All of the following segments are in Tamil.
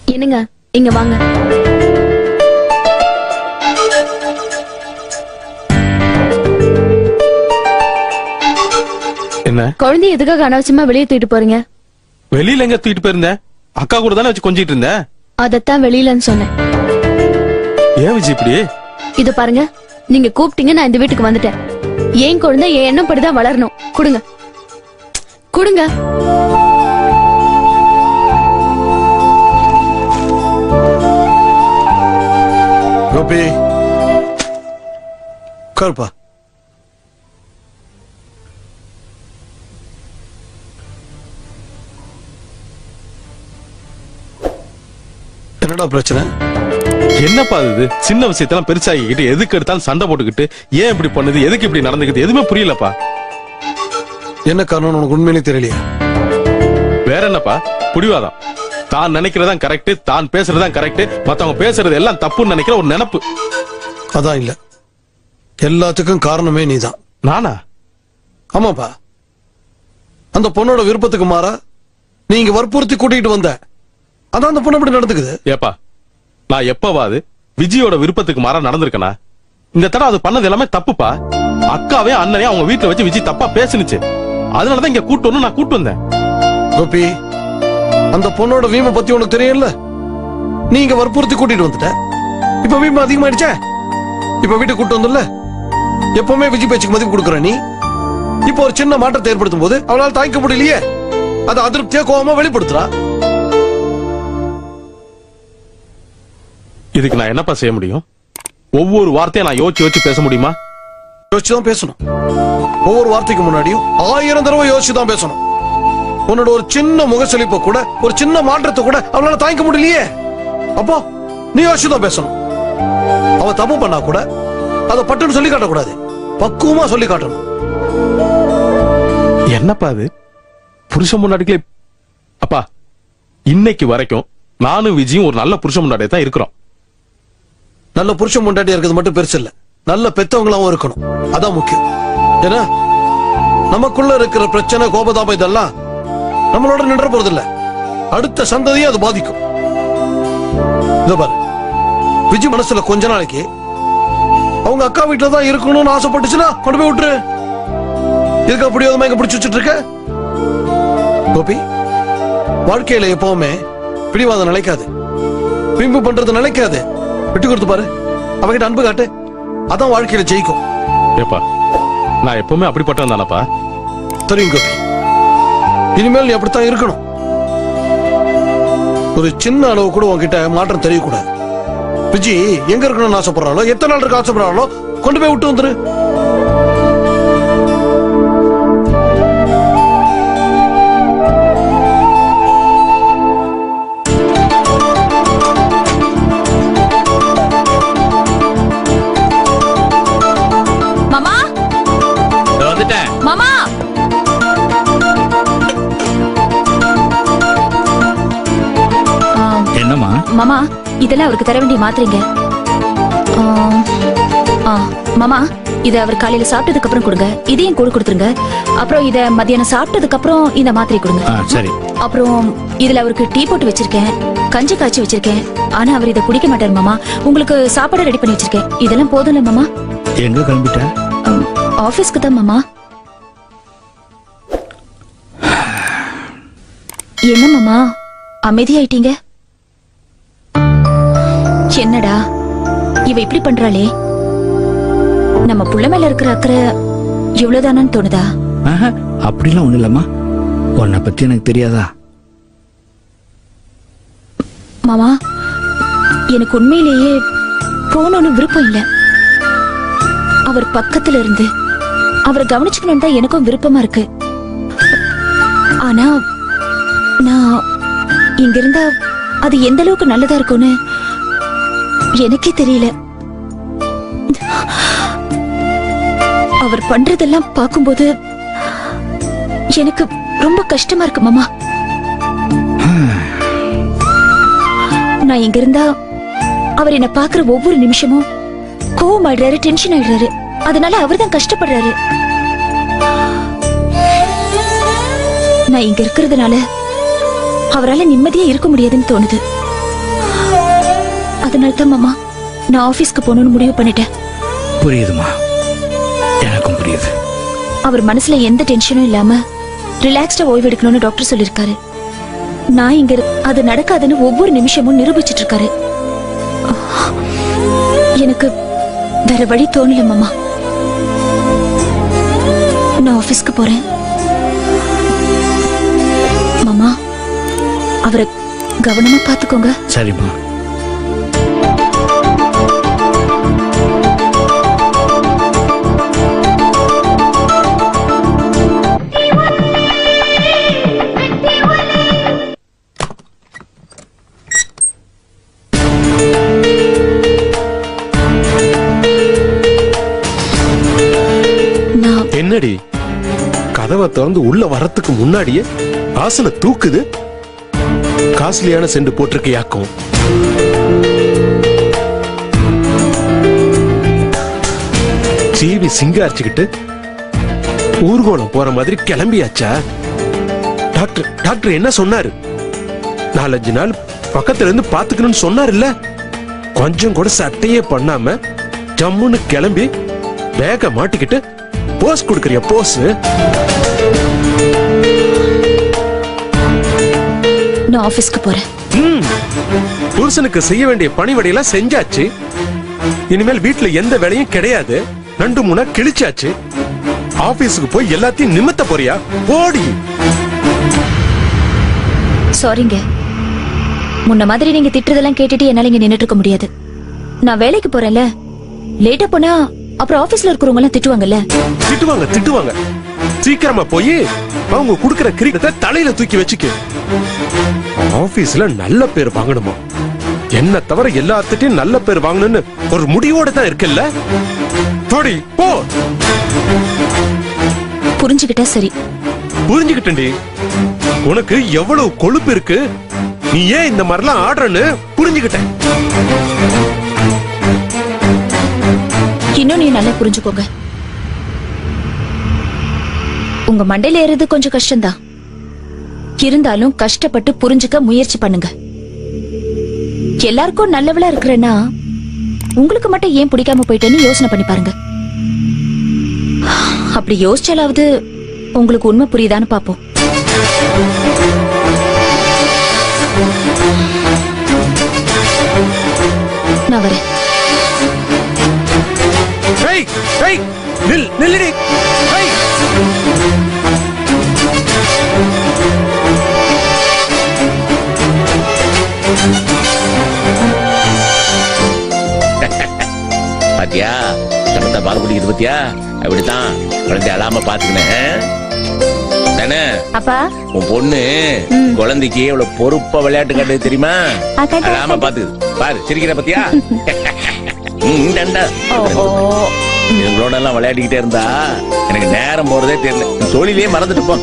என்னங்க இங்க வாங்க என்ன குழந்தைய எதுக்காக அனாவசியமா வெளியே தூக்கிட்டு போறீங்க வெளியில எங்க தூக்கிட்டு போயிருந்த அக்கா கூட தானே வச்சு கொஞ்சிட்டு இருந்த அதத்தான் வெளியிலன்னு சொன்னேன் ஏன் விஜய் இப்படி இது பாருங்க நீங்க கூப்பிட்டீங்க நான் இந்த வீட்டுக்கு வந்துட்டேன் ஏன் குழந்தை என் எண்ணப்படிதான் வளரணும் கொடுங்க கொடுங்க கோபி உட்காருப்பா என்னடா பிரச்சனை என்னப்பா இது சின்ன விஷயத்தெல்லாம் பெருசாகிக்கிட்டு எதுக்கு எடுத்தாலும் சண்டை போட்டுக்கிட்டு ஏன் இப்படி பண்ணுது எதுக்கு இப்படி நடந்துக்குது எதுவுமே புரியலப்பா என்ன காரணம் உனக்கு உண்மையிலே தெரியலையா வேற என்னப்பா புடிவாதம் தான் நினைக்கிறதான் கரெக்ட் தான் பேசுறதுதான் கரெக்ட் மத்தவங்க பேசுறது எல்லாம் தப்புன்னு நினைக்கிற ஒரு நினைப்பு அதான் இல்ல எல்லாத்துக்கும் காரணமே நீதான் நானா ஆமாப்பா அந்த பொண்ணோட விருப்பத்துக்கு மாறா நீ இங்க வற்புறுத்தி கூட்டிட்டு வந்த அதான் அந்த பொண்ணு இப்படி நடந்துக்குது ஏப்பா நான் எப்பவாது விஜயோட விருப்பத்துக்கு மாறா நடந்திருக்கனா இந்த தடவை அது பண்ணது எல்லாமே தப்புப்பா அக்காவே அண்ணனே அவங்க வீட்டுல வச்சு விஜய் தப்பா பேசுனுச்சு அதனாலதான் இங்க கூட்டு வந்து நான் கூட்டு வந்தேன் கோபி அந்த பொண்ணோட வீம பத்தி உனக்கு தெரியும்ல நீ இங்க வற்புறுத்தி கூட்டிட்டு வந்துட்ட இப்ப வீம அதிகமாயிடுச்சே இப்ப வீட்டுக்கு கூட்டு வந்துல்ல எப்பவுமே விஜய் பேச்சுக்கு மதிப்பு கொடுக்குற நீ இப்ப ஒரு சின்ன மாற்றத்தை ஏற்படுத்தும் போது அவளால் தாய்க்க முடியலையே அது அதிருப்தியா கோவமா வெளிப்படுத்துறா இதுக்கு நான் என்னப்பா செய்ய முடியும் ஒவ்வொரு வார்த்தையும் நான் யோசிச்சு யோசிச்சு பேச முடியுமா யோசிச்சு தான் பேசணும் ஒவ்வொரு வார்த்தைக்கு முன்னாடியும் ஆயிரம் தடவை யோசிச்சு தான் பேசணும் உன்னோட ஒரு சின்ன முகசலிப்ப கூட ஒரு சின்ன மாற்றத்தை கூட அவளால தாங்கிக்க முடியலையே அப்போ நீ யோசிச்சு தான் பேசணும் அவ தப்பு பண்ணா கூட அதை பட்டுன்னு சொல்லி காட்டக்கூடாது பக்குவமா சொல்லி காட்டணும் என்னப்பா அது புருஷன் முன்னாடிக்கே அப்பா இன்னைக்கு வரைக்கும் நானும் விஜயும் ஒரு நல்ல புருஷன் முன்னாடியே தான் இருக்கிறோம் நல்ல புருஷன் முண்டாட்டியா இருக்கிறது மட்டும் பெருசு இல்ல நல்ல பெத்தவங்களாவும் இருக்கணும் அதான் முக்கியம் ஏன்னா நமக்குள்ள இருக்கிற பிரச்சனை கோபதாபம் இதெல்லாம் நம்மளோட நின்ற போறது இல்ல அடுத்த சந்ததியை அது பாதிக்கும் இதோ பாரு விஜய் மனசுல கொஞ்ச நாளைக்கு அவங்க அக்கா வீட்டுல தான் இருக்கணும்னு ஆசைப்பட்டுச்சுன்னா கொண்டு போய் விட்டுரு இதுக்கு அப்படி ஒரு எங்க பிடிச்சு வச்சுட்டு இருக்க கோபி வாழ்க்கையில எப்பவுமே பிடிவாதம் நிலைக்காது பிம்பு பண்றது நிலைக்காது விட்டு கொடுத்து பாரு அவகிட்ட அன்பு காட்டு அதான் வாழ்க்கையில ஜெயிக்கும் ஏப்பா நான் எப்பவுமே அப்படிப்பட்டவன் தானப்பா தெரியும் கோபி இனிமேல் நீ அப்படித்தான் இருக்கணும் ஒரு சின்ன அளவு கூட உன்கிட்ட மாற்றம் தெரியக்கூடாது விஜி எங்க இருக்கணும்னு ஆசைப்படுறாளோ எத்தனை நாள் இருக்க ஆசைப்படுறாளோ கொண்டு போய் விட்டு வந்துரு மாமா வந்துட்டேன் மாமா ஆ, என்னம்மா மாமா இதெல்லாம் அவருக்கு தர வேண்டிய மாத்திரைங்க ஆ, ஆ, மாமா இத அவர் காலையில சாப்பிட்டதுக்கு அப்புறம் கொடுங்க இதையும் கூட கொடுத்துருங்க அப்புறம் இத மத்தியானம் சாப்பிட்டதுக்கு அப்புறம் இந்த மாத்திரை கொடுங்க ஆ சரி அப்புறம் இதுல அவருக்கு டீ போட்டு வச்சிருக்கேன் கஞ்சி காய்ச்சி வச்சிருக்கேன் ஆனா அவர் இத குடிக்க மாட்டாரு மாமா உங்களுக்கு சாப்பாடு ரெடி பண்ணி வச்சிருக்கேன் இதெல்லாம் போதும்ல மாமா எங்க கிளம்பிட்ட அம், ஆபீஸ்க்கு தான் மாமா என்ன மாமா அமைதியாயிட்டீங்க என்னடா இவ இப்படி பண்றாளே நம்ம புள்ள மேல இருக்கிற அக்கறை இவ்வளவுதானு தோணுதா ஆஹா, அப்படிலாம் ஒண்ணு இல்லம்மா உன்னை பத்தி எனக்கு தெரியாதா மாமா எனக்கு உண்மையிலேயே போகணும்னு விருப்பம் இல்ல அவர் பக்கத்துல இருந்து அவரை கவனிச்சுக்கணும் தான் எனக்கும் விருப்பமா இருக்கு ஆனா நான் இங்க இருந்தா அது எந்த அளவுக்கு நல்லதா இருக்கும்னு எனக்கே தெரியல அவர் பண்றதெல்லாம் பார்க்கும்போது எனக்கு ரொம்ப கஷ்டமா இருக்கு மாமா நான் இங்க இருந்தா அவர் என்ன பாக்குற ஒவ்வொரு நிமிஷமும் கோவம் ஆயிடுறாரு டென்ஷன் ஆயிடுறாரு அதனால அவர் தான் கஷ்டப்படுறாரு நான் இங்க இருக்கிறதுனால அவரால நிம்மதியா இருக்க முடியாதுன்னு தோணுது அதனால தான் மாமா நான் ஆபீஸ்க்கு போகணும்னு முடிவு பண்ணிட்டேன் புரியுதுமா எனக்கும் புரியுது அவர் மனசுல எந்த டென்ஷனும் இல்லாம ரிலாக்ஸ்டா ஓய்வு எடுக்கணும்னு டாக்டர் சொல்லிருக்காரு நான் இங்க இரு- அது நடக்காதுன்னு ஒவ்வொரு நிமிஷமும் நிரூபிச்சிட்டு இருக்காரு எனக்கு வேற வழி தோணல மாமா நான் ஆபீஸ்க்கு போறேன் மாமா அவரை கவனமா பாத்துக்கோங்க சரிம்மா நான் என்னடி கதவை திறந்து உள்ள வரத்துக்கு முன்னாடியே ஆசன தூக்குது காஸ்ட்லியான செண்டு போட்டிருக்கையாக்கும் சீவி சிங்காரிச்சுக்கிட்டு ஊர்கோலம் போற மாதிரி கிளம்பியாச்சா டாக்டர் டாக்டர் என்ன சொன்னாரு நாலஞ்சு நாள் பக்கத்துல இருந்து பாத்துக்கணும்னு சொன்னாருல்ல கொஞ்சம் கூட சட்டையே பண்ணாம ஜம்முன்னு கிளம்பி பேக்க மாட்டிக்கிட்டு போஸ் கொடுக்கறியா போஸ் நான் ஆபீஸ்க்கு போறேன் ம். புருஷனுக்கு செய்ய வேண்டிய பணிவடையெல்லாம் செஞ்சாச்சு இனிமேல் வீட்ல எந்த வேலையும் கிடையாது ரெண்டு மூணா கிழிச்சாச்சு ஆபீஸுக்கு போய் எல்லாத்தையும் நிமித்த போறியா போடி சாரிங்க முன்ன மாதிரி நீங்க திட்டுறதெல்லாம் கேட்டுட்டு என்னால இங்க நின்னுட்டு இருக்க முடியாது நான் வேலைக்கு போறேன்ல லேட்டா போனா அப்புறம் ஆபீஸ்ல இருக்கிறவங்க எல்லாம் திட்டுவாங்கல்ல திட்டுவாங்க திட்டுவாங்க சீக்கிரமா போய் அவங்க குடுக்கிற கிரீடத்தை தலையில தூக்கி வச்சுக்க ஆபீஸ்ல நல்ல பேர் வாங்கணுமா என்ன தவிர எல்லாத்துட்டையும் நல்ல பேர் வாங்கணும்னு ஒரு முடிவோட தான் இருக்குல்ல போடி போ புரிஞ்சுக்கிட்டா சரி புரிஞ்சுக்கிட்டேன்டி உனக்கு எவ்வளவு கொழுப்பு இருக்கு நீ ஏன் இந்த மாதிரிலாம் ஆடுறன்னு புரிஞ்சுக்கிட்டேன் இன்னும் நீ நல்லா புரிஞ்சுக்கோங்க உங்க மண்டையில ஏறது கொஞ்சம் கஷ்டம்தான் இருந்தாலும் கஷ்டப்பட்டு புரிஞ்சுக்க முயற்சி பண்ணுங்க எல்லாருக்கும் நல்லவளா இருக்கிறேன்னா உங்களுக்கு மட்டும் ஏன் பிடிக்காம போயிட்டேன்னு யோசனை பண்ணி பாருங்க அப்படி யோசிச்சாலாவது உங்களுக்கு உண்மை புரியுதான்னு பாப்போம் நான் வரேன் ஏய் ஏய் நில் நில்லுடி ஏய் பாத்தியா சமத்தா பால் குடிக்குது பாத்தியா அப்படித்தான் குழந்தை அழாம பாத்துக்கினேன் தானே அப்பா உன் பொண்ணு குழந்தைக்கு எவ்வளவு பொறுப்பா விளையாட்டு காட்டுது தெரியுமா ஆ, காட்டு, அழாம பாத்துக்குது பாரு சிரிக்கிற பாத்தியா ம், இந்தாண்டா. இவங்களோட எல்லாம் விளையாடிக்கிட்டே இருந்தா எனக்கு நேரம் போறதே தெரியல தொழிலே மறந்துட்டு போ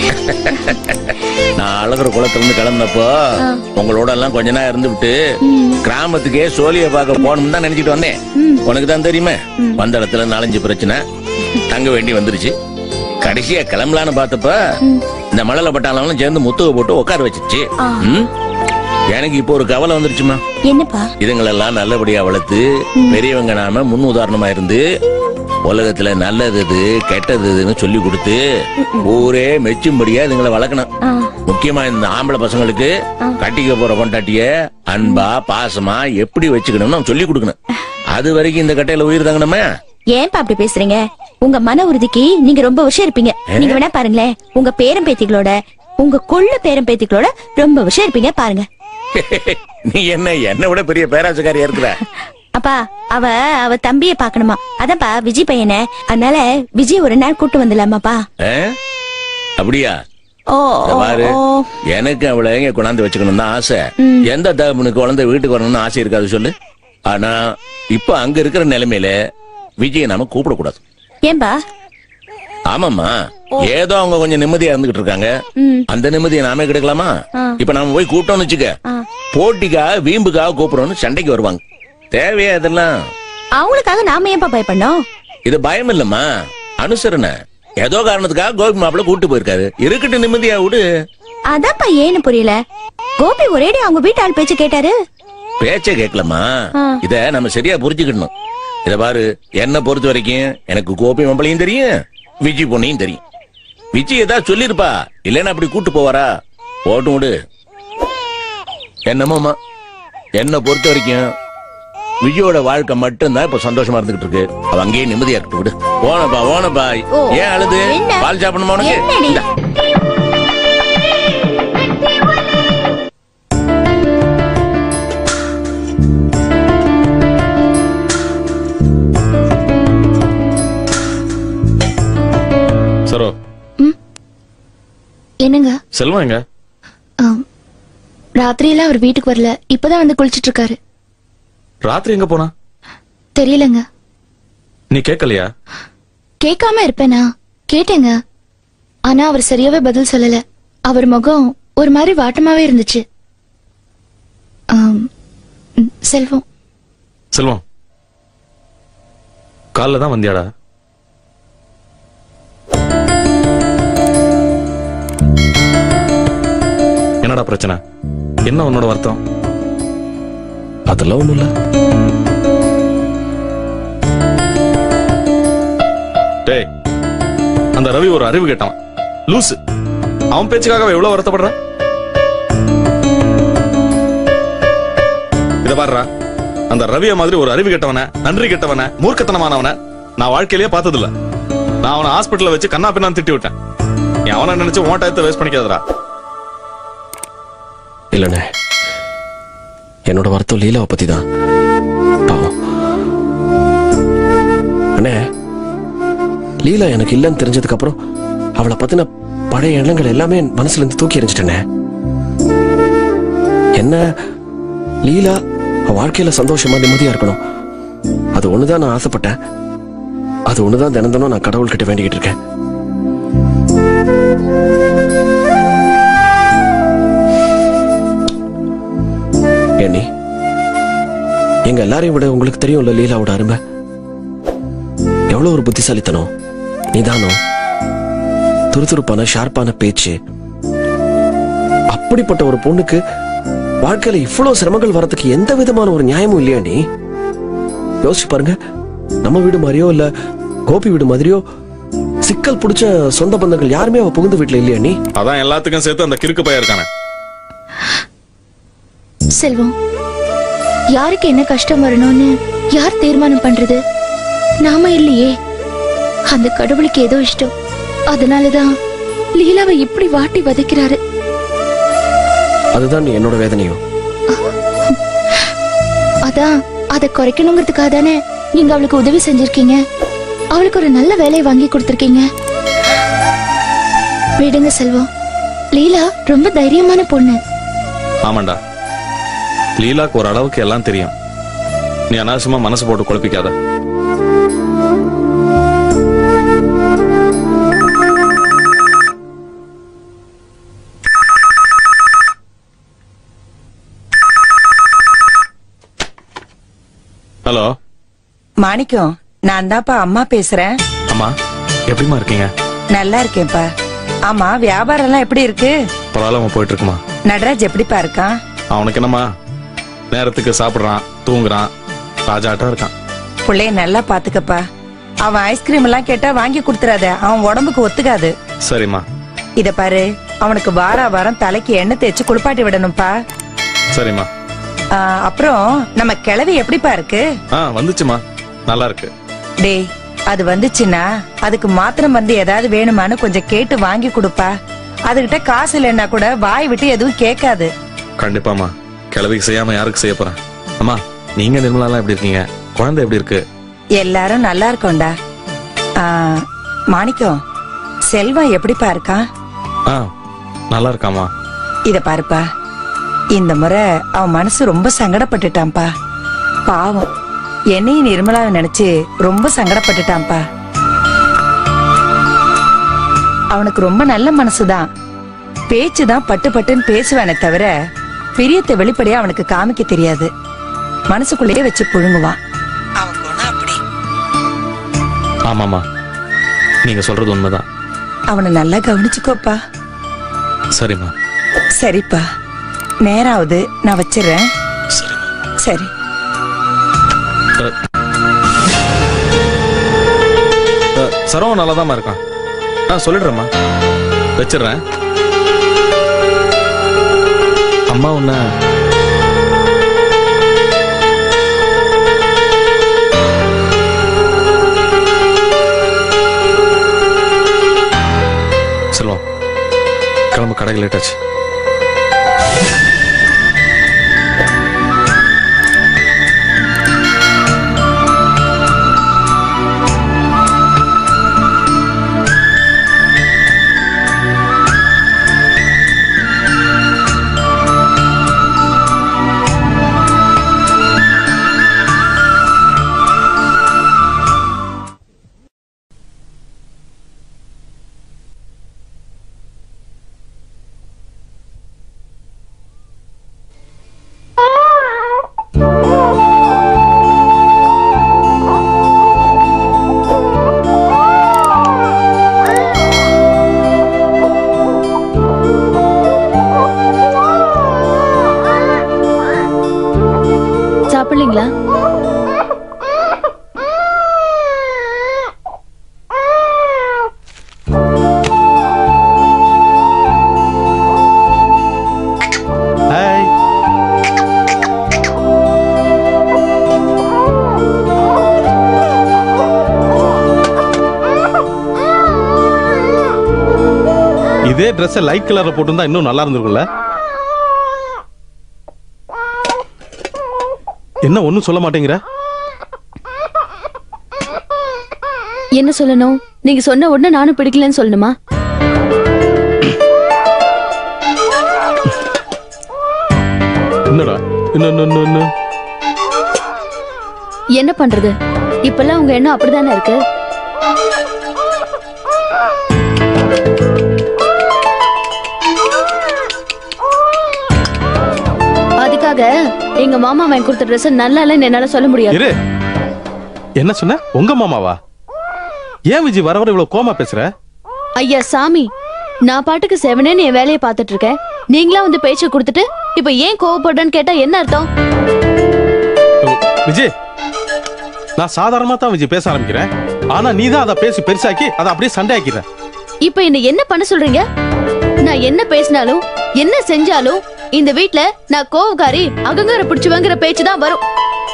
நான் அழகுற குளத்துல இருந்து கிளம்பினப்போ உங்களோட எல்லாம் கொஞ்ச நேரம் இருந்துவிட்டு கிராமத்துக்கே சோழிய பார்க்க போகணும்னு தான் நினைச்சிட்டு வந்தேன் உனக்கு தான் தெரியுமே வந்த இடத்துல நாலஞ்சு பிரச்சனை தங்க வேண்டி வந்துருச்சு கடைசியா கிளம்பலான்னு பார்த்தப்ப இந்த மழல பட்டாளங்களும் சேர்ந்து முத்துக போட்டு உட்கார வச்சிருச்சு ம்? எனக்கு இப்போ ஒரு கவலை வந்துருச்சுமா என்னப்பா இதுங்களெல்லாம் நல்லபடியா வளர்த்து பெரியவங்க நாம முன் உதாரணமா இருந்து உலகத்துல நல்லது எது கெட்டது எதுன்னு சொல்லி கொடுத்து ஊரே மெச்சும்படியா இதுங்களை வளர்க்கணும் முக்கியமா இந்த ஆம்பளை பசங்களுக்கு கட்டிக்க போற பொண்டாட்டிய அன்பா பாசமா எப்படி வச்சுக்கணும்னு நம்ம சொல்லி கொடுக்கணும் அது வரைக்கும் இந்த கட்டையில உயிர் தங்கணுமே ஏன்பா அப்படி பேசுறீங்க உங்க மன உறுதிக்கு நீங்க ரொம்ப விஷயம் இருப்பீங்க நீங்க வேணா பாருங்களேன் உங்க பேரன் பேத்திகளோட உங்க கொள்ள பேரன் பேத்திகளோட ரொம்ப விஷயம் இருப்பீங்க பாருங்க நீ என்ன என்ன விட பெரிய பேராசக்காரியா இருக்கிற அப்பா அவ அவ தம்பிய பாக்கணுமா அதான்ப்பா விஜய் பையனை அதனால விஜய் ஒரு நாள் கூட்டு வந்துடலாமாப்பா ஆ? அப்படியா ஓ இத ஓ, பாரு ஓ. எனக்கு அவளை எங்க கொண்டாந்து வச்சுக்கணும் தான் ஆசை எந்த தகப்பனுக்கு குழந்தை வீட்டுக்கு வரணும்னு ஆசை இருக்காது சொல்லு ஆனா இப்ப அங்க இருக்கிற நிலைமையில விஜய நாம கூப்பிடக்கூடாது ஏன்பா ஆமாம்மா ஏதோ அவங்க கொஞ்சம் நிம்மதியா இருந்துகிட்டு இருக்காங்க அந்த நிம்மதியை நாமே கிடைக்கலாமா இப்ப நாம போய் கூப்பிட்டோம்னு வச்சுக்க போட்டிக்காக வீம்புக்காக கூப்பிடணும்னு சண்டைக்கு வருவாங்க தேவையா இதெல்லாம் அவங்களுக்காக நாம ஏன்பா பயப்படணும் இது பயம் இல்லம்மா அனுசரணை ஏதோ காரணத்துக்காக கோபி மாப்பிள்ள கூட்டு போயிருக்காரு இருக்கட்டும் நிம்மதியா விடு அதான்ப்பா ஏன்னு புரியல கோபி ஒரேடி அவங்க வீட்டு ஆள் பேச்சு கேட்டாரு பேச்ச கேட்கலமா ஆ. இத நம்ம சரியா புரிஞ்சுக்கணும் இத பாரு என்ன பொறுத்த வரைக்கும் எனக்கு கோபி மம்பளையும் தெரியும் விஜி பொண்ணையும் தெரியும் விஜி ஏதாவது சொல்லிருப்பா இல்லைன்னா அப்படி கூட்டு போவாரா போட்டும் விடு என்னமோமா என்ன பொறுத்த வரைக்கும் விஜயோட வாழ்க்கை மட்டும்தான் இப்ப சந்தோஷமா இருந்துகிட்டு இருக்கு அவ அங்கேயே நிம்மதியா இருக்கட்டும் விடு ஓனப்பா ஓனப்பா ஓ. ஏன் அழுது என்ன? பால் சாப்பிடணுமா உனக்கு என்னடி? இந்தா. சரோ என்னங்க செல்வம் எங்க ஆம். ராத்திரியெல்லாம் அவர் வீட்டுக்கு வரல இப்பதான் வந்து குளிச்சிட்டு இருக்காரு ராத்திரி எங்க போனா தெரியலங்க நீ கேட்கலையா கேட்காம இருப்பேனா கேட்டேங்க ஆனா அவர் சரியாவே பதில் சொல்லல அவர் முகம் ஒரு மாதிரி வாட்டமாவே இருந்துச்சு ஆம். ம், செல்வம் செல்வம் காலைல தான் வந்தியாடா என்னடா பிரச்சனை என்ன உன்னோட வருத்தம் அதெல்லாம் ஒண்ணும் இல்ல டேய் அந்த ரவி ஒரு அறிவு கேட்டான் லூசு அவன் பேச்சுக்காக அவன் எவ்வளவு வருத்தப்படுறான் இத பாருடா அந்த ரவிய மாதிரி ஒரு அறிவு கெட்டவன நன்றி கெட்டவன மூர்க்கத்தனமானவன நான் வாழ்க்கையிலேயே பார்த்ததில்ல நான் அவனை ஹாஸ்பிட்டல்ல வச்சு கண்ணா பின்னான்னு திட்டி விட்டேன் நீ அவனை நினைச்சு உன் டயத்தை வேஸ்ட் பண்ணிக்காதடா இல்லண்ணே என்னோட வருத்தம் லீலாவை பத்தி தான் பாவம். அண்ணே லீலா எனக்கு இல்லைன்னு தெரிஞ்சதுக்கு அப்புறம் அவளை பத்தின பழைய எண்ணங்கள் எல்லாமே என் மனசுல இருந்து தூக்கி எறிஞ்சிட்டேனே என்ன லீலா அவ வாழ்க்கையில சந்தோஷமா நிம்மதியா இருக்கணும் அது ஒண்ணுதான் நான் ஆசைப்பட்டேன் அது ஒண்ணுதான் தினம் தினம் நான் கடவுள்கிட்ட வேண்டிக்கிட்டு இருக்கேன் ஏண்ணி எங்க எல்லாரையும் விட உங்களுக்கு தெரியும்ல லீலாவோட அருமை எவ்வளவு ஒரு புத்திசாலித்தனம் நிதானம் துருதுருப்பான ஷார்ப்பான பேச்சு அப்படிப்பட்ட ஒரு பொண்ணுக்கு வாழ்க்கையில இவ்வளவு சிரமங்கள் வரதுக்கு எந்த விதமான ஒரு நியாயமும் இல்லையா நீ யோசிச்சு பாருங்க நம்ம வீடு மாதிரியோ இல்ல கோபி வீடு மாதிரியோ சிக்கல் பிடிச்ச சொந்த பந்தங்கள் யாருமே அவ புகுந்த வீட்டுல இல்லையா நீ அதான் எல்லாத்துக்கும் சேர்த்து அந்த கிறுக்கு பையன் இருக்கானே செல்வம் யாருக்கு என்ன கஷ்டம் வரணும்னு யார் தீர்மானம் பண்றது நாம இல்லையே அந்த கடவுளுக்கு ஏதோ இஷ்டம் அதனாலதான் லீலாவை இப்படி வாட்டி வதைக்கிறாரு அதுதான் என்னோட வேதனையும் அதான் அதை குறைக்கணுங்கிறதுக்காக தானே நீங்க அவளுக்கு உதவி செஞ்சிருக்கீங்க அவளுக்கு ஒரு நல்ல வேலையை வாங்கி கொடுத்திருக்கீங்க விடுங்க செல்வம் லீலா ரொம்ப தைரியமான பொண்ணு ஆமாண்டா லீலாக்கு ஒரு அளவுக்கு எல்லாம் தெரியும் நீ அனாவசியமா மனசு போட்டு குழப்பிக்காத ஹலோ மாணிக்கம் நான் தான்ப்பா அம்மா பேசுறேன் அம்மா எப்படிம்மா இருக்கீங்க நல்லா இருக்கேன்ப்பா ஆமா வியாபாரம் எல்லாம் எப்படி இருக்கு பரவாயில்லாம போயிட்டு இருக்குமா நடராஜ் எப்படிப்பா இருக்கான் அவனுக்கு என்னம்மா நேரத்துக்கு சாப்பிடுறான் தூங்குறான் ராஜாட்டம் இருக்கான் புள்ளைய நல்லா பாத்துக்கப்பா அவன் ஐஸ்கிரீம் எல்லாம் கேட்டா வாங்கி கொடுத்துறாத அவன் உடம்புக்கு ஒத்துக்காது சரிம்மா இத பாரு அவனுக்கு வார வாரம் தலைக்கு எண்ணெய் தேய்ச்சி குளிப்பாட்டி விடணும்ப்பா சரிம்மா ஆ, அப்புறம் நம்ம கிளவி எப்படிப்பா இருக்கு ஆ வந்துச்சுமா நல்லா இருக்கு டேய் அது வந்துச்சுன்னா அதுக்கு மாத்திரம் வந்து ஏதாவது வேணுமான்னு கொஞ்சம் கேட்டு வாங்கி கொடுப்பா அதுகிட்ட காசு இல்லைன்னா கூட வாய் விட்டு எதுவும் கேட்காது கண்டிப்பாம்மா கிளவிக்கு செய்யாம யாருக்கு செய்ய போறேன் அம்மா நீங்க நிர்மலாலாம் எப்படி இருக்கீங்க குழந்தை எப்படி இருக்கு எல்லாரும் நல்லா இருக்கோம்டா ஆ, மாணிக்கம் செல்வம் எப்படிப்பா இருக்கான் ஆ நல்லா இருக்காமா இத பாருப்பா இந்த முறை அவன் மனசு ரொம்ப சங்கடப்பட்டுட்டான்ப்பா பாவம் என்னையும் நிர்மலாவை நினைச்சு ரொம்ப சங்கடப்பட்டுட்டான்ப்பா அவனுக்கு ரொம்ப நல்ல மனசுதான் பேச்சுதான் பட்டு பட்டுன்னு பேசுவானே தவிர பிரியத்தை வெளிப்படையா அவனுக்கு காமிக்க தெரியாது மனசுக்குள்ளேயே வச்சு புழுங்குவான் அவன் குணம் அப்படி ஆமாமா நீங்க சொல்றது உண்மைதான் அவனை நல்லா கவனிச்சுக்கோப்பா சரிம்மா சரிப்பா நேராவது நான் வச்சிடுறேன் சரிம்மா சரி சரவம் நல்லா இருக்கான் ஆ சொல்லிடுறேம்மா வச்சிடுறேன் அம்மா உன்ன செல்வம் கிளம்பு கடைக்கு லேட் ஆச்சு சாப்பிடலீங்களா ஹாய் இதே Dress லைட் கலர்ல போட்டிருந்தா இன்னும் நல்லா இருந்திருக்கும்ல என்ன ஒண்ணும் சொல்ல மாட்டேங்கிற என்ன சொல்லணும் நீங்க சொன்ன உடனே நானும் பிடிக்கலன்னு சொல்லணுமா என்னடா இன்னும் இன்னும், இன்னும் இன்னும். என்ன பண்றது இப்பெல்லாம் உங்க எண்ணம் அப்படிதானே இருக்கு அதுக்காக எங்க மாமா வாங்கி கொடுத்த ட்ரெஸ் நல்லா இல்லைன்னு என்னால சொல்ல முடியாது இரு என்ன சொன்ன உங்க மாமாவா ஏன் விஜய் வர வர இவ்வளவு கோமா பேசுற ஐயா சாமி நான் பாட்டுக்கு செவனேன்னு என் வேலையை பார்த்துட்டு இருக்கேன் நீங்களா வந்து பேச்ச கொடுத்துட்டு இப்ப ஏன் கோவப்படுறேன்னு கேட்டா என்ன அர்த்தம் விஜய் நான் சாதாரணமா தான் விஜய் பேச ஆரம்பிக்கிறேன் ஆனா நீ தான் அதை பேசி பெருசாக்கி அதை அப்படியே சண்டை ஆக்கிற இப்ப என்ன என்ன பண்ண சொல்றீங்க நான் என்ன பேசினாலும் என்ன செஞ்சாலும் இந்த வீட்ல நான் கோவக்காரி அகங்கார பிடிச்சுவங்கிற பேச்சு தான் வரும்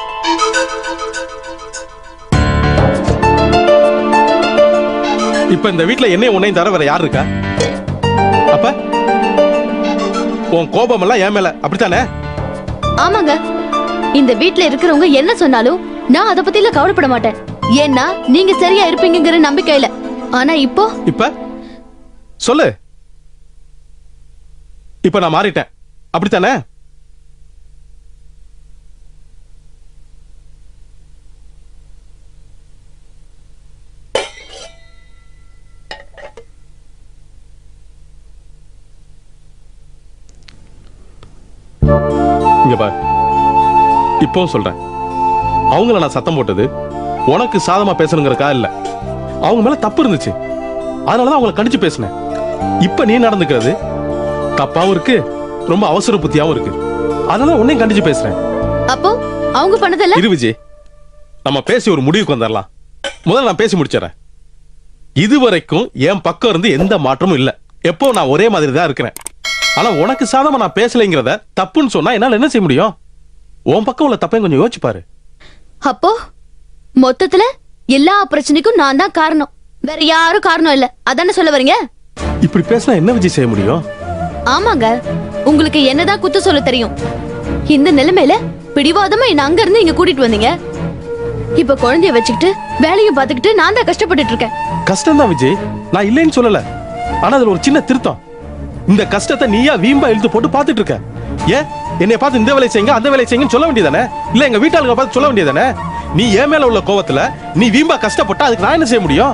இப்ப இந்த வீட்ல என்னையும் உன்னையும் தர வேற யார் இருக்கா அப்ப உன் கோபம் எல்லாம் என் மேல அப்படித்தானே ஆமாங்க இந்த வீட்ல இருக்கிறவங்க என்ன சொன்னாலும் நான் அத பத்தில கவலைப்பட மாட்டேன் ஏன்னா நீங்க சரியா இருப்பீங்கங்கிற நம்பிக்கையில ஆனா இப்போ இப்ப சொல்லு இப்ப நான் மாறிட்டேன் அப்படித்தானே இங்க பார் இப்பவும் சொல்றேன் அவங்கள நான் சத்தம் போட்டது உனக்கு சாதமா பேசணுங்கிறக்கா இல்ல அவங்க மேல தப்பு இருந்துச்சு அதனாலதான் அவங்கள கண்டிச்சு பேசினேன் இப்ப நீ நடந்துக்கிறது தப்பாவும் இருக்கு ரொம்ப அவசர புத்தியாவும் இருக்கு அதனால உன்னையும் கண்டிச்சு பேசுறேன் அப்போ அவங்க பண்ணதெல்லாம் இரு விஜய் நம்ம பேசி ஒரு முடிவுக்கு வந்துடலாம் முதல்ல நான் பேசி முடிச்சிடறேன் இதுவரைக்கும் என் பக்கம் இருந்து எந்த மாற்றமும் இல்ல எப்போ நான் ஒரே மாதிரி தான் இருக்கிறேன் ஆனா உனக்கு சாதமா நான் பேசலைங்கிறத தப்புன்னு சொன்னா என்னால என்ன செய்ய முடியும் உன் பக்கம் உள்ள தப்பையும் கொஞ்சம் யோசிச்சு பாரு அப்போ மொத்தத்துல எல்லா பிரச்சனைக்கும் நான் தான் காரணம் வேற யாரும் காரணம் இல்ல அதானே சொல்ல வரீங்க இப்படி பேசினா என்ன விஜய் செய்ய முடியும் ஆமாங்க உங்களுக்கு என்னதான் குத்த சொல்ல தெரியும் இந்த நிலைமையில பிடிவாதமா என்ன அங்க இருந்து இங்க கூட்டிட்டு வந்தீங்க இப்ப குழந்தைய வச்சுக்கிட்டு வேலையும் பார்த்துக்கிட்டு நான் தான் கஷ்டப்பட்டுட்டு இருக்கேன் கஷ்டம் தான் விஜய் நான் இல்லைன்னு சொல்லல ஆனா அதுல ஒரு சின்ன திருத்தம் இந்த கஷ்டத்தை நீயா வீம்பா இழுத்து போட்டு பாத்துட்டு இருக்க ஏன் என்னை பார்த்து இந்த வேலையை செய்யுங்க அந்த வேலையை செய்யுங்கன்னு சொல்ல வேண்டியதானே இல்ல எங்க வீட்டாளுங்க பார்த்து சொல்ல வேண்டியதானே நீ என் மேல உள்ள கோவத்துல நீ வீம்பா கஷ்டப்பட்டா அதுக்கு நான் என்ன செய்ய முடியும்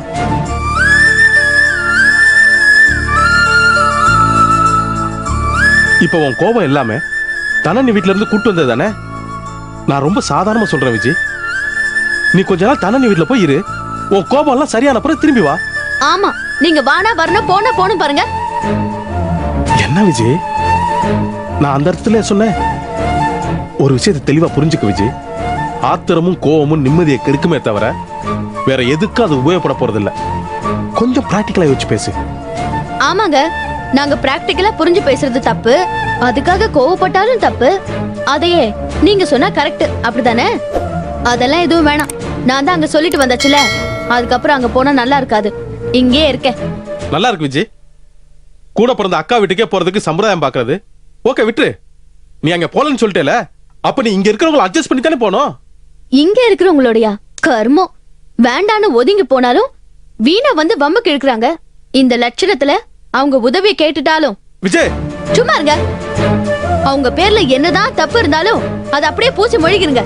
இப்ப உன் கோபம் எல்லாமே தனனி வீட்ல இருந்து கூட்டு வந்தது தானே நான் ரொம்ப சாதாரணமா சொல்றேன் விஜய் நீ கொஞ்ச நாள் தனனி வீட்ல போய் இரு உன் கோபம் எல்லாம் சரியான பிறகு திரும்பி வா ஆமா நீங்க வானா வரணும் போனா போணும் பாருங்க என்ன விஜய் நான் அந்த இடத்துல சொன்னேன் ஒரு விஷயத்தை தெளிவா புரிஞ்சுக்க விஜய் ஆத்திரமும் கோவமும் நிம்மதியை கெடுக்குமே தவிர வேற எதுக்கும் அது உபயோகப்பட போறதில்ல கொஞ்சம் பிராக்டிக்கலா யோசிச்சு பேசு ஆமாங்க நாங்க பிராக்டிக்கலா புரிஞ்சு பேசுறது தப்பு அதுக்காக கோவப்பட்டாலும் தப்பு அதையே நீங்க சொன்னா கரெக்ட் அப்படிதானே அதெல்லாம் எதுவும் வேணாம் நான் தான் அங்க சொல்லிட்டு வந்தாச்சுல அதுக்கப்புறம் அங்க போனா நல்லா இருக்காது இங்கே இருக்கேன் நல்லா இருக்கு விஜய் கூட பிறந்த அக்கா வீட்டுக்கே போறதுக்கு சம்பிரதாயம் பாக்குறது ஓகே விட்டுரு நீ அங்க போலன்னு சொல்லிட்டேல அப்ப நீ இங்க இருக்கிறவங்களை அட்ஜஸ்ட் பண்ணி தானே போனோம் இங்க இருக்கிறவங்களுடைய கர்மம் வேண்டான்னு ஒதுங்கி போனாலும் வீணா வந்து வம்புக்கு இழுக்கிறாங்க இந்த லட்சணத்துல அவங்க உதவியை கேட்டுட்டாலும் விஜய் சும்மா இருங்க அவங்க பேர்ல என்னதான் தப்பு இருந்தாலும் அதை அப்படியே பூசி மொழிகிறங்க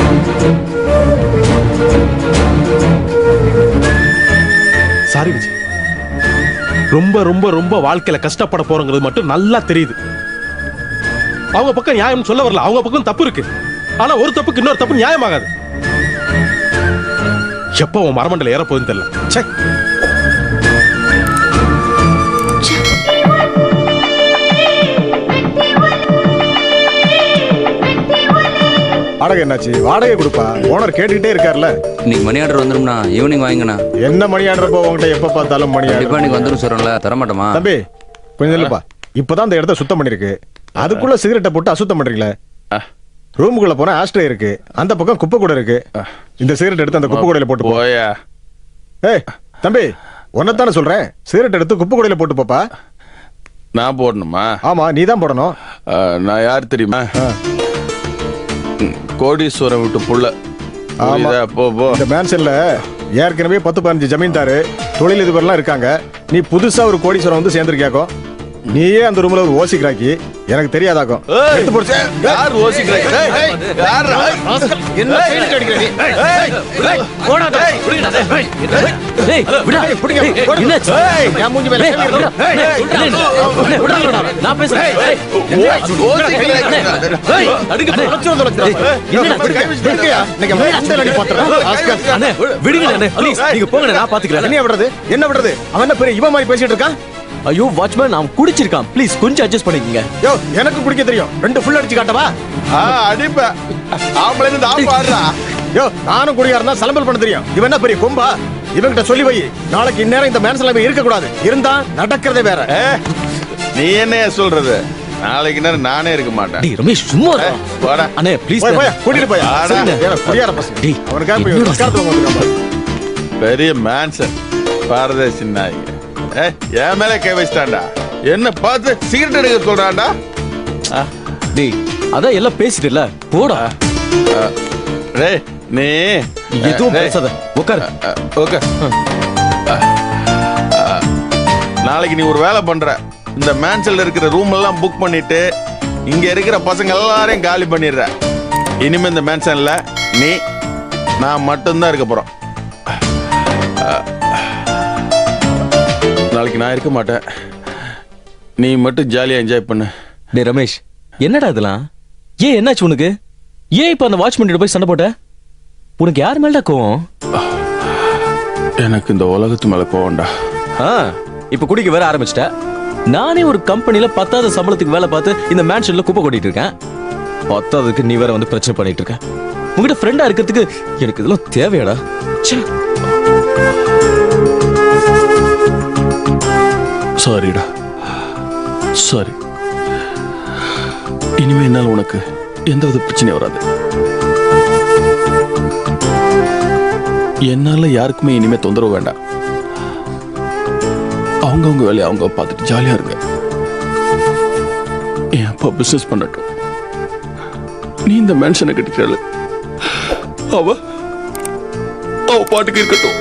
சாரி விஜய் ரொம்ப ரொம்ப ரொம்ப வாழ்க்கையில கஷ்டப்பட போறோங்கிறது மட்டும் நல்லா தெரியுது அவங்க பக்கம் நியாயம் சொல்ல வரல அவங்க பக்கம் தப்பு இருக்கு ஆனா ஒரு தப்புக்கு இன்னொரு தப்பு நியாயமாகாது எப்போ உன் மரமண்டல ஏற போகுதுன்னு தெரியல ச்சே வாடகை என்னாச்சு வாடகை கொடுப்பா ஓனர் கேட்டுக்கிட்டே இருக்கார்ல இன்னைக்கு மணி ஆர்டர் வந்துரும்ண்ணா ஈவினிங் வாங்கிங்கண்ணா என்ன மணி ஆடுறப்போ உங்ககிட்ட எப்ப பார்த்தாலும் மணி கண்டிப்பா ஆர்டர் இன்னைக்கு வந்துரும் சொல்றேன்ல தரமாட்டோமா தம்பி கொஞ்சம் இல்லப்பா இப்பதான் இந்த இடத்த சுத்தம் பண்ணிருக்கு அதுக்குள்ள சிகரெட்டை போட்டு அசுத்தம் பண்றீங்களே ரூமுக்குள்ள போனா ஆஸ்ட்ரே இருக்கு அந்த பக்கம் குப்பை கூட இருக்கு இந்த சிகரெட் எடுத்து அந்த குப்பை கூடையில போட்டு போ போயா ஏய் தம்பி உன்னைத்தானே சொல்றேன் சிகரெட் எடுத்து குப்பை கூடையில போட்டு போப்பா நான் போடணுமா ஆமா நீ தான் போடணும் நான் யார் தெரியுமா ம், கோடீஸ்வரம் விட்டு புள்ள ஆமா புரியுதா? போ போ இந்த மேன்ஷன்ல ஏற்கனவே பத்து பதினஞ்சு ஜமீன்தாரு தொழிலதிபர்லாம் இருக்காங்க நீ புதுசா ஒரு கோடீஸ்வரம் வந்து சேர்ந்திருக்கியாக்கோ நீயே அந்த ரூம்ல ஒரு ஓசிக்கிறாக்கி எனக்கு தெரியாதாக்கும் ஏய், எடுத்து போடு. யார் ஓசிக்கிறாங்க? ஏய், ஏய், யார்ரா? என்ன ஏய், கையில அடிக்கிற நீ? ஏய், ஏய், ஏய், போடாத. ஏய், பிடிங்கடா, ஏய், ஏய், விடா. ஏய், பிடிங்க, போடு. ஏய், என் மூஞ்சி மேல கை வைக்கிறா. ஏய், ஏய், விடுடா. நான் பேசுறேன். ஏய், ஓ- ஓசிக்கிறாங்க. ஏய், அடிக்க தொலைச்சிரும், தொலைச்சிரும். ஏய், விடு, கை வச்சு பிடிக்கையா? இன்னைக்கு அவன் மண்டை அடி போட்டுறேன். ஆஸ்கர். அண்ணே, விடுங்க அண்ணே, please, நீங்க போங்க, நான் பாத்துக்கிறேன். என்னையா விடுறது? என்ன விடுறது? அவன் என்ன பெரிய இவன் மாதிரி பேசிட்டு இருக்கான் ஐயோ வாட்ச்மேன் அவன் குடிச்சிருக்கான் ப்ளீஸ் கொஞ்சம் அட்ஜஸ்ட் பண்ணிக்கங்க யோ எனக்கு குடிக்க தெரியும் ரெண்டு ஃபுல் அடிச்சு காட்டவா ஆ, அடிப்பேன் ஆம்பளை இருந்து ஆம்பு ஆடுறா யோ நானும் குடியா இருந்தா சலம்பல் பண்ண தெரியும் இவன் என்ன பெரிய கொம்பா இவன்கிட்ட சொல்லி வை நாளைக்கு இந்நேரம் இந்த மேன்ஸ்ல இருக்க கூடாது இருந்தா நடக்கிறதே வேற ஏ, நீ என்ன சொல்றது நாளைக்கு நேரம் நானே இருக்க மாட்டேன் டேய் ரமேஷ் சும்மா இருடா. போடா அண்ணே ப்ளீஸ் போய் போய் கூட்டிட்டு போய் ஆடா. குடியார பசங்க டேய், அவனுக்காக போய் என்னடா உட்கார்ந்து வந்துருக்கான் பாரு. பெரிய மேன்சன் பாரதேசி நாய்ங்க ஏ, என் மேல கை வச்சிட்டான்டா என்ன பார்த்து சிகரெட் எடுக்க சொல்றான்டா ஆ, டேய் அதான் எல்லாம் பேசிட்டல போடா ஆ, டேய் நீ எதுவும் டேய், பேசாத உட்காரு ஆ, ஓகே ஆ, ஆ, நாளைக்கு நீ ஒரு வேலை பண்ற இந்த மேன்சல்ல இருக்கிற ரூம் எல்லாம் புக் பண்ணிட்டு இங்க இருக்கிற பசங்க எல்லாரையும் காலி பண்ணிடுற இனிமே இந்த மேன்சன்ல நீ நான் மட்டும்தான் இருக்க போறோம் ஆ, நாளைக்கு நான் இருக்க மாட்டேன் நீ மட்டும் ஜாலியா என்ஜாய் பண்ணு டேய் ரமேஷ் என்னடா இதெல்லாம் ஏன் என்னாச்சு உனக்கு ஏன் இப்ப அந்த வாட்ச்மேன் கிட்ட போய் சண்டை போட்ட உனக்கு யார் மேலடா கோவம் எனக்கு இந்த உலகத்து மேல கோவம்டா ஆ இப்ப குடிக்க வேற ஆரம்பிச்சிட்ட நானே ஒரு கம்பெனில பத்தாவது சம்பளத்துக்கு வேலை பார்த்து இந்த மேன்ஷன்ல குப்பை கொட்டிட்டு இருக்கேன் பத்தாவதுக்கு நீ வேற வந்து பிரச்சனை பண்ணிட்டு இருக்க உங்ககிட்ட ஃப்ரெண்டா இருக்கிறதுக்கு எனக்கு இதெல்லாம் தேவையாடா ச்சே. சாரிடா சாரி இனிமே என்னால் உனக்கு எந்த வித பிரச்சனையும் வராது என்னால யாருக்குமே இனிமே தொந்தரவு வேண்டாம் அவங்கவுங்க வேலையை அவங்க பார்த்துட்டு ஜாலியா இருங்க என் அப்பா பிசினஸ் பண்ணட்டும் நீ இந்த மேன்ஷனை கட்டிக்கிறாள் அவ அவ பாட்டுக்கு இருக்கட்டும்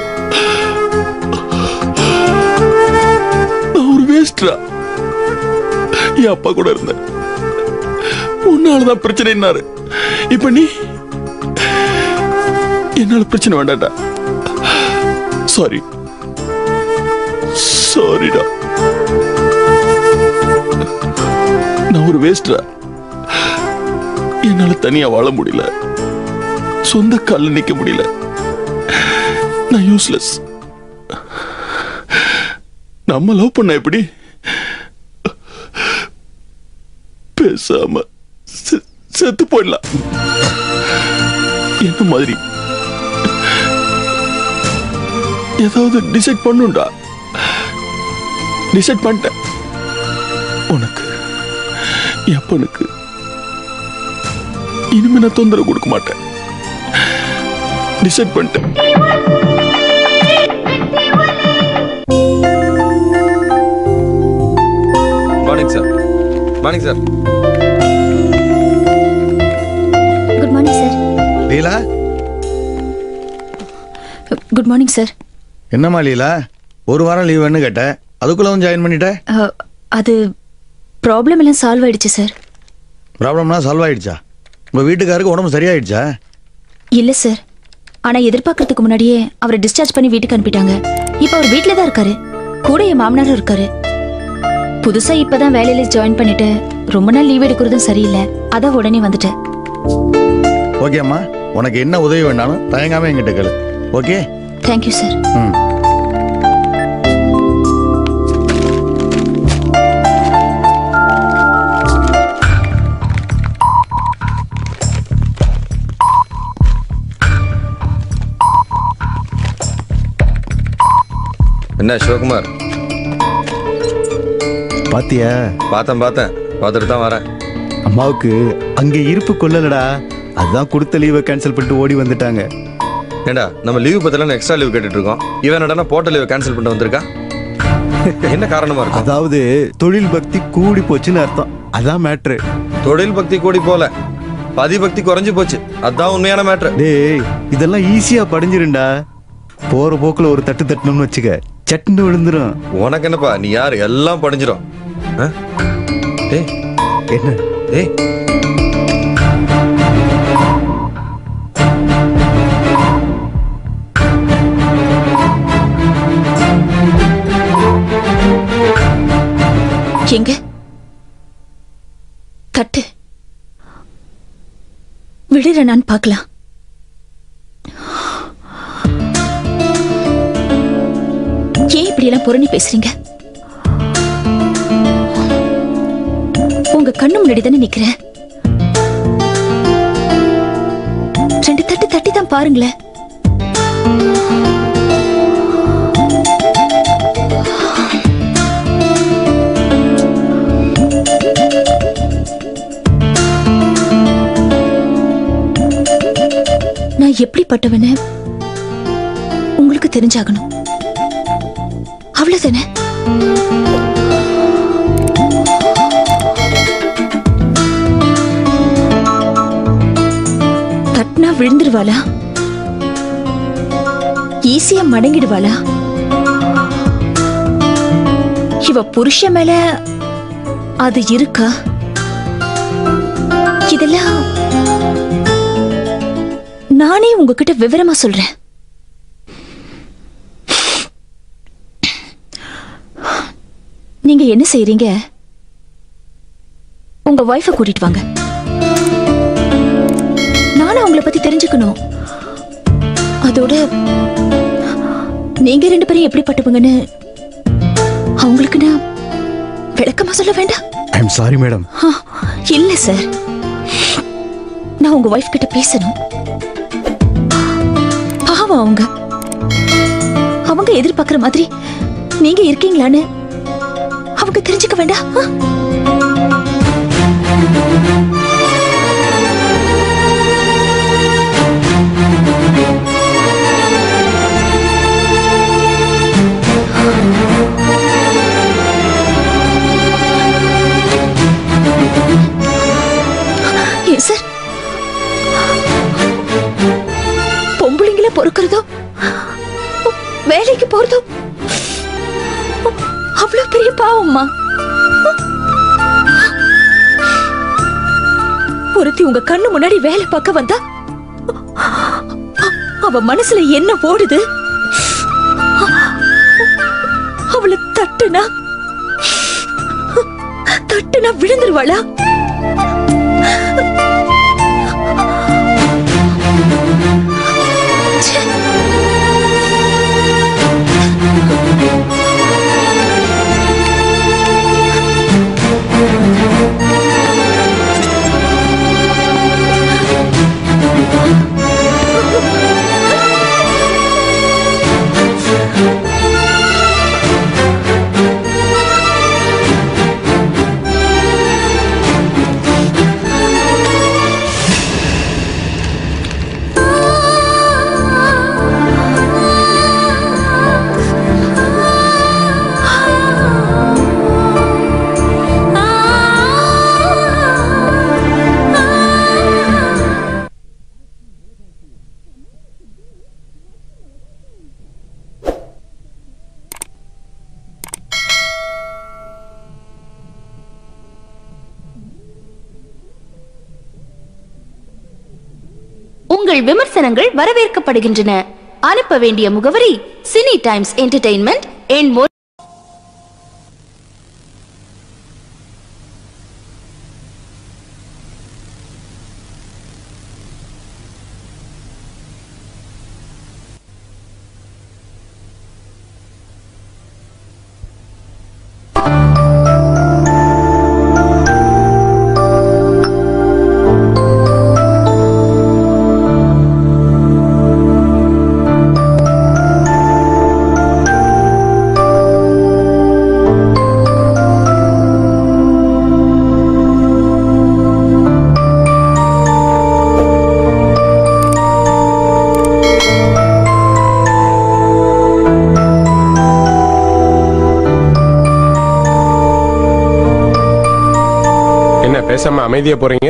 நான் ஒரு வேஸ்டா என் அப்பா கூட இருந்தேன் உன்னாலதான் பிரச்சனைன்னாரு இப்ப நீ என்னால பிரச்சனை வேண்டாம்டா சாரி சாரிடா நான் ஒரு வேஸ்டா என்னால தனியா வாழ முடியல சொந்த கால்ல நிக்க முடியல நான் யூஸ்லெஸ் நம்ம லவ் பண்ண எப்படி பேசாம செ- செத்து போயிடலாம் என்ன மாதிரி ஏதாவது டிசைட் பண்ணுண்டா டிசைட் பண்ணிட்டேன் உனக்கு எப்பனுக்கு இனிமே நான் தொந்தரவு கொடுக்க மாட்டேன் டிசைட் பண்ணிட்டேன் morning sir morning sir good morning sir Leela good morning sir என்னம்மா லீலா ஒரு வாரம் லீவ் வேணும் கேட்ட அதுக்குள்ள வந்து ஜாயின் பண்ணிட்ட அது ப்ராப்ளம் எல்லாம் சால்வ் ஆயிடுச்சு சார் ப்ராப்ளம்னா சால்வ் ஆயிடுச்சா உங்க வீட்டுக்காருக்கு உடம்பு சரியாயிடுச்சா இல்ல சார் ஆனா எதிர்பார்க்கறதுக்கு முன்னாடியே அவரை டிஸ்சார்ஜ் பண்ணி வீட்டுக்கு அனுப்பிட்டாங்க இப்ப அவர் வீட்ல தான் இருக்காரு கூட என் மாமனாரும் இருக்காரு புதுசா இப்பதான் வேலையில ஜாயின் பண்ணிட்டு ரொம்ப நாள் லீவ் எடுக்கிறதும் சரியில்லை அதான் உடனே வந்துட்டேன் ஓகேம்மா உனக்கு என்ன உதவி வேணாலும் தயங்காம என்கிட்ட கேளு ஓகே தேங்க்யூ சார் ம் என்ன சிவகுமார் பாத்தியா பார்த்தேன் பார்த்தேன் பார்த்துட்டு தான் வரேன் அம்மாவுக்கு அங்க இருப்பு கொள்ளலடா அதான் கொடுத்த லீவை கேன்சல் பண்ணிட்டு ஓடி வந்துட்டாங்க ஏண்டா நம்ம லீவ் பத்தில எக்ஸ்ட்ரா லீவ் கேட்டுட்டு இருக்கோம் இவன் என்னடா போட்ட லீவ் கேன்சல் பண்ணிட்டு வந்திருக்கா என்ன காரணமா இருக்கும் அதாவது தொழில் பக்தி கூடி போச்சுன்னு அர்த்தம் அதான் மேட்ரு தொழில் பக்தி கூடி போல பதி பக்தி குறைஞ்சு போச்சு அதான் உண்மையான மேட்ரு டேய் இதெல்லாம் ஈஸியா படிஞ்சிருண்டா போற போக்குல ஒரு தட்டு தட்டணும்னு வச்சுக்க சட்டுன்னு விழுந்துரும் உனக்கு என்னப்பா நீ யார் எல்லாம் படிஞ்சிடும் ஆ? டேய் என்ன டேய் எங்க தட்டு விடுற நான் பார்க்கலாம் ஏன் இப்படி எல்லாம் புரணி பேசுறீங்க உங்க கண்ணு முன்னாடி தானே நிக்கிறேன் ரெண்டு தட்டு தட்டி தான் பாருங்களேன் நான் எப்படிப்பட்டவன உங்களுக்கு தெரிஞ்சாகணும் அவ்வளவுதானே தட்னா விழுந்துருவாளா ஈஸியா மடங்கிடுவாளா இவ புருஷ மேல அது இருக்கா இதெல்லாம் நானே உங்ககிட்ட விவரமா சொல்றேன் நீங்க என்ன செய்றீங்க உங்க ஒய்ஃப கூட்டிட்டு வாங்க நானும் அவங்கள பத்தி தெரிஞ்சுக்கணும் அதோட நீங்க ரெண்டு பேரும் எப்படிப்பட்டவங்கன்னு அவங்களுக்கு நான் விளக்கமா சொல்ல வேண்டாம் I am sorry madam ah, இல்ல சார் நான் உங்க ஒய்ஃப் கிட்ட பேசணும் பாவம் அவங்க அவங்க எதிர்பார்க்கிற மாதிரி நீங்க இருக்கீங்களான்னு அவங்க தெரிஞ்சுக்க வேண்டாம் ஆ? ஏன் சார் பொம்பளைங்கள பொறுக்கிறதும் வேலைக்கு போறதும் அவ்வளவு பெரிய பாவம்மா ஒருத்தி உங்க கண்ணு முன்னாடி வேலை பார்க்க வந்தா அவ மனசுல என்ன ஓடுது அவளை தட்டுனா தட்டுனா விழுந்துருவாளா உங்கள் விமர்சனங்கள் வரவேற்கப்படுகின்றன அனுப்ப வேண்டிய முகவரி சினி டைம்ஸ் என்டர்டெயின்மெண்ட் எண் ஒன்று என்ன பேசாம அமைதியா போறீங்க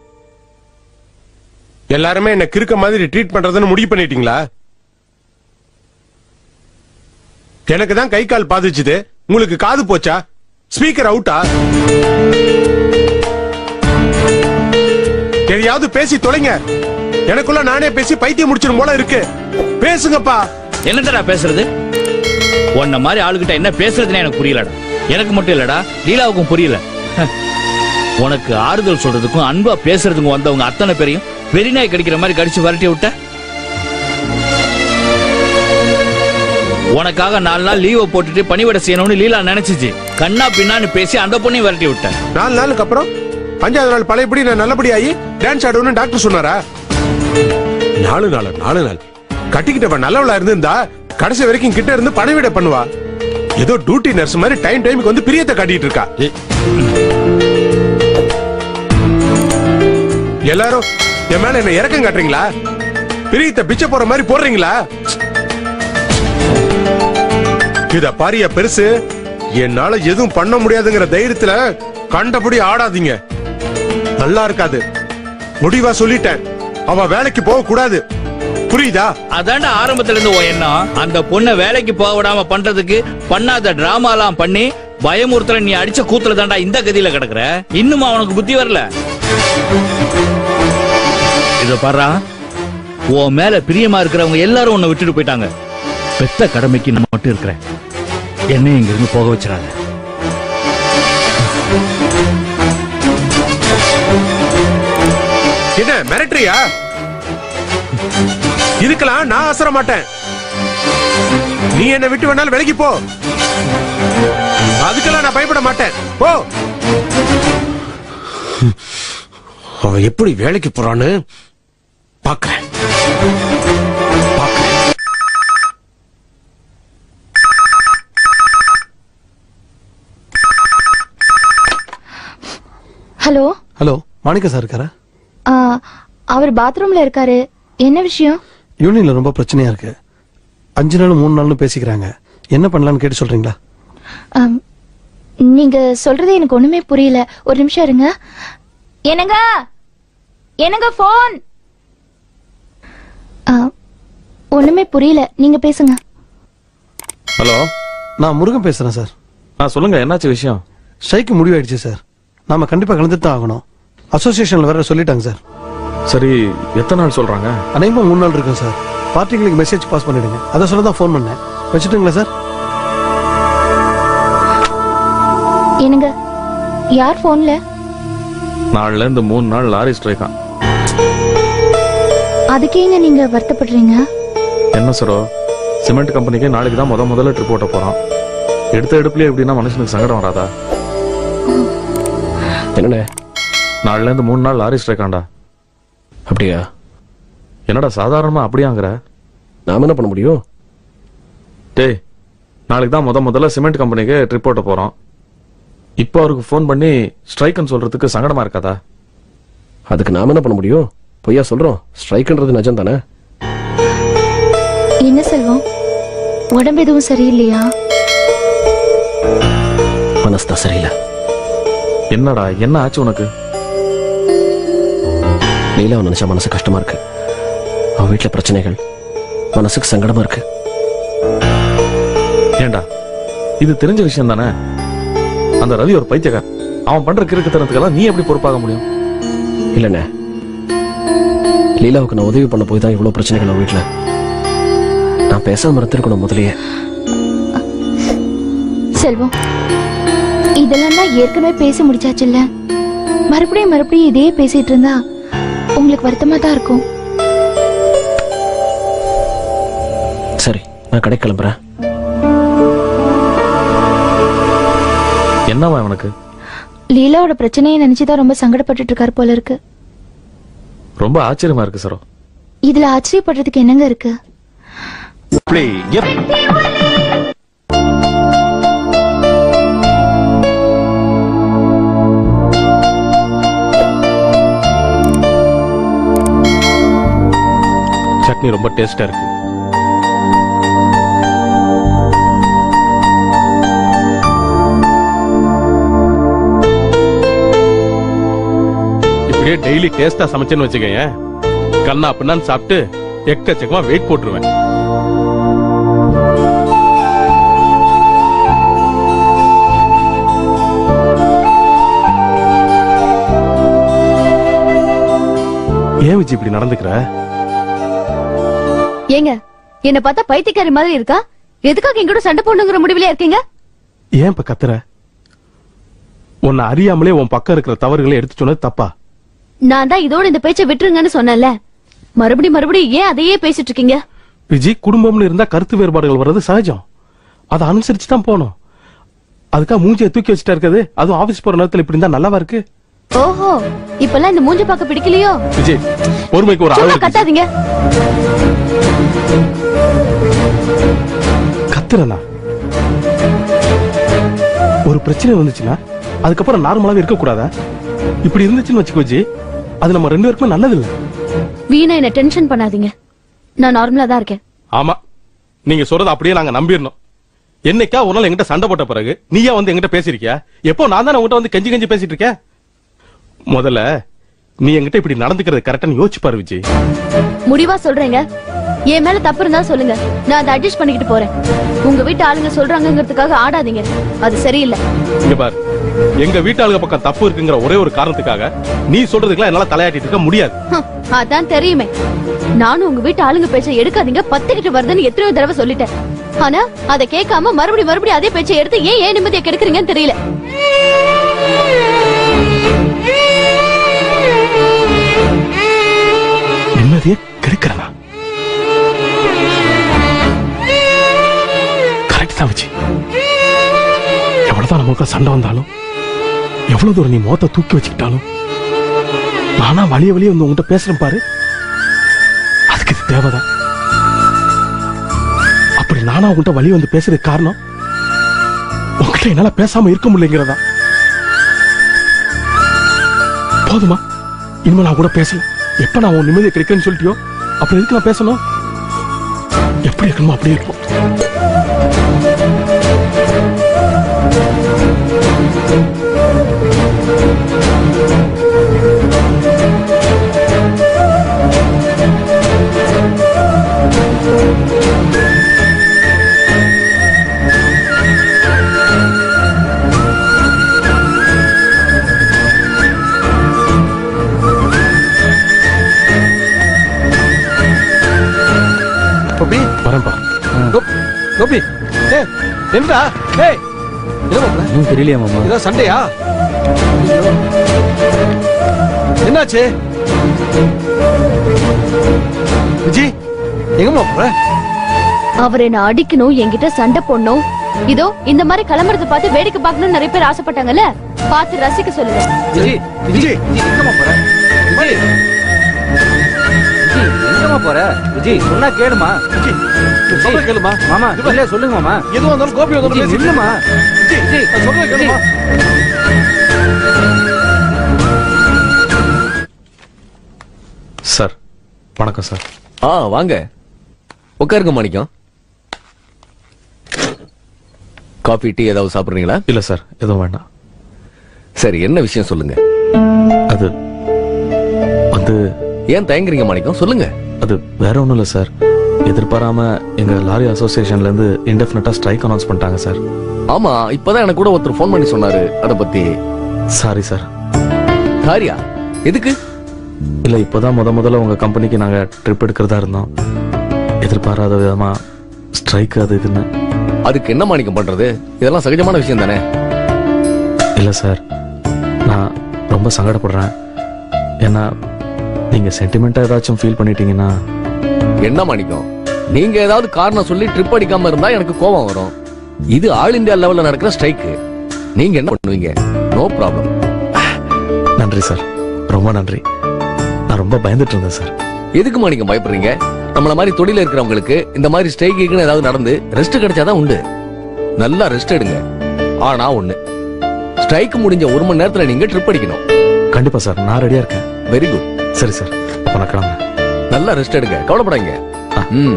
எல்லாருமே என்ன கிறுக்க மாதிரி ட்ரீட் பண்றதுன்னு முடிவு பண்ணிட்டீங்களா எனக்கு தான் கை கால் பாதிச்சுது உங்களுக்கு காது போச்சா ஸ்பீக்கர் அவுட்டா எதையாவது பேசி தொலைங்க எனக்குள்ள நானே பேசி பைத்தியம் முடிச்சிடும் போல இருக்கு பேசுங்கப்பா என்னடா பேசுறது உன்ன மாதிரி ஆளுகிட்ட என்ன பேசுறதுன்னு எனக்கு புரியலடா எனக்கு மட்டும் இல்லடா லீலாவுக்கும் புரியல ஹ. உனக்கு ஆறுதல் சொல்றதுக்கும் அன்பா பேசுறதுக்கும் வந்தவங்க அத்தனை பேரையும் வெறிநாய் கடிக்கிற மாதிரி கடிச்சு விரட்டி விட்ட உனக்காக நாலு நாள் லீவை போட்டுட்டு பணிவிட செய்யணும்னு லீலா நினைச்சிச்சு கண்ணா பின்னான்னு பேசி அந்த பொண்ணையும் விரட்டி விட்ட நாலு நாளுக்கு அப்புறம் அஞ்சாவது நாள் பழையபடி நான் நல்லபடி ஆகி டான்ஸ் ஆடுவேன்னு டாக்டர் சொன்னாரா நாலு நாள் நாலு நாள் கட்டிக்கிட்டவ நல்லவளா இருந்திருந்தா கடைசி வரைக்கும் கிட்ட இருந்து பணவிட பண்ணுவா ஏதோ டியூட்டி நர்ஸ் மாதிரி டைம் டைமுக்கு வந்து பிரியத்தை காட்டிட்டு இருக்கா எல்லாரும் என் மேல என்ன இறக்கம் காட்டுறீங்களா பிரியத்தை பிச்சை போற மாதிரி போடுறீங்களா இத பாரியா பெருசு என்னால எதுவும் பண்ண முடியாதுங்கிற தைரியத்துல கண்டபடி ஆடாதீங்க நல்லா இருக்காது முடிவா சொல்லிட்டேன் அவ வேலைக்கு போக கூடாது புரியுதா அதான்டா ஆரம்பத்துல இருந்து உன் எண்ணம் அந்த பொண்ணை வேலைக்கு போக விடாம பண்றதுக்கு பண்ணாத டிராமாலாம் பண்ணி பயமுறுத்தல நீ அடிச்ச கூத்துல தான்டா இந்த கதியில கிடக்குற இன்னும் அவனுக்கு புத்தி வரல இத பாரா உன் மேல பிரியமா இருக்கிறவங்க எல்லாரும் உன்னை விட்டுட்டு போயிட்டாங்க பெத்த கடமைக்கு நான் மட்டும் இருக்கிறேன் என்னை இங்க இருந்து போக வச்சிடாத என்ன மிரட்டுறியா இதுக்கெல்லாம் நான் அசர மாட்டேன் நீ என்ன விட்டு வேணாலும் விலகி போ அதுக்கெல்லாம் நான் பயப்பட மாட்டேன் போ அவன் எப்படி வேலைக்கு போறான்னு பாக்குறேன் ஹலோ ஹலோ மாணிக்க சார் இருக்காரா ஆ, அவர் பாத்ரூம்ல இருக்காரு என்ன விஷயம் யூனியன்ல ரொம்ப பிரச்சனையா இருக்கு அஞ்சு நாள் மூணு நாள்னு பேசிக்கிறாங்க என்ன பண்ணலாம்னு கேட்டு சொல்றீங்களா ஆம், நீங்க சொல்றது எனக்கு ஒண்ணுமே புரியல ஒரு நிமிஷம் இருங்க என்னங்க என்னங்க போன் ஒண்ணுமே புரியல நீங்க பேசுங்க ஹலோ நான் முருகன் பேசுறேன் சார் நான் சொல்லுங்க என்னாச்சு விஷயம் ஸ்ட்ரைக்கு முடிவாயிடுச்சு சார் நாம கண்டிப்பா கலந்துட்டு தான் ஆகணும் அசோசியேஷன்ல வேற சொல்லிட்டாங்க சார் சரி எத்தனை நாள் சொல்றாங்க அநேகமா மூணு நாள் இருக்கும் சார் பார்ட்டிங்களுக்கு மெசேஜ் பாஸ் பண்ணிடுங்க அதை சொல்ல தான் ஃபோன் பண்ணேன் வச்சுட்டுங்களா சார் என்னங்க யார் போன்ல நாலுல இருந்து மூணு நாள் லாரி ஸ்ட்ரைக்கா அதுக்கேங்க நீங்க வருத்தப்படுறீங்க என்ன சரோ சிமெண்ட் கம்பெனிக்கு நாளைக்கு தான் முத முதல்ல ட்ரிப் ஓட்ட போறோம் எடுத்த எடுப்புலயே எப்படின்னா மனுஷனுக்கு சங்கடம் வராதா என்னண்ணே நாலுல இருந்து மூணு நாள் லாரி ஸ்ட்ரைக்காண்டா அப்படியா என்னடா சாதாரணமா அப்படியாங்கிற நாம என்ன பண்ண முடியும் டேய் நாளைக்கு தான் முத முதல்ல சிமெண்ட் கம்பெனிக்கு ட்ரிப் ஓட்ட போறோம் இப்போ அவருக்கு ஃபோன் பண்ணி ஸ்ட்ரைக்குன்னு சொல்றதுக்கு சங்கடமா இருக்காதா அதுக்கு நாம என்ன பண்ண முடியும் பொய்யா சொல்றோம் ஸ்ட்ரைக்ன்றது நிஜம் தானே என்ன செல்வம் உடம்பு எதுவும் சரியில்லையா மனசு தான் சரியில்லை என்னடா என்ன ஆச்சு உனக்கு லீலாவை நினைச்சா மனசு கஷ்டமா இருக்கு அவ வீட்டுல பிரச்சனைகள் மனசுக்கு சங்கடமா இருக்கு ஏண்டா இது தெரிஞ்ச விஷயம் தானே அந்த ரவி ஒரு பைத்தியக்கார் அவன் பண்ற கிறுக்குத்தனத்துக்கெல்லாம் நீ எப்படி பொறுப்பாக முடியும் இல்லண்ணே லீலாவுக்கு நான் உதவி பண்ண போய் தான் இவ்வளவு பிரச்சனைகள் அவ வீட்டுல நான் பேசாம இருந்திருக்கணும் முதலியே செல்வம் இதெல்லாம் தான் ஏற்கனவே பேசி முடிச்சாச்சுல்ல மறுபடியும் மறுபடியும் இதே பேசிட்டு இருந்தா உங்களுக்கு வருத்தமா தான் இருக்கும் சரி நான் கடைக்கு கிளம்புறேன் என்னவா உனக்கு லீலாவோட பிரச்சனையை நினைச்சுதான் ரொம்ப சங்கடப்பட்டுட்டு இருக்காரு போல இருக்கு ரொம்ப ஆச்சரியமா இருக்கு சரோ இதுல ஆச்சரியப்படுறதுக்கு என்னங்க இருக்கு ப்ளே எப் சட்னி ரொம்ப டேஸ்டா இருக்கு இப்படியே டெய்லி டேஸ்டா சமைச்சேன்னு வச்சுக்கோங்க கண்ணா பின்னான்னு சாப்பிட்டு எக்கச்சக்கமா வெயிட் போட்டுருவேன் ஏன் விஜய் இப்படி நடந்துக்கிற ஏங்க என்ன பார்த்தா பைத்தியக்காரி மாதிரி இருக்கா எதுக்காக எங்கூட சண்டை போடணுங்கிற முடிவுல இருக்கீங்க ஏன் இப்ப கத்துற உன்னை அறியாமலே உன் பக்கம் இருக்கிற தவறுகளை எடுத்து சொன்னது தப்பா நான் தான் இதோட இந்த பேச்சை விட்டுருங்கன்னு சொன்னேன்ல மறுபடியும் மறுபடியும் ஏன் அதையே பேசிட்டு இருக்கீங்க விஜய் குடும்பம்னு இருந்தா கருத்து வேறுபாடுகள் வர்றது சகஜம் அதை அனுசரிச்சு தான் போகணும் அதுக்காக மூஞ்சியை தூக்கி வச்சுட்டா இருக்குது அதுவும் ஆபீஸ் போற நேரத்துல இப்படி இருந்தா நல்லாவா இருக்கு ஓஹோ இப்பெல்லாம் இந்த மூஞ்ச பார்க்க பிடிக்கலையோ விஜய் பொறுமைக்கு ஒரு அளவு சும்மா இருக்கு. கத்தாதீங்க கத்துறனா ஒரு பிரச்சனை வந்துச்சுன்னா அதுக்கப்புறம் நார்மலாவே இருக்க கூடாதா இப்படி இருந்துச்சுன்னு வச்சுக்கோ விஜய் அது நம்ம ரெண்டு பேருக்குமே நல்லது இல்ல வீணா என்ன டென்ஷன் பண்ணாதீங்க நான் நார்மலா தான் இருக்கேன் ஆமா நீங்க சொல்றத அப்படியே நாங்க நம்பிடணும் என்னைக்கா ஒரு நாள் என்கிட்ட சண்டை போட்ட பிறகு நீயா வந்து என்கிட்ட பேசிருக்கியா எப்போ நான் தானே உங்ககிட்ட வந்து கெஞ்சி கெஞ்சி பேசிட்டு இருக்கேன் முதல்ல நீ என்கிட்ட இப்படி நடந்துக்கிறது கரெக்டான்னு யோசிச்சு பாரு விஜய் முடிவா சொல்றேங்க என் மேல தப்பு இருந்தா சொல்லுங்க நான் அதை அட்ஜஸ்ட் பண்ணிக்கிட்டு போறேன் உங்க வீட்டு ஆளுங்க சொல்றாங்கங்கிறதுக்காக ஆடாதீங்க அது சரியில்லை இங்க பாரு எங்க வீட்டாளுங்க பக்கம் தப்பு இருக்குங்கிற ஒரே ஒரு காரணத்துக்காக நீ சொல்றதுக்கெல்லாம் என்னால தலையாட்டிட்டு இருக்க முடியாது ஹம், அதான் தெரியுமே நானும் உங்க வீட்டு ஆளுங்க பேச்ச எடுக்காதீங்க பத்துக்கிட்டு வருதுன்னு எத்தனையோ தடவை சொல்லிட்டேன் ஆனா அதை கேட்காம மறுபடியும் மறுபடியும் அதே பேச்சை எடுத்து ஏன் ஏன் நிம்மதியை கெடுக்குறீங்கன்னு தெரியல நிம்மதியை கெடுக்கிறனா கரெக்ட் தான் வச்சு எவ்வளவுதான் நமக்கு சண்டை வந்தாலும் எவ்வளவு தூரம் நீ மோத்த தூக்கி வச்சுக்கிட்டாலும் நானா வழிய வழிய வந்து உங்ககிட்ட பேசுறேன் பாரு அதுக்கு இது தேவைதான் அப்படி நானா உங்ககிட்ட வழி வந்து பேசுறதுக்கு காரணம் உங்ககிட்ட என்னால பேசாம இருக்க முடியலங்கிறதா போதுமா இனிமே நான் கூட பேசல எப்ப நான் உன் நிம்மதியை கிடைக்கிறேன்னு சொல்லிட்டியோ அப்புறம் எதுக்கு நான் பேசணும் எப்படி இருக்கணுமோ அப்படியே இருக்கும் கோபி வரேன்பா கோ- கோபி ஏ என்னடா ஏய் என்ன மாப்ள? இன்னும் தெரியலையா மாமா இதோ சண்டையா ஐயோ. என்னாச்சு விஜய் எங்கம்மா போற அவர் என்ன அடிக்கணும் என்கிட்ட சண்டை போடணும் இதோ இந்த மாதிரி கிளம்புறத பார்த்து வேடிக்கை பார்க்கணும்னு நிறைய பேர் ஆசைப்பட்டாங்கல்ல பார்த்து ரசிக்க சொல்லுங்க விஜய் விஜய் எங்கம்மா போற விஜய் எங்கம்மா போற விஜய் சொன்னா கேளுமா விஜய் சொல்ற கேளுமா மாமா இல்ல சொல்லுங்க மாமா எதுவும் வந்தாலும் கோபி வந்தாலும் விஜய், பேசிட்டு நில்லுமா. விஜய் விஜய் நான் சொல்றத கேளுமா சார் வணக்கம் சார் ஆ வாங்க உட்காருங்க மாணிக்கம் காஃபி டீ ஏதாவது சாப்பிடுறீங்களா இல்ல சார் எதுவும் வேண்டாம் சரி என்ன விஷயம் சொல்லுங்க அது வந்து ஏன் தயங்குறீங்க மாணிக்கம் சொல்லுங்க அது வேற ஒண்ணும் இல்ல சார் எதிர்பாராம எங்க லாரி அசோசியேஷன்ல இருந்து இன்டெஃபினட்டா ஸ்ட்ரைக் அனௌன்ஸ் பண்ணிட்டாங்க சார் ஆமா இப்பதான் எனக்கு கூட ஒருத்தர் ஃபோன் பண்ணி சொன்னாரு அத பத்தி சாரி சார் சாரியா எதுக்கு இல்ல இப்போதான் முத முதல்ல உங்க கம்பெனிக்கு நாங்க ட்ரிப் எடுக்கிறதா இருந்தோம் எதிர்பாராத விதமா ஸ்ட்ரைக் அது இதுன்னு அதுக்கு என்ன மாணிக்கம் பண்றது இதெல்லாம் சகஜமான விஷயம் தானே இல்ல சார் நான் ரொம்ப சங்கடப்படுறேன் ஏன்னா நீங்க சென்டிமெண்டா ஏதாச்சும் ஃபீல் பண்ணிட்டீங்கன்னா என்ன மாணிக்கம் நீங்க ஏதாவது காரணம் சொல்லி ட்ரிப் அடிக்காம இருந்தா எனக்கு கோபம் வரும் இது ஆல் இந்தியா லெவல்ல நடக்கிற ஸ்ட்ரைக் நீங்க என்ன பண்ணுவீங்க நோ ப்ராப்ளம் நன்றி சார் ரொம்ப நன்றி நான் ரொம்ப பயந்துட்டு இருந்தேன் சார் எதுக்கு மாணிக்கம் பயப்படுறீங்க நம்மள மாதிரி தொழில இருக்கிறவங்களுக்கு இந்த மாதிரி ஸ்ட்ரைக்குன்னு ஏதாவது நடந்து ரெஸ்ட் கிடைச்சாதான் உண்டு நல்லா ரெஸ்ட் எடுங்க ஆனா ஒண்ணு ஸ்ட்ரைக் முடிஞ்ச ஒரு மணி நேரத்துல நீங்க ட்ரிப் அடிக்கணும் கண்டிப்பா சார் நான் ரெடியா இருக்கேன் வெரி குட் சரி சார் அப்ப நான் கிளம்புறேன் நல்லா ரெஸ்ட் எடுங்க கவலைப்படாங்க ம்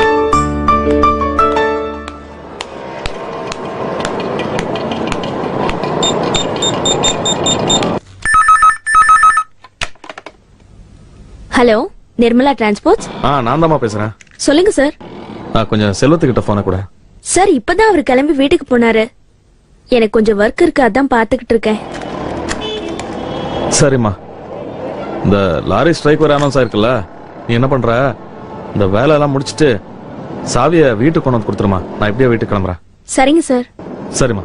ஹலோ நிர்மலா டிரான்ஸ்போர்ட்ஸ் ஆ நான் தாம்மா பேசுறேன் சொல்லுங்க சார் நான் கொஞ்சம் செல்வத்துக்கிட்ட போன கூட சார் இப்பதான் அவர் கிளம்பி வீட்டுக்கு போனாரு எனக்கு கொஞ்சம் ஒர்க் இருக்கு அதான் பாத்துக்கிட்டு இருக்கேன் சரிம்மா இந்த லாரி ஸ்ட்ரைக் வர அனௌன்ஸ் ஆயிருக்குல்ல நீ என்ன பண்ற இந்த வேலை எல்லாம் முடிச்சிட்டு சாவிய வீட்டுக்கு கொண்டு வந்து கொடுத்துருமா நான் இப்படியே வீட்டுக்கு கிளம்புறேன் சரிங்க சார் சரிம்மா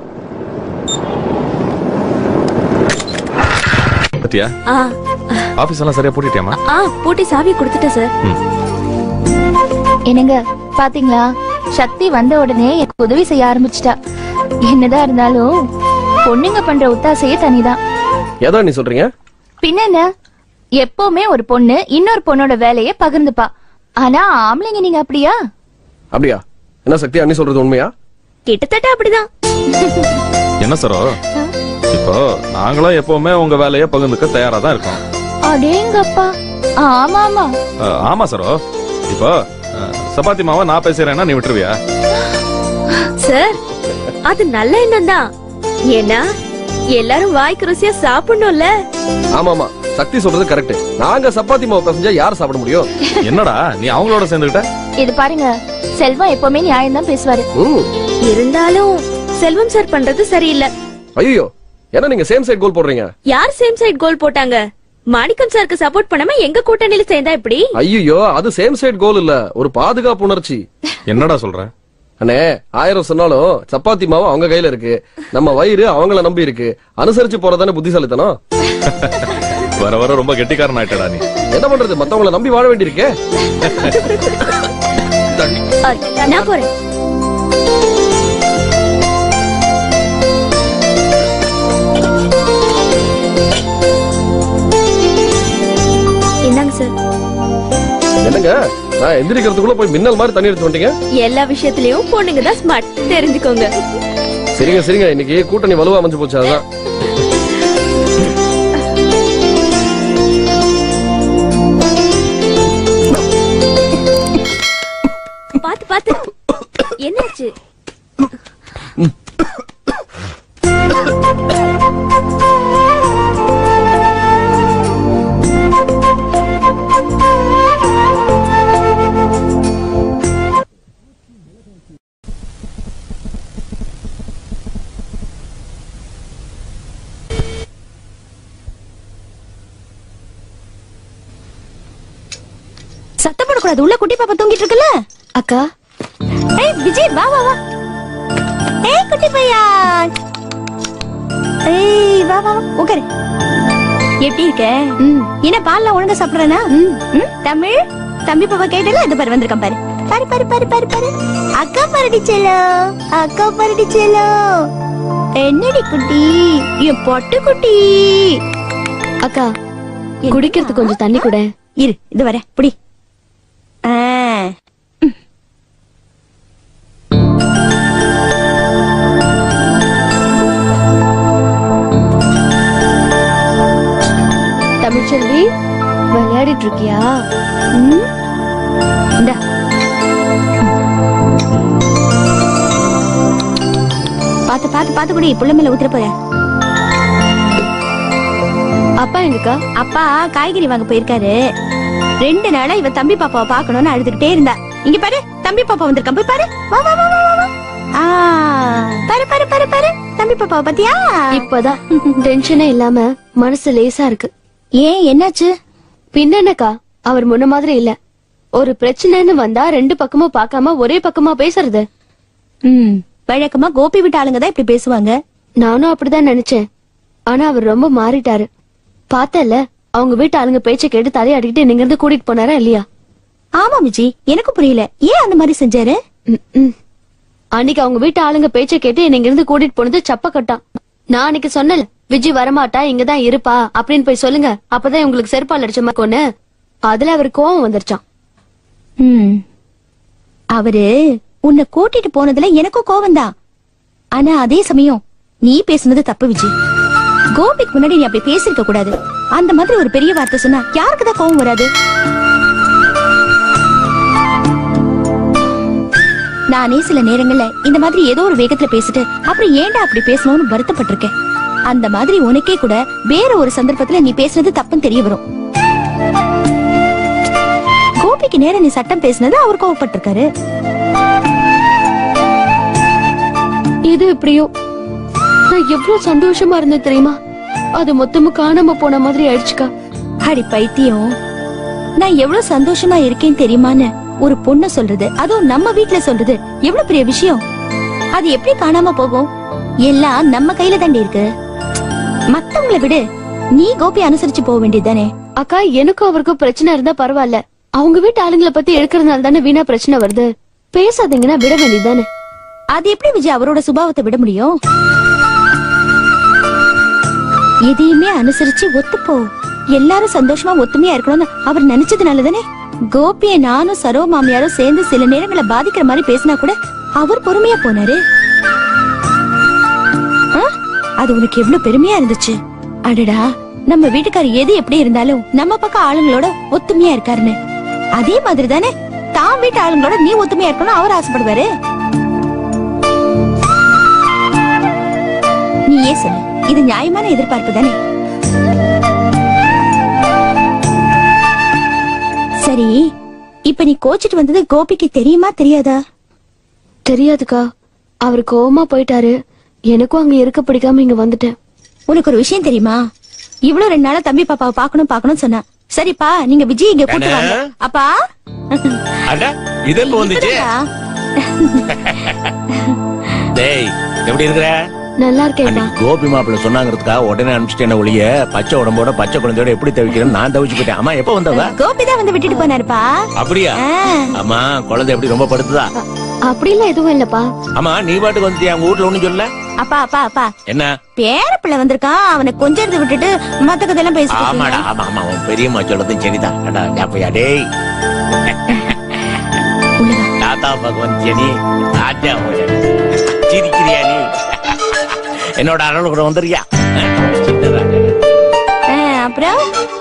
பத்தியா ஆ ஆபீஸ் எல்லாம் சரியா பூட்டிட்டியாமா ஆ பூட்டி சாவி கொடுத்துட்டேன் சார் என்னங்க பாத்தீங்களா சக்தி வந்த உடனே எனக்கு உதவி செய்ய ஆரம்பிச்சிட்டா என்னதான் இருந்தாலும் பொண்ணுங்க பண்ற ஒத்தாசையே தனிதான் ஏதோ நீ சொல்றீங்க பின்ன என்ன எப்பவுமே ஒரு பொண்ணு இன்னொரு பொண்ணோட வேலைய பகிர்ந்துப்பா ஆனா ஆம்பளைங்க நீங்க அப்படியா அப்படியா என்ன சக்தி அண்ணி சொல்றது உண்மையா கிட்டத்தட்ட அப்படிதான் என்ன சரோ இப்போ நாங்களும் எப்பவுமே உங்க வேலையை பகிர்ந்துக்க தயாரா தான் இருக்கோம் அடேங்கப்பா ஆமா ஆமா அஹ், ஆமா சரோ இப்போ அஹ், சப்பாத்தி மாவை நான் பேசுறேன்னா நீ விட்டுருவியா சார் அது நல்ல எண்ணம் தான் ஏன்னா எல்லாரும் வாய்க்கு ருசியா சாப்பிடணும்ல ஆமா ஆமா சக்தி சொல்றது கரெக்ட் நாங்க சப்பாத்தி மாவு பசஞ்சா யார் சாப்பிட முடியும் என்னடா நீ அவங்களோட சேர்ந்துகிட்ட இது பாருங்க செல்வம் எப்பவுமே நியாயம் தான் பேசுவாரு இருந்தாலும் செல்வம் சார் பண்றது சரியில்லை ஐயோ என்ன நீங்க சேம் சைடு கோல் போடுறீங்க யார் சேம் சைடு கோல் போட்டாங்க மாணிக்கம் சாருக்கு சப்போர்ட் பண்ணாம எங்க கூட்டணியில சேர்ந்தா இப்படி ஐயோ அது சேம் சைடு கோல் இல்ல ஒரு பாதுகாப்பு உணர்ச்சி என்னடா சொல்ற அண்ணே ஆயிரம் சொன்னாலும் சப்பாத்தி மாவு அவங்க கையில இருக்கு நம்ம வயிறு அவங்கள நம்பி இருக்கு அனுசரிச்சு போறதானே புத்திசாலித்தனம் வர வர ரொம்ப கெட்டிக்காரன் ஆயிட்டடா நீ என்ன பண்றது மத்தவங்கள நம்பி வாழ வேண்டியிருக்கே அ, நான் போறேன் என்னங்க சார் என்னங்க நான் எந்திரிக்கிறதுக்குள்ள போய் மின்னல் மாதிரி தண்ணி எடுத்து வந்துட்டீங்க எல்லா விஷயத்திலயும் பொண்ணுங்க தான் ஸ்மார்ட் தெரிஞ்சுக்கோங்க சரிங்க சரிங்க இன்னைக்கு கூட்டணி வலுவா அமைஞ்சு போச்சு அதான் பாத்து பாத்து என்னாச்சு சத்தம் போடக்கூடாது உள்ள குட்டி பாப்பா தூங்கிட்டு இருக்குல்ல அக்கா ஏய் விஜய் வா வா வா ஏய் குட்டி பையா ஏய் வா வா வா, உட்காரு எப்படி இருக்க என்ன பால்ல ஒழுங்கா சாப்பிடுறனா தமிழ் தம்பி பாப்பா கேட்டல இந்த பாரு வந்திருக்கான் பாரு பாரு பாரு பாரு பாரு பாரு அக்கா பாருடி செல்லோ அக்கா பாருடி செல்லோ என்னடி குட்டி என் பொட்டு குட்டி அக்கா குடிக்கிறதுக்கு கொஞ்சம் தண்ணி கூட இரு இது வர புடி ஆ தமிழ்ச்செல்வி விளையாடிட்டு இருக்கியா ம். இந்தா. பாத்து பாத்து பாத்து குடி புள்ள மேல ஊத்துற போற அப்பா எங்கக்கா அப்பா காய்கறி வாங்க போயிருக்காரு ரெண்டு நாளா இவ தம்பி பாப்பாவை பார்க்கணும்னு அழுதுகிட்டே இருந்தா இங்க பாரு தம்பி பாப்பா வந்திருக்கான் போய் பாரு வா வா வா வா வா, வா ஆ பாரு பாரு பாரு பாரு தம்பி பாப்பாவை பாத்தியா இப்பதான் டென்ஷனே இல்லாம மனசு லேசா இருக்கு ஏன் என்னாச்சு பின்னக்கா அவர் முன்ன மாதிரி இல்ல ஒரு பிரச்சனைன்னு வந்தா ரெண்டு பக்கமும் பார்க்காம ஒரே பக்கமா பேசுறது ம் வழக்கமா கோபி விட்ட ஆளுங்க தான் இப்படி பேசுவாங்க நானும் அப்படிதான் நினைச்சேன் ஆனா அவர் ரொம்ப மாறிட்டாரு பார்த்தல அவங்க வீட்டு ஆளுங்க பேச்ச கேட்டு தலையாடிக்கிட்டு நீங்க இருந்து கூட்டிட்டு போனாரா இல்லையா ஆமா விஜி எனக்கு புரியல ஏன் அந்த மாதிரி செஞ்சாரு அன்னைக்கு அவங்க வீட்டு ஆளுங்க பேச்ச கேட்டு நீங்க இருந்து கூட்டிட்டு போனது சப்ப கட்டான் நான் அன்னைக்கு சொன்னல விஜய் வரமாட்டா இங்கதான் இருப்பா அப்படின்னு போய் சொல்லுங்க அப்பதான் உங்களுக்கு செருப்பால் அடிச்ச மாதிரி கொன்னு அதுல அவர் கோவம் வந்துருச்சான் ம் அவரு உன்னை கூட்டிட்டு போனதுல எனக்கும் கோவம் தான் ஆனா அதே சமயம் நீ பேசுனது தப்பு விஜய் கோபிக்கு முன்னாடி நீ அப்படி பேசிருக்க கூடாது அந்த மாதிரி ஒரு பெரிய வார்த்தை சொன்னா யாருக்கு தான் கோவம் வராது நானே சில நேரங்கள்ல இந்த மாதிரி ஏதோ ஒரு வேகத்துல பேசிட்டு அப்புறம் ஏன்டா அப்படி பேசணும்னு வருத்தப்பட்டிருக்கேன் அந்த மாதிரி உனக்கே கூட வேற ஒரு சந்தர்ப்பத்துல நீ பேசுனது தப்புன்னு தெரிய வரும் கோபிக்கு நேரம் நீ சட்டம் பேசுனது அவர் கோவப்பட்டிருக்காரு இது எப்படியோ நான் எவ்வளவு சந்தோஷமா இருந்தேன் தெரியுமா அது மொத்தமும் காணாம போன மாதிரி ஆயிடுச்சுக்கா அடி பைத்தியம் நான் எவ்வளவு சந்தோஷமா இருக்கேன் தெரியுமான்னு ஒரு பொண்ணு சொல்றது அதுவும் நம்ம வீட்ல சொல்றது எவ்வளவு பெரிய விஷயம் அது எப்படி காணாம போகும் எல்லாம் நம்ம கையில தாண்டி இருக்கு மத்தவங்கள விடு நீ கோபி அனுசரிச்சு போக வேண்டியதுதானே அக்கா எனக்கும் அவருக்கும் பிரச்சனை இருந்தா பரவாயில்ல அவங்க வீட்டு ஆளுங்களை பத்தி எடுக்கிறதுனால தானே வீணா பிரச்சனை வருது பேசாதீங்கன்னா விட வேண்டியதுதானே அது எப்படி விஜய் அவரோட சுபாவத்தை விட முடியும் எதையுமே அனுசரிச்சு ஒத்துப்போ எல்லாரும் சந்தோஷமா ஒத்துமையா இருக்கணும்னு அவர் நினைச்சதுனால தானே கோபிய நானும் சரோ மாமியாரும் சேர்ந்து சில நேரங்களை பாதிக்கிற மாதிரி பேசினா கூட அவர் பொறுமையா போனாரு ஆ? அது உனக்கு எவ்வளவு பெருமையா இருந்துச்சு அடடா நம்ம வீட்டுக்காரர் எது எப்படி இருந்தாலும் நம்ம பக்கம் ஆளுங்களோட ஒத்துமையா இருக்காருன்னு அதே மாதிரி தானே தான் வீட்டு ஆளுங்களோட நீ ஒத்துமையா இருக்கணும் அவர் ஆசைப்படுவாரு நீயே சொல்லு இது நியாயமான எதிர்பார்ப்பு தானே சரி இப்ப நீ கோச்சிட்டு வந்தது கோபிக்கு தெரியுமா தெரியாதா தெரியாதுக்கா அவர் கோவமா போயிட்டாரு எனக்கும் அங்க இருக்க பிடிக்காம இங்க வந்துட்டேன் உனக்கு ஒரு விஷயம் தெரியுமா இவ்வளவு ரெண்டு நாளா தம்பி பாப்பாவை பாக்கணும் பாக்கணும் சொன்னா சரிப்பா நீங்க விஜய் இங்க கூட்டு வாங்க அப்பா அட இது எப்ப வந்துச்சு டேய் எப்படி இருக்கிற நல்லா இருக்கேன்ப்பா கோபி மாப்பிள்ள சொன்னாங்கிறதுக்காக உடனே அனுப்பிச்சிட்டேன் ஒழிய பச்சை உடம்போட பச்சை குழந்தையோட எப்படி தவிக்கிறேன்னு நான் தவிச்சு போயிட்டேன் அம்மா எப்ப வந்தவ கோபி தான் வந்து விட்டுட்டு போனாருப்பா அப்படியா ஆ. அம்மா குழந்தை எப்படி ரொம்ப படுத்துதா அப்படிலாம் எதுவும் இல்லப்பா அம்மா நீ பாட்டுக்கு வந்துட்டியா உங்க வீட்டுல ஒண்ணும் சொல்ல அப்பா அப்பா அப்பா என்ன பேர பிள்ளை வந்திருக்கான் அவனை கொஞ்சம் விட்டுட்டு மத்த கதையெல்லாம் பேசிட்டு ஆமாடா இருக்கீங்க. ஆமா ஆமா உன் பெரியம்மா சொல்றதும் சரிதான் அடா ஞாபகம் டேய் தாத்தா பகவான் ஜெனி ராஜா மகன். சிரிக்கிறியா நீ என்னோட அருள் கூட வந்துறியா சின்ன ராஜா ஆ, அப்புறம்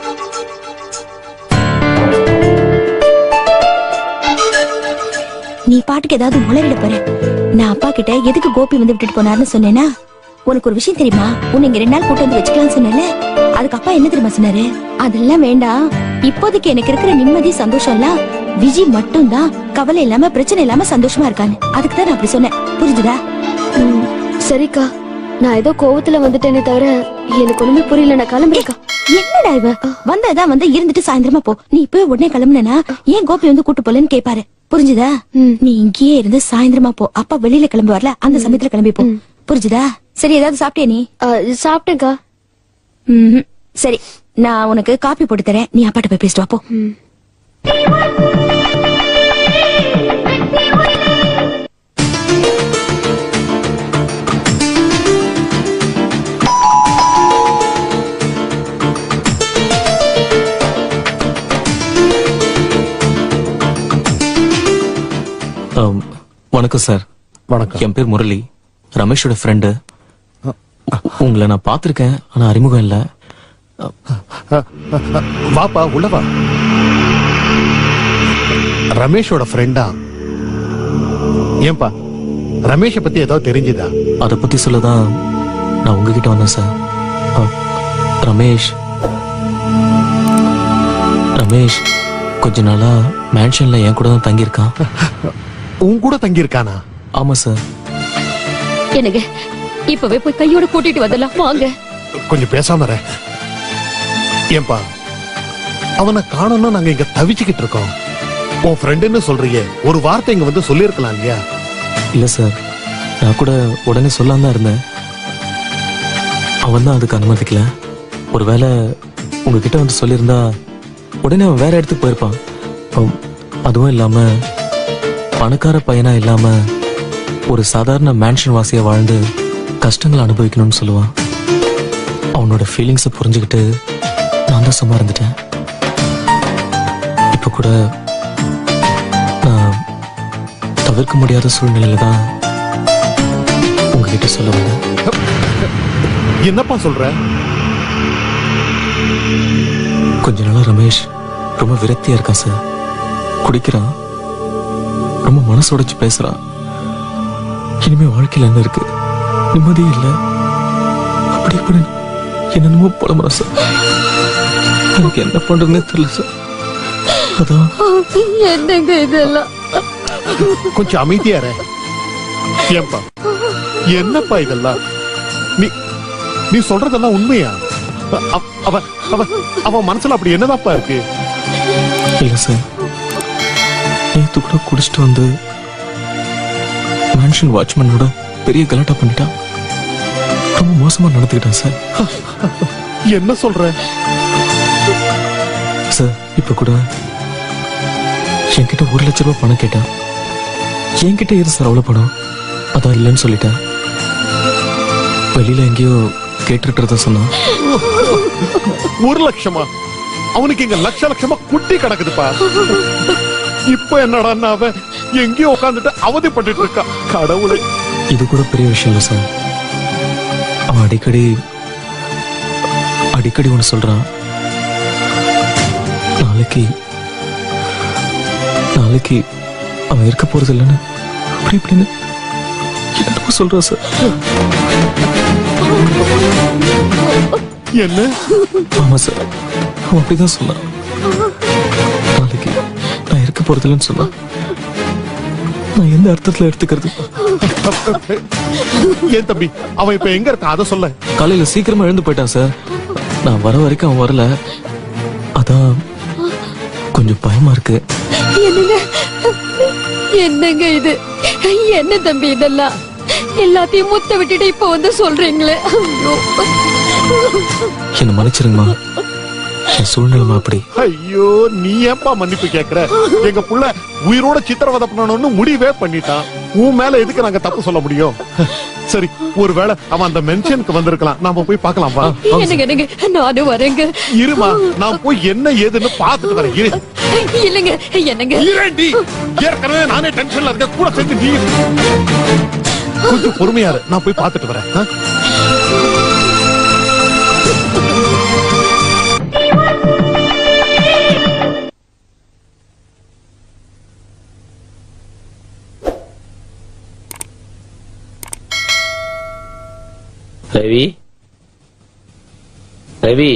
நீ பாட்டுக்கு ஏதாவது உளறிட போற நான் அப்பா கிட்ட எதுக்கு கோபி வந்து விட்டுட்டு போனாருன்னு சொன்னேனா உனக்கு ஒரு விஷயம் தெரியுமா உன்னை இங்க ரெண்டு நாள் கூட்டு வந்து வச்சுக்கலாம்னு சொன்னேன்ல அதுக்கு அப்பா என்ன தெரியுமா சொன்னாரு அதெல்லாம் வேண்டாம் இப்போதைக்கு எனக்கு இருக்கிற நிம்மதி சந்தோஷம் எல்லாம் விஜி மட்டும்தான் கவலை இல்லாம பிரச்சனை இல்லாம சந்தோஷமா இருக்கான்னு அதுக்கு தான் நான் அப்படி சொன்னேன் புரிஞ்சுதா ம், சரிக்கா நான் ஏதோ கோவத்துல வந்துட்டேனே தவிர எனக்கு ஒண்ணுமே புரியல நான் கிளம்புறேக்கா என்னடா இவ வந்ததான் வந்து இருந்துட்டு சாயந்தரமா போ நீ இப்பவே உடனே கிளம்புனா ஏன் கோபி வந்து கூட்டு போலன்னு கேப்பாரு புரிஞ்சுதா நீ இங்கேயே இருந்து சாயந்தரமா போ அப்பா வெளியில கிளம்பி வரல அந்த சமயத்துல கிளம்பி போ புரிஞ்சுதா சரி ஏதாவது சாப்பிட்டியா நீ சாப்பிட்டேன்க்கா ம்ஹும். சரி நான் உனக்கு காபி போட்டு தரேன் நீ அப்பாட்ட போய் பேசிட்டு வா போ ஆம், வணக்கம் சார் வணக்கம் என் பேர் முரளி ரமேஷோட ஃப்ரெண்டு உங்களை நான் பார்த்திருக்கேன் ஆனா அறிமுகம் இல்ல வாப்பா உள்ள வா ரமேஷோட ஃப்ரெண்டா ஏன்பா ரமேஷ பத்தி ஏதாவது தெரிஞ்சுதா அத பத்தி சொல்லதான் நான் உங்ககிட்ட வந்தேன் சார் ஆ, ரமேஷ் ரமேஷ் கொஞ்ச நாளா மேன்ஷன்ல என் கூட தான் தங்கியிருக்கான் உன் கூட தங்கியிருக்கானா ஆமா சார் எனக்கு இப்பவே போய் கையோட கூட்டிட்டு வந்துடலாம் வாங்க கொஞ்சம் பேசாம இரு. ஏன்பா அவனை காணோம்னு நாங்க இங்க தவிச்சுக்கிட்டு இருக்கோம் உன் ஃப்ரெண்டுன்னு சொல்றியே ஒரு வார்த்தை இங்க வந்து சொல்லியிருக்கலாம் இல்லையா இல்ல சார் நான் கூட உடனே சொல்லாம தான் இருந்தேன் அவன் தான் அதுக்கு அனுமதிக்கல ஒருவேளை உங்ககிட்ட வந்து சொல்லியிருந்தா உடனே அவன் வேற இடத்துக்கு போயிருப்பான் அம், அதுவும் இல்லாம பணக்கார பையனா இல்லாம ஒரு சாதாரண மேன்ஷன் வாசியா வாழ்ந்து கஷ்டங்களை அனுபவிக்கணும்னு சொல்லுவான் அவனோட ஃபீலிங்ஸை புரிஞ்சுக்கிட்டு நான் தான் சும்மா இருந்துட்டேன் இப்ப கூட நான் தவிர்க்க முடியாத சூழ்நிலையில தான் உங்ககிட்ட சொல்ல வந்தேன் என்னப்பா சொல்ற கொஞ்ச நாளா ரமேஷ் ரொம்ப விரக்தியா இருக்கான் சார் குடிக்கிறான் ரொம்ப மனசு உடைச்சு பேசுறான் இனிமே வாழ்க்கையில என்ன இருக்கு நிம்மதியே இல்ல அப்படி இப்படி என்னென்னமோ புலம்புறான் சார் எனக்கு என்ன பண்றதுன்னே தெரியல சார் அதான் என்னங்க இதெல்லாம் கொஞ்சம் அமைதியா இரு. ஏன்பா என்னப்பா இதெல்லாம் நீ நீ சொல்றதெல்லாம் உண்மையா அவ- அவ அவ அவன் மனசுல அப்படி என்னதாப்பா இருக்கு இல்ல சார் நேத்து கூட குடிச்சிட்டு வந்து மேன்ஷன் வாட்ச்மேனோட பெரிய கலாட்டா பண்ணிட்டான் ரொம்ப மோசமா நடந்துக்கிட்டான் சார் என்ன சொல்ற சார் இப்ப கூட என்கிட்ட ஒரு லட்ச ரூபாய் பணம் கேட்டான் என்கிட்ட எது சார் அவ்வளவு பணம் அதான் இல்லைன்னு சொல்லிட்டேன் வெளியில எங்கேயோ கேட்டுட்டு சொன்னான் ஒரு லட்சமா அவனுக்கு இங்க லட்ச லட்சமா குட்டி கிடக்குதுப்பா இப்ப என்னடா அவன் எங்கேயோ உட்காந்துட்டு அவதிப்பட்டுட்டு இருக்கா கடவுளை இது கூட பெரிய விஷயம் இல்லை சார் அவன் அடிக்கடி அடிக்கடி ஒன்று சொல்றான் நாளைக்கு நாளைக்கு அவன் இருக்க போறது இல்லைன்னு அப்படி இப்படின்னு என்னமோ சொல்றான் சார் என்ன ஆமா சார் அவன் அப்படிதான் சொன்னான் நாளைக்கு நான் இருக்க போறது இல்லைன்னு சொன்னான் நான் எந்த அர்த்தத்துல எடுத்துக்கிறது ஏன் தம்பி அவன் இப்ப எங்க இருக்கான் அதை சொல்ல காலையில சீக்கிரமா எழுந்து போயிட்டான் சார் நான் வர வரைக்கும் அவன் வரல அதான் கொஞ்சம் பயமா இருக்கு என்னங்க என்னங்க இது என்ன தம்பி இதெல்லாம் எல்லாத்தையும் முத்த விட்டுட்டு இப்ப வந்து சொல்றீங்களே ஐயோ. என்ன மன்னிச்சிருங்கம்மா என் சூழ்நிலைமா அப்படி ஐயோ நீ ஏன்பா மன்னிப்பு கேக்குற எங்க புள்ள உயிரோட சித்திரவதை பண்ணணும்னு முடிவே பண்ணிட்டான் உன் மேல எதுக்கு நாங்க தப்பு சொல்ல முடியும் சரி ஒருவேளை அவன் அந்த மென்ஷனுக்கு வந்திருக்கலாம் நாம போய் பார்க்கலாம் வா என்னங்க என்னங்க நானும் வரேங்க இருமா நான் போய் என்ன ஏதுன்னு பார்த்துட்டு வரேன் இரு இல்லங்க என்னங்க இரண்டி ஏற்கனவே நானே டென்ஷன்ல இருக்க கூட சேர்ந்து நீ கொஞ்சம் பொறுமையா இரு நான் போய் பார்த்துட்டு வரேன் ஆ? ரவி ரவி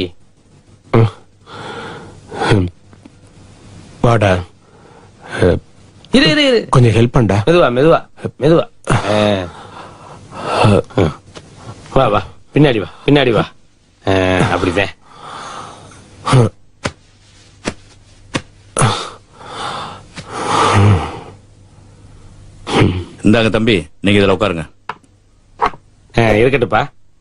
வாடா அஹ், இரு இரு இரு கொஞ்சம் ஹெல்ப் பண்ணடா மெதுவா மெதுவா மெதுவா ஆ. வா வா பின்னாடி வா பின்னாடி வா ஆ, அப்படிதான் இந்தாங்க தம்பி நீங்க இதுல உட்காருங்க ஆ, இருக்கட்டுப்பா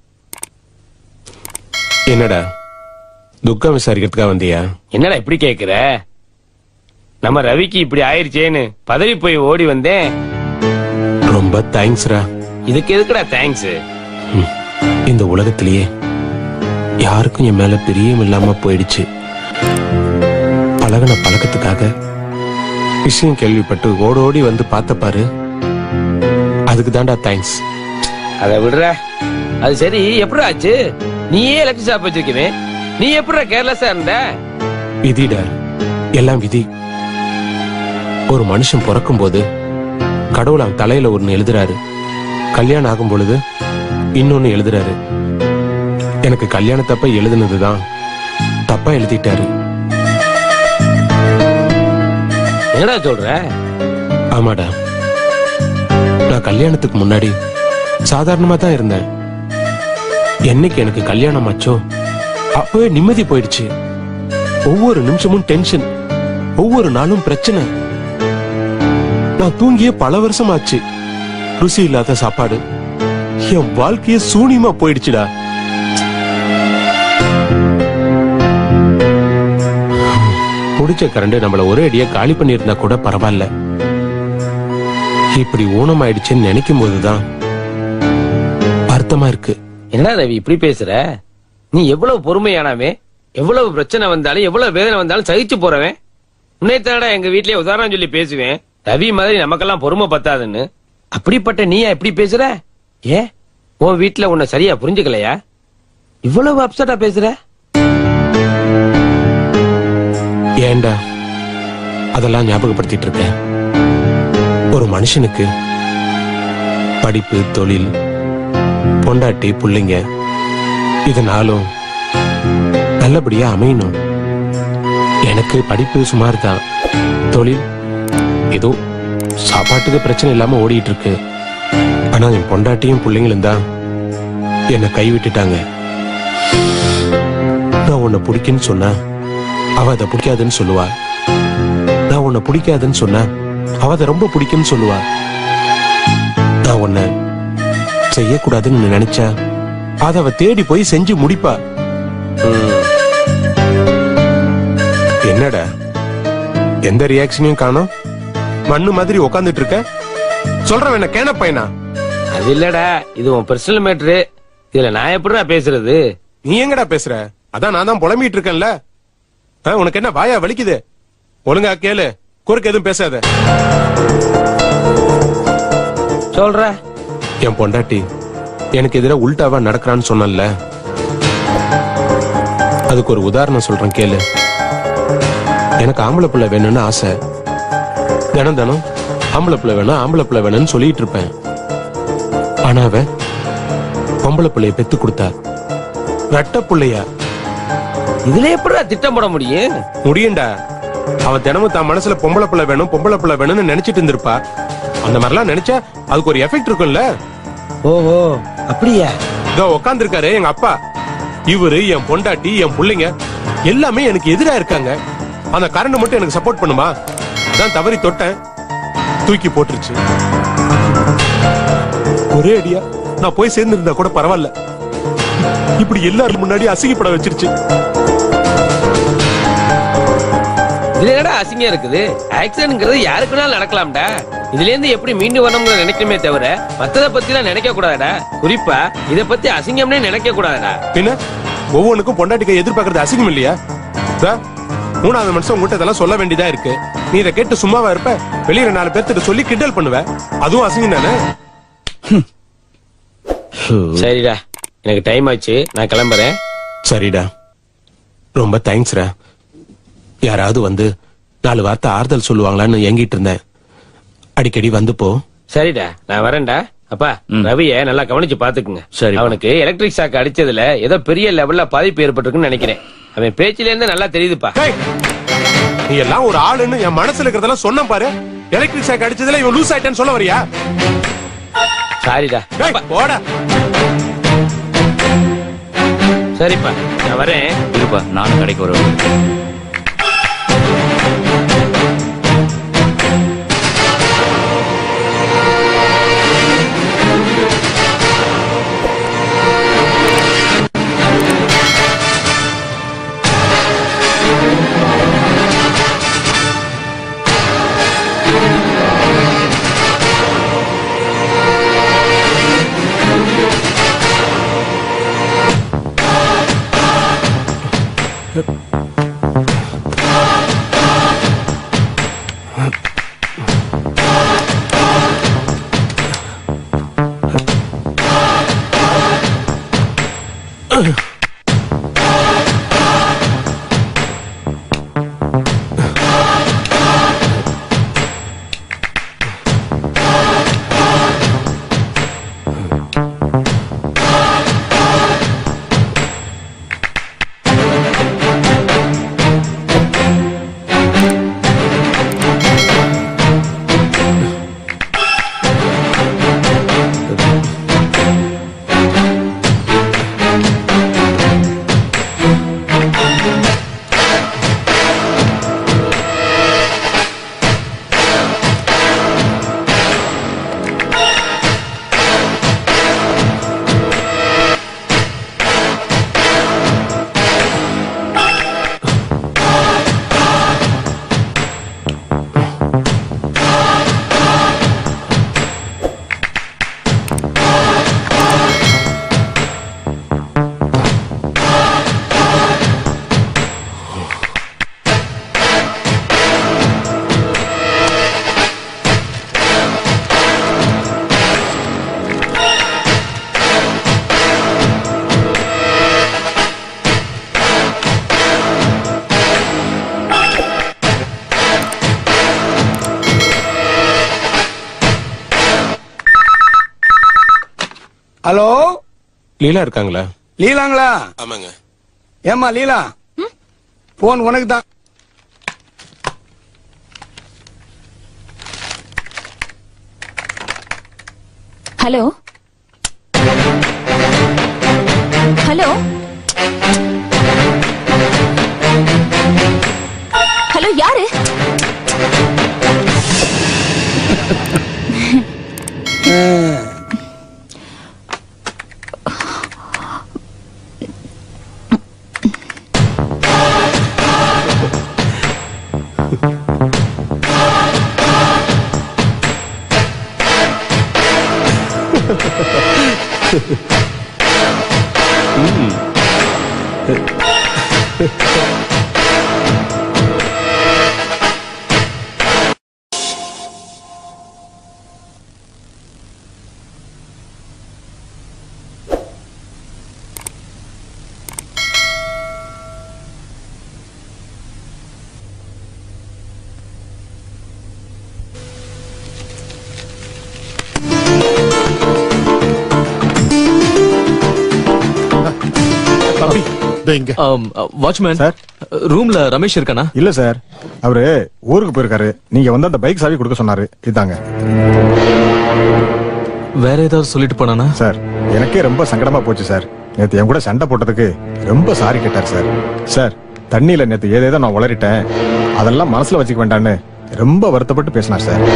என்னடா துக்கம் விசாரிக்கிறதுக்காக வந்தியா என்னடா இப்படி கேக்குற நம்ம ரவிக்கு இப்படி ஆயிருச்சேன்னு பதவி போய் ஓடி வந்தேன் ரொம்ப தேங்க்ஸ்ரா இதுக்கு எதுக்குடா தேங்க்ஸ் இந்த உலகத்திலேயே யாருக்கும் என் மேல பிரியம் இல்லாம போயிடுச்சு பழகுன பழக்கத்துக்காக விஷயம் கேள்விப்பட்டு ஓடி ஓடி வந்து பார்த்த பாரு அதுக்கு தான்டா தேங்க்ஸ் அத விடுற அது சரி எப்படி ஆச்சு நீயே எலக்ட்ரிக் ஷாப் வச்சிருக்கவே நீ எப்படிடா கேர்லெஸ்ஸா இருந்த விதிடா எல்லாம் விதி ஒரு மனுஷன் பிறக்கும் போது கடவுள் அவன் தலையில ஒன்னு எழுதுறாரு கல்யாணம் ஆகும் பொழுது இன்னொன்னு எழுதுறாரு எனக்கு கல்யாணத்தப்ப எழுதுனதுதான் தப்பா எழுதிட்டாரு என்னடா சொல்ற ஆமாடா நான் கல்யாணத்துக்கு முன்னாடி சாதாரணமா தான் இருந்தேன் என்னைக்கு எனக்கு கல்யாணம் ஆச்சோ அப்பவே நிம்மதி போயிடுச்சு ஒவ்வொரு நிமிஷமும் டென்ஷன் ஒவ்வொரு நாளும் பிரச்சனை நான் தூங்கியே பல வருஷமாச்சு ருசி இல்லாத சாப்பாடு என் வாழ்க்கையே சூனியமா போயிடுச்சுடா புடிச்ச கரண்டு நம்மள ஒரே அடியா காலி பண்ணியிருந்தா கூட பரவாயில்ல இப்படி ஊனமாயிடுச்சுன்னு நினைக்கும் போதுதான் வருத்தமா இருக்கு என்னடா ரவி இப்படி பேசுற நீ எவ்வளவு பொறுமையானவே எவ்வளவு பிரச்சனை வந்தாலும் எவ்வளவு வேதனை வந்தாலும் சகிச்சு போறவன் உன்னைத்தாடா எங்க வீட்லயே உதாரணம் சொல்லி பேசுவேன் ரவி மாதிரி நமக்கெல்லாம் பொறுமை பத்தாதுன்னு அப்படிப்பட்ட நீயா எப்படி பேசுற ஏ உன் வீட்ல உன்னை சரியா புரிஞ்சுக்கலையா இவ்வளவு அப்செட்டா பேசுற ஏன்டா அதெல்லாம் ஞாபகப்படுத்திட்டு இருக்கேன் ஒரு மனுஷனுக்கு படிப்பு தொழில் பொண்டாட்டி புள்ளைங்க இதனாலும் நல்லபடியா அமையணும் எனக்கு படிப்பு சுமார் தான் தொழில் ஏதோ சாப்பாட்டுக்கு பிரச்சனை இல்லாம ஓடிட்டு இருக்கு ஆனா என் பொண்டாட்டியும் பிள்ளைங்களும் தான் என்னை கை விட்டுட்டாங்க நான் உன்னை பிடிக்குன்னு சொன்னா அவ அதை பிடிக்காதுன்னு சொல்லுவா நான் உன்னை பிடிக்காதுன்னு சொன்னா அவ அதை ரொம்ப பிடிக்கும்னு சொல்லுவா நான் உன்னை செய்யக்கூடாதுன்னு நினைச்சா அதை அவ தேடி போய் செஞ்சு முடிப்பா என்னடா எந்த ரியாக்ஷனையும் காணோம் மண்ணு மாதிரி உக்காந்துட்டு இருக்க சொல்றவன் என்ன கேன பையனா அது இல்லடா இது உன் பர்சனல் மேட்ரு இதுல நான் எப்படிடா பேசுறது நீ எங்கடா பேசுற அதான் நான் தான் புலம்பிட்டு இருக்கேன்ல ஆ, உனக்கு என்ன வாயா வலிக்குது ஒழுங்கா கேளு குறுக்கு எதுவும் பேசாத சொல்ற என் பொண்டாட்டி எனக்கு எதிராக உல்டாவா நடக்கிறான்னு சொன்னல அதுக்கு ஒரு உதாரணம் சொல்றேன் கேளு எனக்கு ஆம்பளை பிள்ளை வேணும்னு ஆசை தினம் தினம் ஆம்பளை பிள்ளை வேணும் ஆம்பளை பிள்ளை வேணும்னு சொல்லிட்டு இருப்பேன் ஆனா அவ பொம்பளை பிள்ளைய பெத்து கொடுத்தா ரெட்ட பிள்ளையா இதுல எப்படிடா திட்டம் போட முடியும் முடியும்டா அவ தினமும் தான் மனசுல பொம்பளை பிள்ளை வேணும் பொம்பளை பிள்ளை வேணும்னு நினைச்சிட்டு இருந்திருப்பா அந்த மாதிரிலாம் நினைச்சா அதுக்கு ஒரு எஃபெக்ட் இருக்கும்ல ஓஹோ அப்படியா இதோ உட்காந்துருக்காரு எங்க அப்பா இவரு என் பொண்டாட்டி என் பிள்ளைங்க எல்லாமே எனக்கு எதிரா இருக்காங்க அந்த கரண்ட் மட்டும் எனக்கு சப்போர்ட் பண்ணுமா நான் தவறி தொட்டேன் தூக்கி போட்டுருச்சு ஒரே அடியா நான் போய் சேர்ந்திருந்தா கூட பரவாயில்ல இப்படி எல்லாரும் முன்னாடி அசிங்கப்பட வச்சிருச்சு இதுல என்னடா அசிங்கம் இருக்குது ஆக்சிடென்ட்ங்கிறது யாருக்குனாலும் நடக்கலாம்டா இதுல இருந்து எப்படி மீண்டு வரணும்னு நினைக்கணுமே தவிர மத்தத பத்தி எல்லாம் நினைக்க கூடாதுடா குறிப்பா இத பத்தி அசிங்கம்னே நினைக்க கூடாதுடா பின்ன ஒவ்வொன்றுக்கும் பொண்டாட்டிக்கு எதிர்பார்க்கறது அசிங்கம் இல்லையா இதா, மூணாவது மனுஷன் உங்ககிட்ட இதெல்லாம் சொல்ல வேண்டியதா இருக்கு நீ இதை கேட்டு சும்மாவா இருப்ப வெளியில நாலு பேர்த்திட்ட சொல்லி கிண்டல் பண்ணுவ அதுவும் அசிங்கம் தானே சரிடா எனக்கு டைம் ஆச்சு நான் கிளம்புறேன் சரிடா ரொம்ப தேங்க்ஸ்ரா யாராவது வந்து நாலு வார்த்தை ஆறுதல் சொல்லுவாங்களான்னு ஏங்கிட்டு இருந்தேன் அடிக்கடி வந்து போ சரிடா நான் வரேன்டா அப்பா ரவிய நல்லா கவனிச்சு பாத்துக்குங்க சரி அவனுக்கு எலக்ட்ரிக் ஷாக் அடிச்சதுல ஏதோ பெரிய லெவல்ல பாதிப்பு ஏற்பட்டிருக்குன்னு நினைக்கிறேன் அவன் பேச்சில இருந்து நல்லா தெரியுதுப்பா நீ எல்லாம் ஒரு ஆளுன்னு என் மனசுல இருக்கிறதெல்லாம் சொன்ன பாரு எலக்ட்ரிக் ஷாக் அடிச்சதுல இவன் லூஸ் ஆயிட்டேன்னு சொல்ல வரியா சாரிடா போடா சரிப்பா நான் வரேன் இருப்பா நானும் கடைக்கு வருவேன் ஹலோ லீலா இருக்காங்களா லீலாங்களா ஆமாங்க ஏமா லீலா போன் உனக்கு தான் ஹலோ ஹலோ ஹலோ யாரு வாட்ச்மேன் சார் ரூம்ல ரமேஷ் இருக்கானா இல்ல சார் அவரு ஊருக்கு போயிருக்காரு நீங்க வந்து அந்த பைக் சாவி கொடுக்க சொன்னாரு இதாங்க வேற ஏதாவது சொல்லிட்டு போனானா சார் எனக்கே ரொம்ப சங்கடமா போச்சு சார் நேத்து என் கூட சண்டை போட்டதுக்கு ரொம்ப சாரி கேட்டார் சார் சார் தண்ணியில நேத்து ஏதேதோ நான் உளறிட்டேன் அதெல்லாம் மனசுல வச்சுக்க வேண்டான்னு ரொம்ப வருத்தப்பட்டு பேசினார் சார்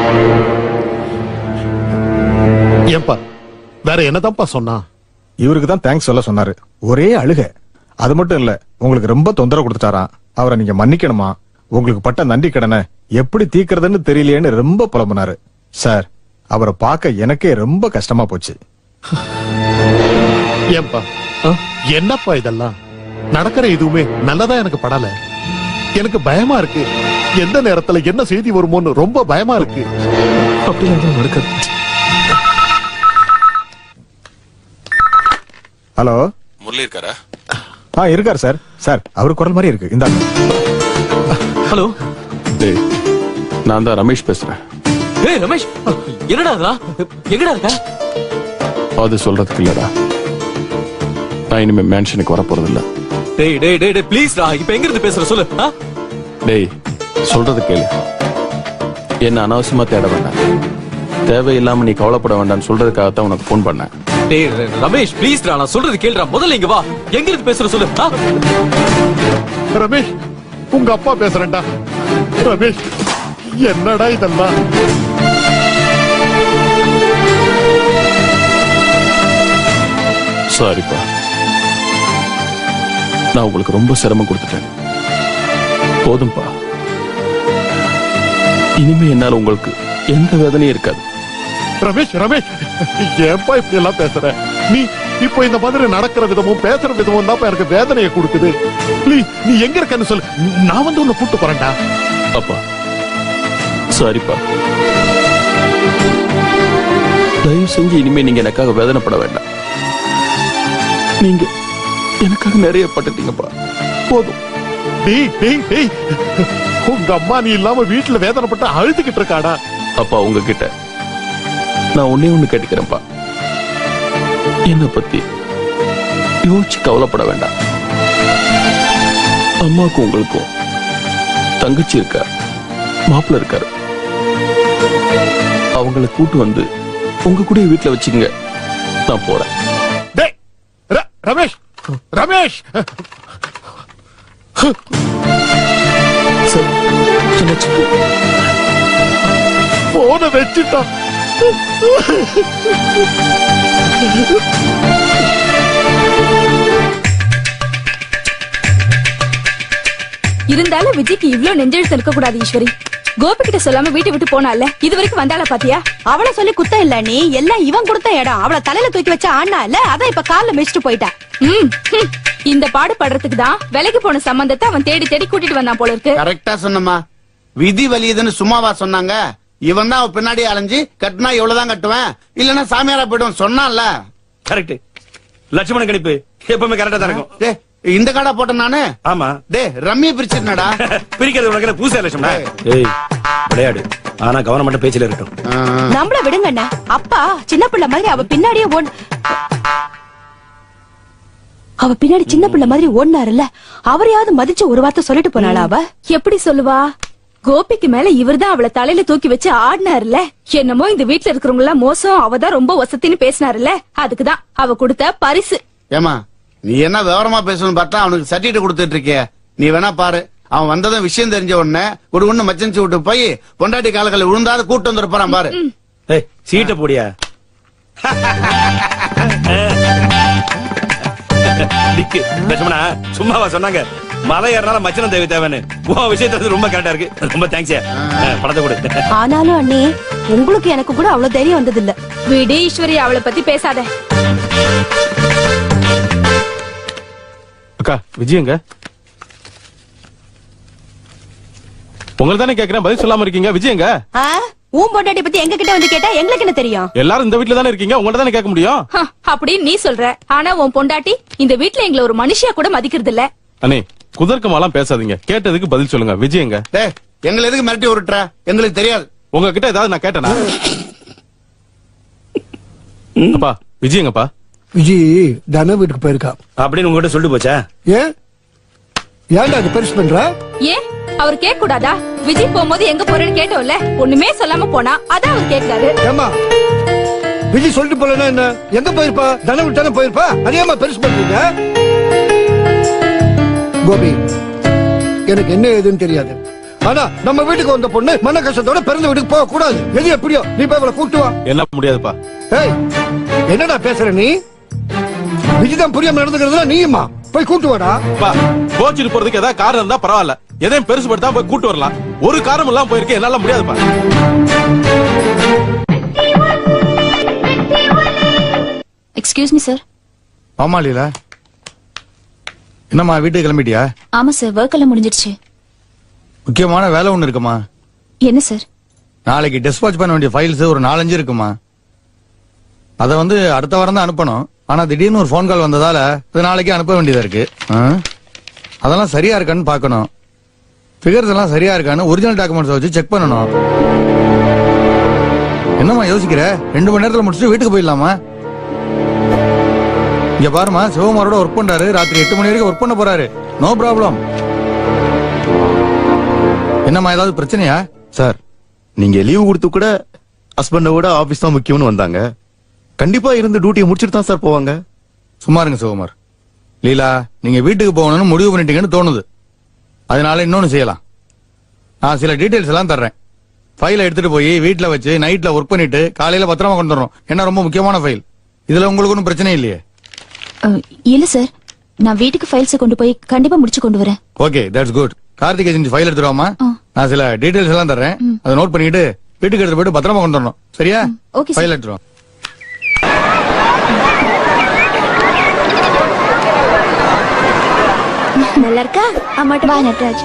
ஏன்பா வேற என்னதான்ப்பா சொன்னா இவருக்கு தான் தேங்க்ஸ் சொல்ல சொன்னாரு ஒரே அழுக அது மட்டும் இல்ல உங்களுக்கு ரொம்ப தொந்தரவு கொடுத்துட்டாராம் அவரை நீங்க மன்னிக்கணுமா உங்களுக்கு பட்ட நன்றி கடனை எப்படி தீக்கிறதுன்னு தெரியலையேன்னு ரொம்ப புலம்புனாரு சார் அவரை பார்க்க எனக்கே ரொம்ப கஷ்டமா போச்சு ஏன்பா என்னப்பா இதெல்லாம் நடக்கிற எதுவுமே நல்லதா எனக்கு படல எனக்கு பயமா இருக்கு எந்த நேரத்துல என்ன செய்தி வருமோன்னு ரொம்ப பயமா இருக்கு அப்படி நடக்காது ஹலோ முரளி இருக்காரா ஆ இருக்கார் சார் சார் அவர் குரல் மாதிரி இருக்கு இந்த ஹலோ டேய் நான் தான் ரமேஷ் பேசுறேன் ஏய் ரமேஷ் என்னடா அதெல்லாம் எங்கடா இருக்க அது சொல்றதுக்கு இல்லடா நான் இனிமே மேன்ஷனுக்கு வர போறது இல்ல டேய் டேய் டேய் டேய் ப்ளீஸ் டா இப்போ எங்க இருந்து பேசுற சொல்லு ஆ? டேய் சொல்றது கேளு என்ன அனாவசியமா தேட வேண்டாம் தேவையில்லாம நீ கவலைப்பட வேண்டாம்னு சொல்றதுக்காகத்தான் உனக்கு ஃபோன் பண்ணேன் டேய் ர- ரமேஷ் ப்ளீஸ் டா நான் சொல்றது கேளுடா முதல்ல இங்க வா எங்க இருந்து பேசுற சொல்லு ஆ? ரமேஷ் உங்க அப்பா பேசுறேன்டா ரமேஷ் என்னடா இதெல்லாம் சாரிப்பா நான் உங்களுக்கு ரொம்ப சிரமம் கொடுத்துட்டேன் போதும்பா இனிமே என்னால உங்களுக்கு எந்த வேதனையும் இருக்காது ரமேஷ் ரமேஷ் ஏன்பா இப்படி எல்லாம் பேசுற நீ இப்போ இந்த மாதிரி நடக்கிற விதமும் பேசுற விதமும் தான் எனக்கு வேதனையை கொடுக்குது ப்ளீஸ் நீ எங்க இருக்கன்னு சொல்லு நான் வந்து உன்னை கூட்டு போறேன்டா அப்பா சாரிப்பா தயவு செஞ்சு இனிமே நீங்க எனக்காக வேதனைப்பட வேண்டாம் நீங்க எனக்காக நிறைய பட்டுட்டீங்கப்பா போதும் டேய் டேய் டேய் உங்க அம்மா நீ இல்லாம வீட்டுல வேதனைப்பட்டு அழுதுகிட்டு இருக்காடா அப்பா உங்ககிட்ட நான் ஒன்னே ஒண்ணு கேட்டுக்கிறேன்ப்பா என்ன பத்தி யோசிச்சு கவலைப்பட வேண்டாம் அம்மாக்கும் உங்களுக்கும் தங்கச்சி இருக்கா மாப்பிள்ள இருக்காரு அவங்கள கூட்டு வந்து உங்க கூட வீட்டுல வச்சுக்கங்க நான் போறேன் டேய் ர- ரமேஷ் ரமேஷ் போன வச்சுட்டான் இருந்தாலும் விஜய்க்கு இவ்ளோ நெஞ்செழுத்து இருக்க கூடாது ஈஸ்வரி கோபி கிட்ட சொல்லாம வீட்டை விட்டு போனால இது வரைக்கும் வந்தாளா பாத்தியா அவளை சொல்லி குத்தம் இல்ல நீ எல்லாம் இவன் கொடுத்த இடம் அவளை தலையில தூக்கி வச்ச ஆனா இல்ல அதான் இப்ப கால்ல மிதிச்சுட்டு போயிட்டா ம், ஹம். இந்த பாடு படுறதுக்கு தான் விலைக்கு போன சம்பந்தத்தை அவன் தேடி தேடி கூட்டிட்டு வந்தான் போல இருக்கு கரெக்டா சொன்னம்மா விதி வலியுதுன்னு சும்மாவா சொன்னாங்க இவன் தான் அவன் பின்னாடி அலைஞ்சு கட்டினா இவ்வளவுதான் கட்டுவேன் இல்லன்னா சாமியாரா போயிடும் சொன்னான்ல கரெக்ட் லட்சுமண கணிப்பு எப்பவுமே கரெக்டா தான் இருக்கும் டே இந்த காடா போட்டேன் நானு ஆமா டே ரம்மிய பிரிச்சிருந்தடா பிரிக்கிறது உனக்கு என்ன பூசா லட்சுமணா ஏய் விளையாடு ஆனா கவர்மெண்ட் பேச்சில் இருக்கட்டும் நம்மள விடுங்க அண்ணா அப்பா சின்ன பிள்ளை மாதிரி அவ பின்னாடியே ஓடு அவ பின்னாடி சின்ன பிள்ளை மாதிரி ஓடினாருல்ல அவரையாவது மதிச்சு ஒரு வார்த்தை சொல்லிட்டு போனாளா அவ எப்படி சொல்லுவா கோபிக்கு மேல இவர்தான் அவளை தலையில தூக்கி வச்சு ஆடினாருல என்னமோ இந்த வீட்ல இருக்கிறவங்க எல்லாம் மோசம் அவதான் ரொம்ப வசத்தின்னு பேசினாருல அதுக்குதான் அவ கொடுத்த பரிசு ஏமா நீ என்ன விவரமா பேசணும்னு பார்த்தா அவனுக்கு சர்டிபிகேட் கொடுத்துட்டு இருக்கிய நீ வேணா பாரு அவன் வந்ததும் விஷயம் தெரிஞ்ச உடனே ஒரு ஒண்ணு மச்சன்சி விட்டு போய் பொண்டாட்டி காலங்களை விழுந்தாத கூட்டு வந்துருப்பான் பாரு ஏய் சீட்டை போடியா நிக்கு லட்சுமணா சும்மாவா சொன்னாங்க மலை ஏறனால மச்சனம் தேவை தேவைன்னு உன் விஷயத்துல ரொம்ப கரெக்டா இருக்கு ரொம்ப தேங்க்ஸ் படத்தை கொடு ஆனாலும் அண்ணே உங்களுக்கு எனக்கு கூட அவ்வளவு தைரியம் வந்தது இல்ல விடு ஈஸ்வரி அவளை பத்தி பேசாத அக்கா விஜயங்க உங்களை தானே கேக்குறேன் பதில் சொல்லாம இருக்கீங்க விஜயங்க ஆ? உன் பொண்டாட்டி பத்தி எங்க கிட்ட வந்து கேட்டா எங்களுக்கு என்ன தெரியும் எல்லாரும் இந்த வீட்ல தானே இருக்கீங்க உங்கள்ட்ட தானே கேட்க முடியும் ஹ, அப்படின்னு நீ சொல்ற ஆனா உன் பொண்டாட்டி இந்த வீட்ல எங்களை ஒரு மனுஷியா கூட மதிக்கிறது இல்ல அண்ணே குதர்க்கமாலாம் பேசாதீங்க கேட்டதுக்கு பதில் சொல்லுங்க விஜயங்க டேய் எங்களை எதுக்கு மிரட்டி விட்டுற எங்களுக்கு தெரியாது உங்ககிட்ட ஏதாவது நான் கேட்டேனா அப்பா விஜயங்கப்பா விஜய் தன வீட்டுக்கு போயிருக்கா அப்படின்னு உங்ககிட்ட சொல்லிட்டு போச்சா ஏன் ஏன்டா அது பெருசு பண்ற ஏன் அவர் கேட்க கூடாதா விஜய் போகும்போது எங்க போறேன்னு கேட்டோம்ல ஒண்ணுமே சொல்லாம போனா அதான் அவர் கேக்குறாரு ஏமா விஜய் சொல்லிட்டு போலனா என்ன எங்க போயிருப்பா தன வீட்டு தானே போயிருப்பா அதேமா பெருசு பண்றீங்க கோபி எனக்கு என்ன ஏதுன்னு தெரியாது ஆனா நம்ம வீட்டுக்கு வந்த பொண்ணு மன கஷ்டத்தோட பிறந்த வீட்டுக்கு போக கூடாது எது எப்படியோ நீ போய் அவளை கூட்டு வா என்ன முடியாதுப்பா ஏய் என்னடா பேசுற நீ விஜய் தான் புரியாம நடந்துக்கிறதுல நீயுமா போய் கூட்டு வாடா பா கோச்சிட்டு போறதுக்கு ஏதாவது காரணம் இருந்தா பரவாயில்ல எதையும் பெருசு படுத்தா போய் கூட்டு வரலாம் ஒரு காரணம் இல்லாம போயிருக்கேன் என்னால முடியாதுப்பா எக்ஸ்கியூஸ் மீ சார் ஆமா லீலா என்னம்மா வீட்டுக்கு கிளம்பிட்டியா ஆமா சார் ஒர்க் எல்லாம் முடிஞ்சிடுச்சு முக்கியமான வேலை ஒண்ணு இருக்குமா என்ன சார் நாளைக்கு டெஸ்பாச் பண்ண வேண்டிய ஃபைல்ஸ் ஒரு நாலஞ்சு இருக்குமா அதை வந்து அடுத்த வாரம் தான் அனுப்பணும் ஆனா திடீர்னு ஒரு ஃபோன் கால் வந்ததால இது நாளைக்கு அனுப்ப வேண்டியதா இருக்கு ஆ? அதெல்லாம் சரியா இருக்கான்னு பார்க்கணும் ஃபிகர்ஸ் எல்லாம் சரியா இருக்கான்னு ஒரிஜினல் டாக்குமெண்ட்ஸ் வச்சு செக் பண்ணணும் என்னம்மா யோசிக்கிற ரெண்டு மணி நேரத்துல முடிச்சுட்டு வீட்டுக்கு போயிடலாமா இங்க பாருமா சிவகுமாரோட ஒர்க் பண்றாரு ராத்திரி எட்டு மணி வரைக்கும் ஒர்க் பண்ண போறாரு நோ ப்ராப்ளம் என்னம்மா ஏதாவது பிரச்சனையா சார் நீங்க லீவு கொடுத்து கூட ஹஸ்பண்டை விட ஆபீஸ் தான் முக்கியம்னு வந்தாங்க கண்டிப்பா இருந்து டியூட்டியை முடிச்சிட்டு தான் சார் போவாங்க சும்மா இருங்க சிவகுமார் லீலா நீங்க வீட்டுக்கு போகணும்னு முடிவு பண்ணிட்டீங்கன்னு தோணுது அதனால இன்னொன்னு செய்யலாம் நான் சில டீடைல்ஸ் எல்லாம் தர்றேன் ஃபைலை எடுத்துட்டு போய் வீட்ல வச்சு நைட்ல ஒர்க் பண்ணிட்டு காலையில பத்திரமா கொண்டு வரணும் ஏன்னா ரொம்ப முக்கியமான ஃபைல் இதுல உங்களுக்கு ஒன்றும் பிரச்சனை இல்லையே அஹ், இல்ல சார் நான் வீட்டுக்கு ஃபைல்ஸ் கொண்டு போய் கண்டிப்பா முடிச்சு கொண்டு வரேன் okay that's good Karthik agency file எடுத்துருவாமா நான் சில டீடைல்ஸ் எல்லாம் தர்றேன் அதை நோட் பண்ணிட்டு வீட்டுக்கு எடுத்து போயிட்டு பத்திரமா கொண்டு வரணும் சரியா okay, sir. ஃபைல் எடுத்துருவோம் நல்லா இருக்கா அம்மாட்ட வா நட்ராஜ்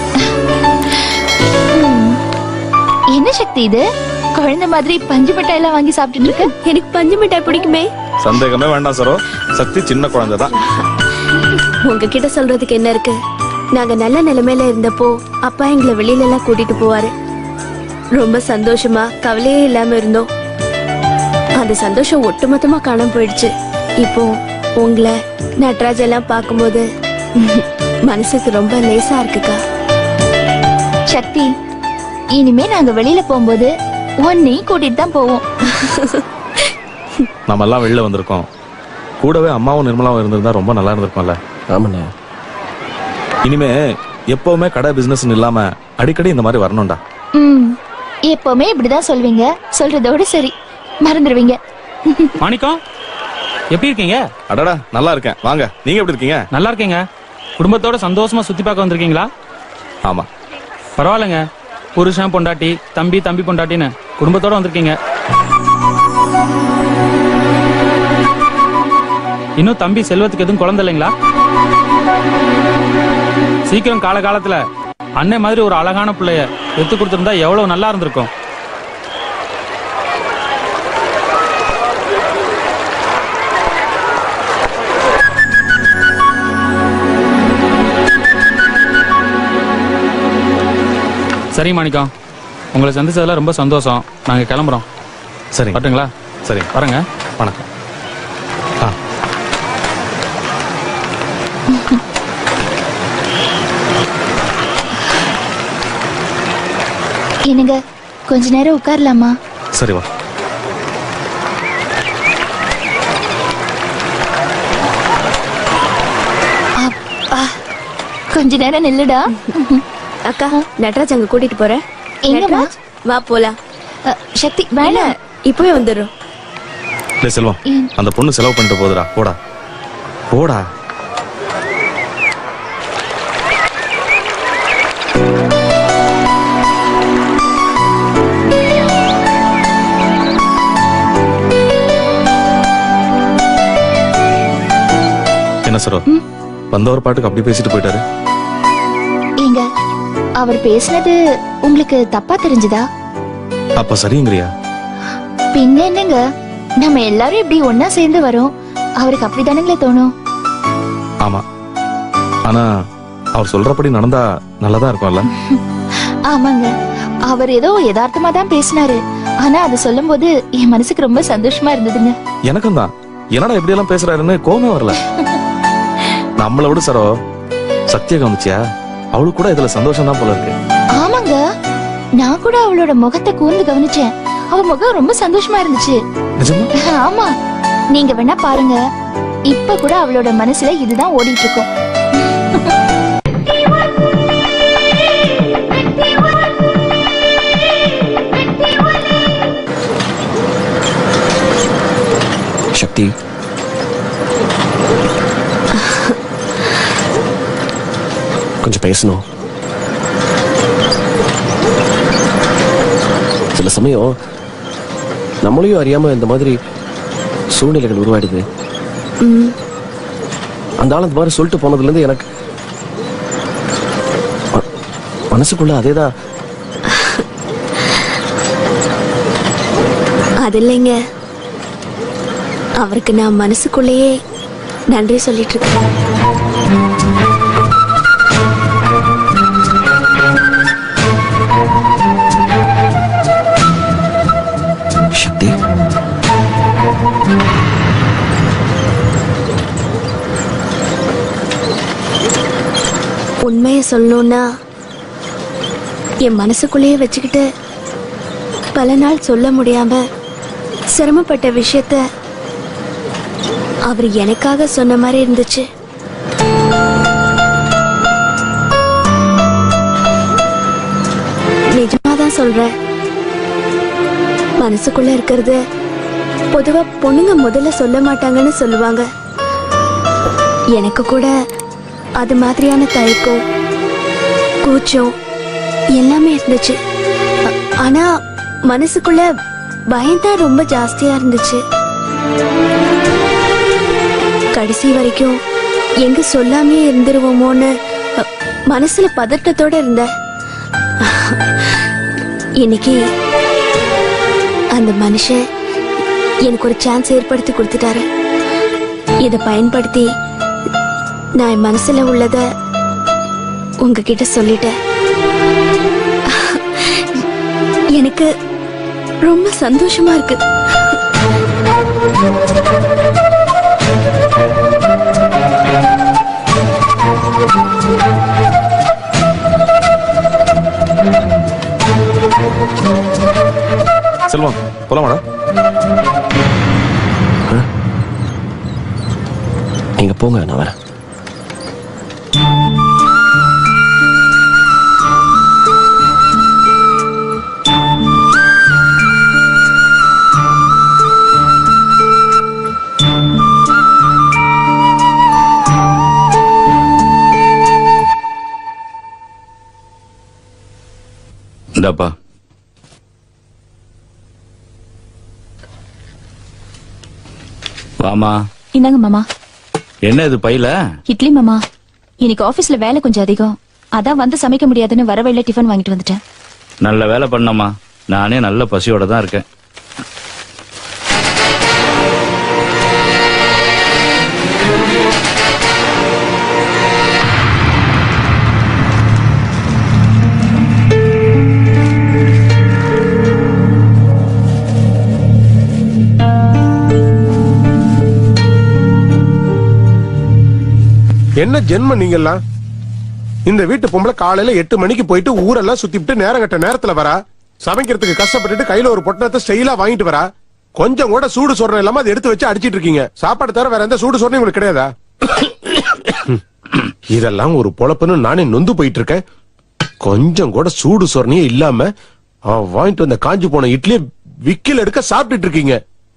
ம். என்ன சக்தி இது குழந்தை மாதிரி பஞ்சு மிட்டாய் எல்லாம் வாங்கி சாப்பிட்டுட்டு இருக்க எனக்கு பஞ்சு மிட்டாய் பிடிக்குமே சந்தேகமே வேண்டாம் சரோ சக்தி சின்ன குழந்தை தான் உங்ககிட்ட சொல்றதுக்கு என்ன இருக்கு நாங்க நல்ல நிலைமையில இருந்தப்போ அப்பா எங்களை வெளியில எல்லாம் கூட்டிட்டு போவாரு ரொம்ப சந்தோஷமா கவலையே இல்லாம இருந்தோம் அந்த சந்தோஷம் ஒட்டுமொத்தமா காணாம போயிடுச்சு இப்போ உங்களை நட்ராஜ் எல்லாம் பார்க்கும்போது மனசுக்கு ரொம்ப லேசா இருக்குக்கா சக்தி இனிமே நாங்க வெளியில போகும்போது உன்னையும் கூட்டிட்டு தான் போவோம் நம்ம எல்லாம் வெளில வந்திருக்கோம் கூடவே அம்மாவும் நிர்மலாவும் இருந்திருந்தா ரொம்ப நல்லா இருந்திருக்கும்ல ஆமாண்ணே இனிமே எப்பவுமே கடை பிசினஸ் இல்லாம அடிக்கடி இந்த மாதிரி வரணும்டா ம் எப்பவுமே இப்படிதான் சொல்வீங்க சொல்றதோட சரி மறந்துடுவீங்க மாணிக்கம் எப்படி இருக்கீங்க அடடா நல்லா இருக்கேன் வாங்க நீங்க எப்படி இருக்கீங்க நல்லா இருக்கீங்க குடும்பத்தோட சந்தோஷமா சுத்தி பார்க்க வந்திருக்கீங்களா ஆமா பரவாயில்லைங்க புருஷன் பொண்டாட்டி தம்பி தம்பி பொண்டாட்டின்னு குடும்பத்தோட வந்திருக்கீங்க இன்னும் தம்பி செல்வத்துக்கு எதுவும் குழந்தை இல்லைங்களா சீக்கிரம் காலகாலத்துல அண்ணன் மாதிரி ஒரு அழகான பிள்ளைய எடுத்து கொடுத்திருந்தா எவ்வளவு நல்லா இருந்திருக்கும் சரி மாணிக்கம் உங்களை சந்திச்சதுல ரொம்ப சந்தோஷம் நாங்க கிளம்புறோம் சரி வரட்டுங்களா சரி வரேங்க வணக்கம் என்னங்க கொஞ்ச நேரம் உட்காரலாமா சரி வா அப்பா கொஞ்ச நேரம் நில்லுடா அக்கா நட்ராஜ் அங்க கூட்டிட்டு போறேன் எங்கம்மா? நட்ராஜ், வா போலாம் சக்தி வேணாம் இப்பவே வந்துடுறோம் டேய் செல்வம் அந்த பொண்ணு செலவு பண்ணிட்டு போகுதுடா போடா போடா என்ன சரோ வந்தவர் பாட்டுக்கு அப்படி பேசிட்டு போயிட்டாரு ஏங்க அவர் பேசினது உங்களுக்கு தப்பா தெரிஞ்சுதா அப்ப சரிங்கிறியா பின்ன என்னங்க நம்ம எல்லாரும் இப்படி ஒன்னா சேர்ந்து வரோம் அவருக்கு அப்படிதானுங்களே தோணும் ஆமா ஆனா அவர் சொல்றபடி நடந்தா நல்லதா இருக்கும்ல ஆமாங்க அவர் ஏதோ யதார்த்தமா தான் பேசினாரு ஆனா அது சொல்லும்போது என் மனசுக்கு ரொம்ப சந்தோஷமா இருந்ததுங்க எனக்கும் தான் என்னடா இப்படி எல்லாம் பேசுறாருன்னு கோவமே வரல நம்மளை விட சரோ சத்திய கவனிச்சியா அவளுக்கு கூட இதுல சந்தோஷம் தான் போல இருக்கு ஆமாங்க நான் கூட அவளோட முகத்தை கூர்ந்து கவனிச்சேன் அவ முகம் ரொம்ப சந்தோஷமா இருந்துச்சு நிஜமா ஆமா நீங்க வேணா பாருங்க இப்ப கூட அவளோட மனசுல இதுதான் ஓடிட்டு இருக்கும் சக்தி கொஞ்சம் பேசணும் சில சமயம் நம்மளையும் அறியாம இந்த மாதிரி சூழ்நிலைகள் உருவாயிடுது அந்த ஆள் அந்த மாதிரி சொல்லிட்டு போனதுல இருந்து எனக்கு ம- மனசுக்குள்ள அதேதான் அது இல்லைங்க அவருக்கு நான் மனசுக்குள்ளேயே நன்றி சொல்லிட்டு இருக்கேன் சக்தி உண்மையை சொல்லணும்னா என் மனசுக்குள்ளேயே வச்சுக்கிட்டு பல நாள் சொல்ல முடியாம சிரமப்பட்ட விஷயத்த அவர் எனக்காக சொன்ன மாதிரி இருந்துச்சு நிஜமா தான் சொல்றேன் மனசுக்குள்ள இருக்கிறது பொதுவா பொண்ணுங்க முதல்ல சொல்ல மாட்டாங்கன்னு சொல்லுவாங்க எனக்கு கூட அது மாதிரியான தயக்கம் கூச்சம் எல்லாமே இருந்துச்சு ஆ- ஆனா மனசுக்குள்ள பயம்தான் ரொம்ப ஜாஸ்தியா இருந்துச்சு கடைசி வரைக்கும் எங்க சொல்லாமே இருந்துருவோமோன்னு அ, மனசுல பதட்டத்தோட இருந்தேன் இன்னைக்கு அந்த மனுஷன் எனக்கு ஒரு சான்ஸ் ஏற்படுத்தி கொடுத்துட்டாரு இத பயன்படுத்தி நான் என் மனசுல உள்ளத உங்ககிட்ட சொல்லிட்டேன் எனக்கு ரொம்ப சந்தோஷமா இருக்கு செல்வம் போலாமாடா நீங்க போங்க நான் வரேன் இந்தாப்பா வாமா இந்தாங்க மாமா என்ன இது பையில இட்லி மாமா இன்னைக்கு ஆபீஸ்ல வேலை கொஞ்சம் அதிகம் அதான் வந்து சமைக்க முடியாதுன்னு வர வழியில டிஃபன் வாங்கிட்டு வந்துட்டேன் நல்ல வேலை பண்ணம்மா நானே நல்ல பசியோட தான் இருக்கேன் என்ன ஜென்மம் நீங்கெல்லாம் இந்த வீட்டு பொம்பளை காலையில எட்டு மணிக்கு போயிட்டு ஊரெல்லாம் சுத்திவிட்டு நேரம் கட்ட நேரத்துல வரா சமைக்கிறதுக்கு கஷ்டப்பட்டுட்டு கையில ஒரு பொட்டணத்தை ஸ்டைலா வாங்கிட்டு வரா கொஞ்சம் கூட சூடு சொரணம் இல்லாம அதை எடுத்து வச்சு அடிச்சிட்டு இருக்கீங்க சாப்பாடு தவிர வேற எந்த சூடு சொரணம் உங்களுக்கு கிடையாதா இதெல்லாம் ஒரு பொழப்புன்னு நானே நொந்து போயிட்டு இருக்கேன் கொஞ்சம் கூட சூடு சொரணையே இல்லாம அவ வாங்கிட்டு வந்த காஞ்சு போன இட்லியை விக்கில் எடுக்க சாப்பிட்டுட்டு இருக்கீங்க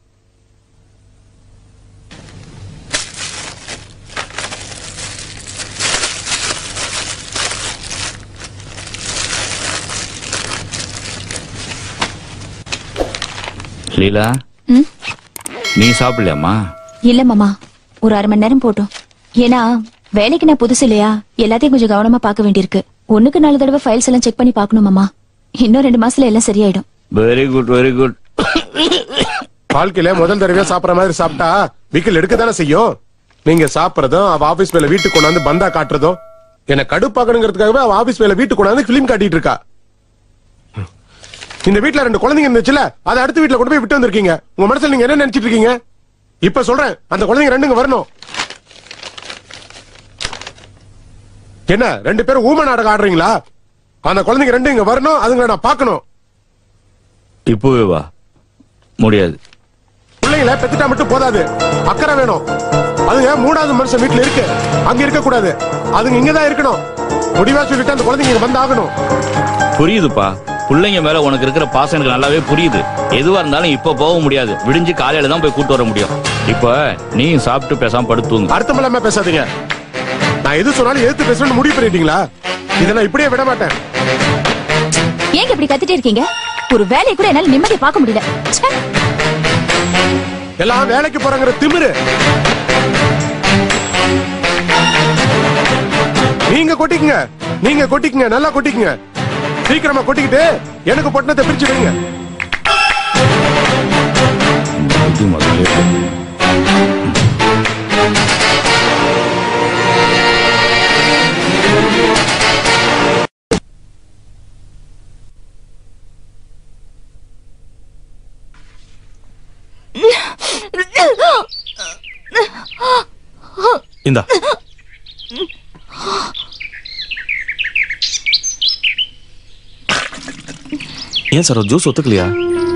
லீலா ம்? நீ சாப்பிடலையாம்மா இல்ல மாமா ஒரு அரை மணி நேரம் போட்டும் ஏன்னா வேலைக்கு நான் புதுசு இல்லையா எல்லாத்தையும் கொஞ்சம் கவனமா பார்க்க வேண்டியிருக்கு ஒண்ணுக்கு நாலு தடவை ஃபைல்ஸ் எல்லாம் செக் பண்ணி பார்க்கணும் மாமா இன்னும் ரெண்டு மாசத்துல எல்லாம் சரியாயிடும் வெரி குட் வெரி குட் வாழ்க்கையில முதல் தடவையா சாப்பிடுற மாதிரி சாப்பிட்டா விக்கல் எடுக்க தானே செய்யும் நீங்க சாப்பிடறதும் அவ ஆபீஸ் வேலை வீட்டுக்கு கொண்டாந்து பந்தா காட்டுறதும் என்ன கடுப்பாக்கணுங்கிறதுக்காகவே அவ ஆபீஸ் வேலை வீட்டுக்கு கொண்டாந்து பிலிம் காட்டிட்டு இருக்கா இந்த வீட்ல ரெண்டு குழந்தைங்க இருந்துச்சுல அதை அடுத்த வீட்ல கொண்டு போய் விட்டு வந்திருக்கீங்க உங்க மனசுல நீங்க என்ன நினைச்சிட்டு இருக்கீங்க இப்ப சொல்றேன் அந்த குழந்தைங்க ரெண்டுங்க வரணும் என்ன ரெண்டு பேரும் ஊம நாடகம் ஆடுறீங்களா அந்த குழந்தைங்க ரெண்டு இங்க வரணும் அதுங்களை நான் பார்க்கணும் இப்பவே வா முடியாது பிள்ளைங்கள பெத்துட்டா மட்டும் போதாது அக்கறை வேணும் அதுங்க மூணாவது மனுஷன் வீட்டுல இருக்கு அங்க இருக்க கூடாது அதுங்க இங்கதான் இருக்கணும் முடிவா சொல்லிட்டு அந்த குழந்தைங்க இங்க வந்து ஆகணும் புரியுதுப்பா பிள்ளைங்க மேல உனக்கு இருக்கிற பாசம் எனக்கு நல்லாவே புரியுது எதுவா இருந்தாலும் இப்ப போக முடியாது விடிஞ்சு காலையில தான் போய் கூட்டு வர முடியும் இப்ப நீயும் சாப்பிட்டு பேசாம படுத்துங்க அர்த்தம் இல்லாம பேசாதீங்க நான் எது சொன்னாலும் எதிர்த்து பேசணும்னு முடிவு பண்ணிட்டீங்களா இதை நான் இப்படியே விட மாட்டேன் ஏங்க இப்படி கத்திட்டே இருக்கீங்க ஒரு வேலையை கூட என்னால நிம்மதியை பார்க்க முடியல ச்சே. எல்லாம் வேலைக்கு போறாங்கிற திமிரு நீங்க கொட்டிக்குங்க நீங்க கொட்டிக்குங்க நல்லா கொட்டிக்குங்க சீக்கிரமா கொட்டிக்கிட்டு எனக்கு பொட்டணத்தை பிரிச்சு வைங்க இது முதல்ல இந்தா ஏன் சார் ஜூஸ் ஒத்துக்கலையா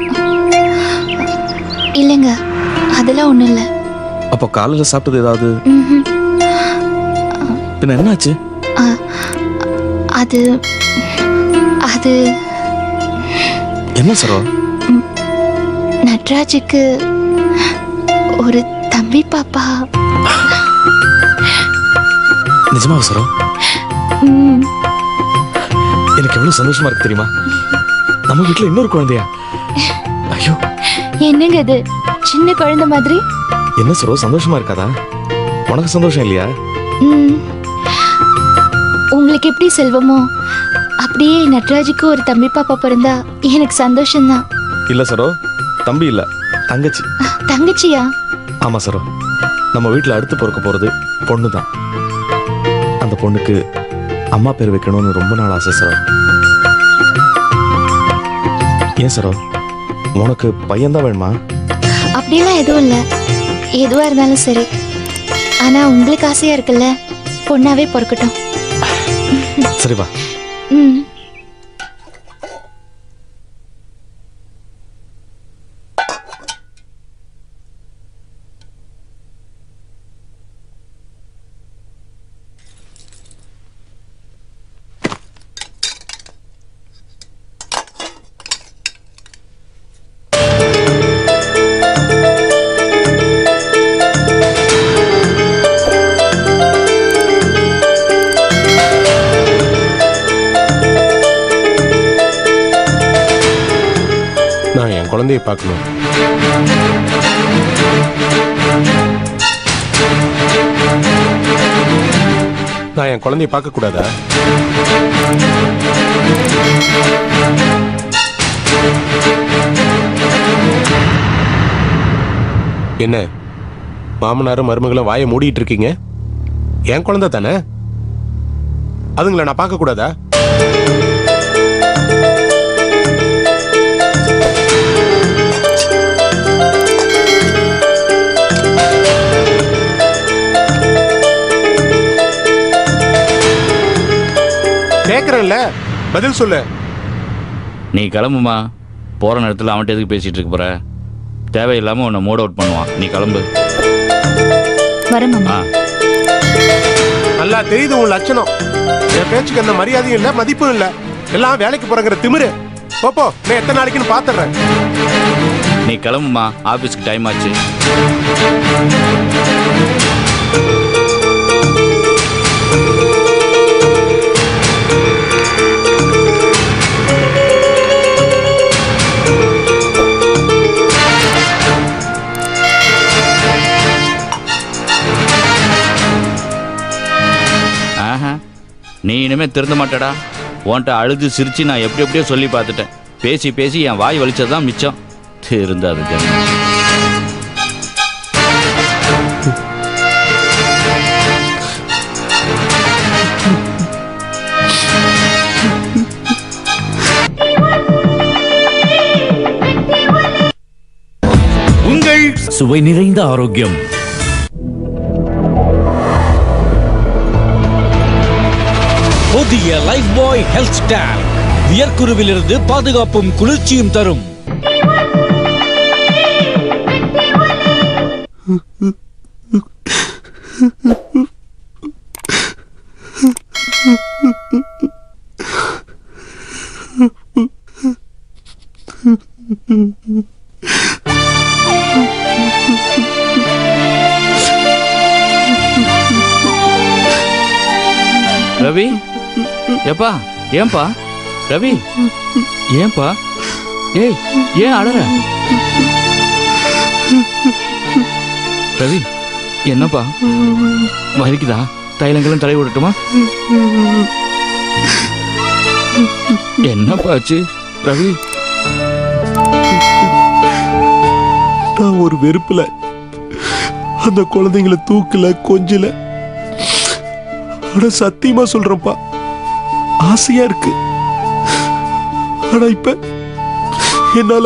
இல்லைங்க அதெல்லாம் ஒண்ணும் இல்ல அப்போ காலையில சாப்பிட்டது ஏதாவது ம்ஹும். பின்ன என்னாச்சு ஆ, அது அது என்ன சரோ நட்ராஜுக்கு ஒரு தம்பி பாப்பா நிஜமா சரோ ம், எனக்கு எவ்வளவு சந்தோஷமா இருக்கு தெரியுமா நம்ம வீட்ல இன்னொரு குழந்தையா ஐயோ என்னங்க இது சின்ன குழந்தை மாதிரி என்ன சரோ சந்தோஷமா இருக்காதா உனக்கு சந்தோஷம் இல்லையா ம். உங்களுக்கு எப்படி செல்வமோ அப்படியே நட்ராஜுக்கு ஒரு தம்பி பாப்பா பிறந்தா எனக்கு சந்தோஷம்தான் இல்ல சரோ தம்பி இல்ல தங்கச்சி தங்கச்சியா ஆமா சரோ நம்ம வீட்ல அடுத்து பிறக்க போறது பொண்ணு தான் அந்த பொண்ணுக்கு அம்மா பேர் வைக்கணும்னு ரொம்ப நாள் ஆசை சரோ ஏன் சரோ உனக்கு பையன்தான் வேணுமா அப்படியெல்லாம் எதுவும் இல்ல எதுவா இருந்தாலும் சரி ஆனா உங்களுக்கு ஆசையா இருக்குல்ல பொண்ணாவே பிறக்கட்டும் சரி வா ம் நான் என் குழந்தைய பார்க்கணும் நான் என் குழந்தைய பார்க்க கூடாதா என்ன மாமனாரும் மருமகளும் வாயை மூடிட்டு இருக்கீங்க என் குழந்தை தானே அதுங்களை நான் பார்க்க கூடாதா கேக்குறேன்ல பதில் சொல்லு நீ கிளம்புமா போற நேரத்துல அவன்கிட்ட எதுக்கு பேசிட்டு இருக்க போற தேவையில்லாம உன்னை மூட் அவுட் பண்ணுவான் நீ கிளம்பு வரேன் மாமா ஆ நல்லா தெரியுது உன் லட்சணம் என் பேச்சுக்கு எந்த மரியாதையும் இல்ல மதிப்பும் இல்ல எல்லாம் வேலைக்கு போறங்கிற திமிரு போப்போ நான் எத்தனை நாளைக்குன்னு பாத்துறேன் நீ கிளம்புமா ஆபீஸ்க்கு டைம் ஆச்சு ஆஹா நீ இனிமே திருந்த மாட்டடா உன்கிட்ட அழுது சிரிச்சு நான் எப்படி எப்படியோ சொல்லி பார்த்துட்டேன் பேசி பேசி என் வாய் வலிச்சது தான் மிச்சம் திருந்தாது ஜனம். உங்கள் சுவை நிறைந்த ஆரோக்கியம் புதிய லைஃப் பாய் ஹெல்த் ஸ்டாக் வியர்க்குருவிலிருந்து பாதுகாப்பும் குளிர்ச்சியும் தரும் ரவி எப்பா ஏன்பா ரவி ஏன்பா ஏய் ஏன் அழற ரவி என்னப்பா வலிக்குதா தைலங்களும் தலை விடட்டுமா என்னப்பா ஆச்சு ரவி நான் ஒரு வெறுப்புல அந்த குழந்தைங்களை தூக்கல கொஞ்சல ஆனா சத்தியமா சொல்றேன்ப்பா ஆசையா இருக்கு ஆனா இப்ப என்னால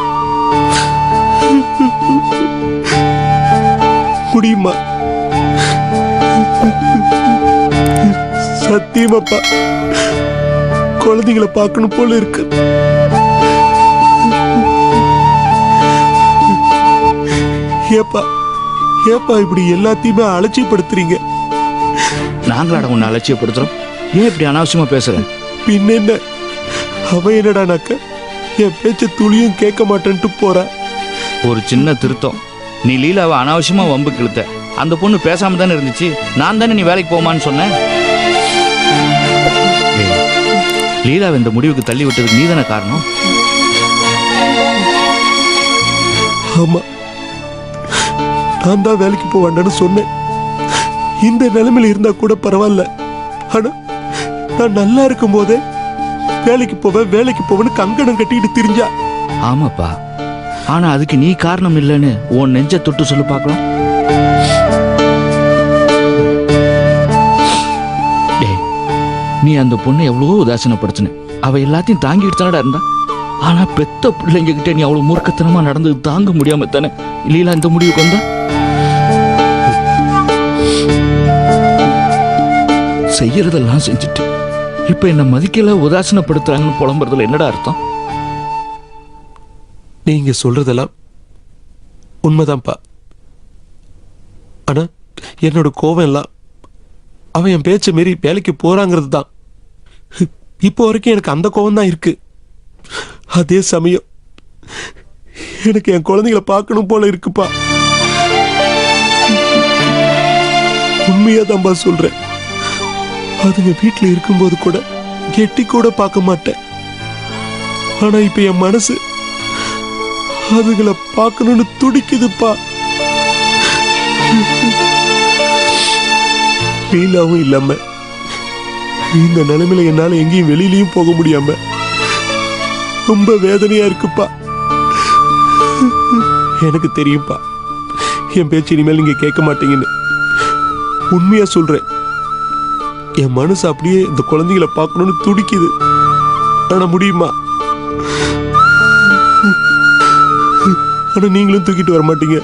முடியுமா சத்தியமாப்பா குழந்தைங்களை பார்க்கணும் போல இருக்கு ஏப்பா ஏப்பா இப்படி எல்லாத்தையுமே அலட்சியப்படுத்துறீங்க நாங்களாட உன்னை அலட்சியப்படுத்துறோம் ஏன் இப்படி அனாவசியமா பேசுற பின்ன என்ன அவன் என்னடானாக்க என் பேச்ச துளியும் கேட்க மாட்டேன்ட்டு போறா ஒரு சின்ன திருத்தம் நீ லீலாவை அனாவசியமா வம்பு கிழுத்த அந்த பொண்ணு பேசாம தானே இருந்துச்சு நான் தானே நீ வேலைக்கு போமான்னு சொன்னேன் ஏய், லீலாவை இந்த முடிவுக்கு தள்ளி விட்டதுக்கு நீ தானே காரணம் ஆமா நான் தான் வேலைக்கு போக வேண்டாம்னு சொன்னேன் இந்த நிலைமையில இருந்தா கூட பரவாயில்ல ஆனா நான் நல்லா இருக்கும் போதே வேலைக்கு போவேன் வேலைக்கு போவேன்னு கங்கணம் கட்டிட்டு திரிஞ்சா ஆமாப்பா ஆனா அதுக்கு நீ காரணம் இல்லைன்னு உன் நெஞ்ச தொட்டு சொல்லு பார்க்கலாம் டேய், நீ அந்த பொண்ணை எவ்வளவோ உதாசீனப்படுத்தின அவ எல்லாத்தையும் தாங்கிட்டு தானடா இருந்தா ஆனா பெத்த பிள்ளைங்க கிட்ட நீ அவ்வளவு மூர்க்கத்தனமா நடந்து தாங்க முடியாம தானே லீலா இந்த முடிவுக்கு வந்தா செய்யறதெல்லாம் செஞ்சுட்டு இப்ப என்ன மதிக்கல உதாசீனப்படுத்துறாங்கன்னு புலம்புறதுல என்னடா அர்த்தம் நீங்க சொல்றதெல்லாம் உண்மைதான்ப்பா ஆனா என்னோட கோவம் எல்லாம் அவன் என் பேச்ச மீறி வேலைக்கு போறாங்கிறது தான் இப்போ வரைக்கும் எனக்கு அந்த கோவம் தான் இருக்கு அதே சமயம் எனக்கு என் குழந்தைகளை பார்க்கணும் போல இருக்குப்பா உண்மையா தான்பா சொல்றேன் அதுங்க வீட்டுல இருக்கும்போது கூட கெட்டி கூட பார்க்க மாட்டேன் ஆனா இப்ப என் மனசு அதுகளை பார்க்கணும்னு துடிக்குதுப்பா லீலாவும் இல்லாம இந்த நிலைமையில என்னால எங்கேயும் வெளியிலயும் போக முடியாம ரொம்ப வேதனையா இருக்குப்பா எனக்கு தெரியும்ப்பா என் பேச்சு இனிமேல் நீங்க கேட்க மாட்டீங்கன்னு உண்மையா சொல்றேன் என் மனசு அப்படியே இந்த குழந்தைகளை பார்க்கணும்னு துடிக்குது ஆனா முடியுமா ஆனா நீங்களும் தூக்கிட்டு வர மாட்டீங்க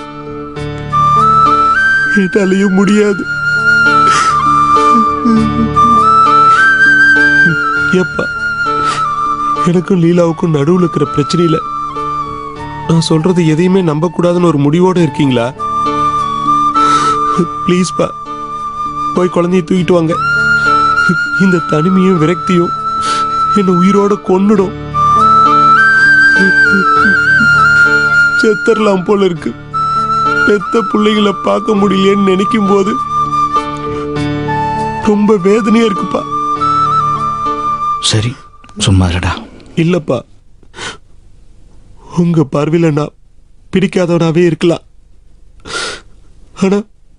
என்னாலையும் முடியாது ஏப்பா எனக்கும் லீலாவுக்கும் நடுவுல இருக்கிற பிரச்சனையில நான் சொல்றது எதையுமே நம்ப கூடாதுன்னு ஒரு முடிவோட இருக்கீங்களா ப்ளீஸ்ப்பா போய் குழந்தைய தூக்கிட்டு வாங்க இந்த தனிமையும் விரக்தியும் என்ன உயிரோட கொன்னுடும் செத்தரலாம் போல இருக்கு பெத்த பிள்ளைகளை பார்க்க முடியலையேன்னு நினைக்கும் போது ரொம்ப வேதனையா இருக்குப்பா சரி சும்மா இருடா இல்லப்பா உங்க பார்வையில நான் பிடிக்காதவனாவே இருக்கலாம் ஆனா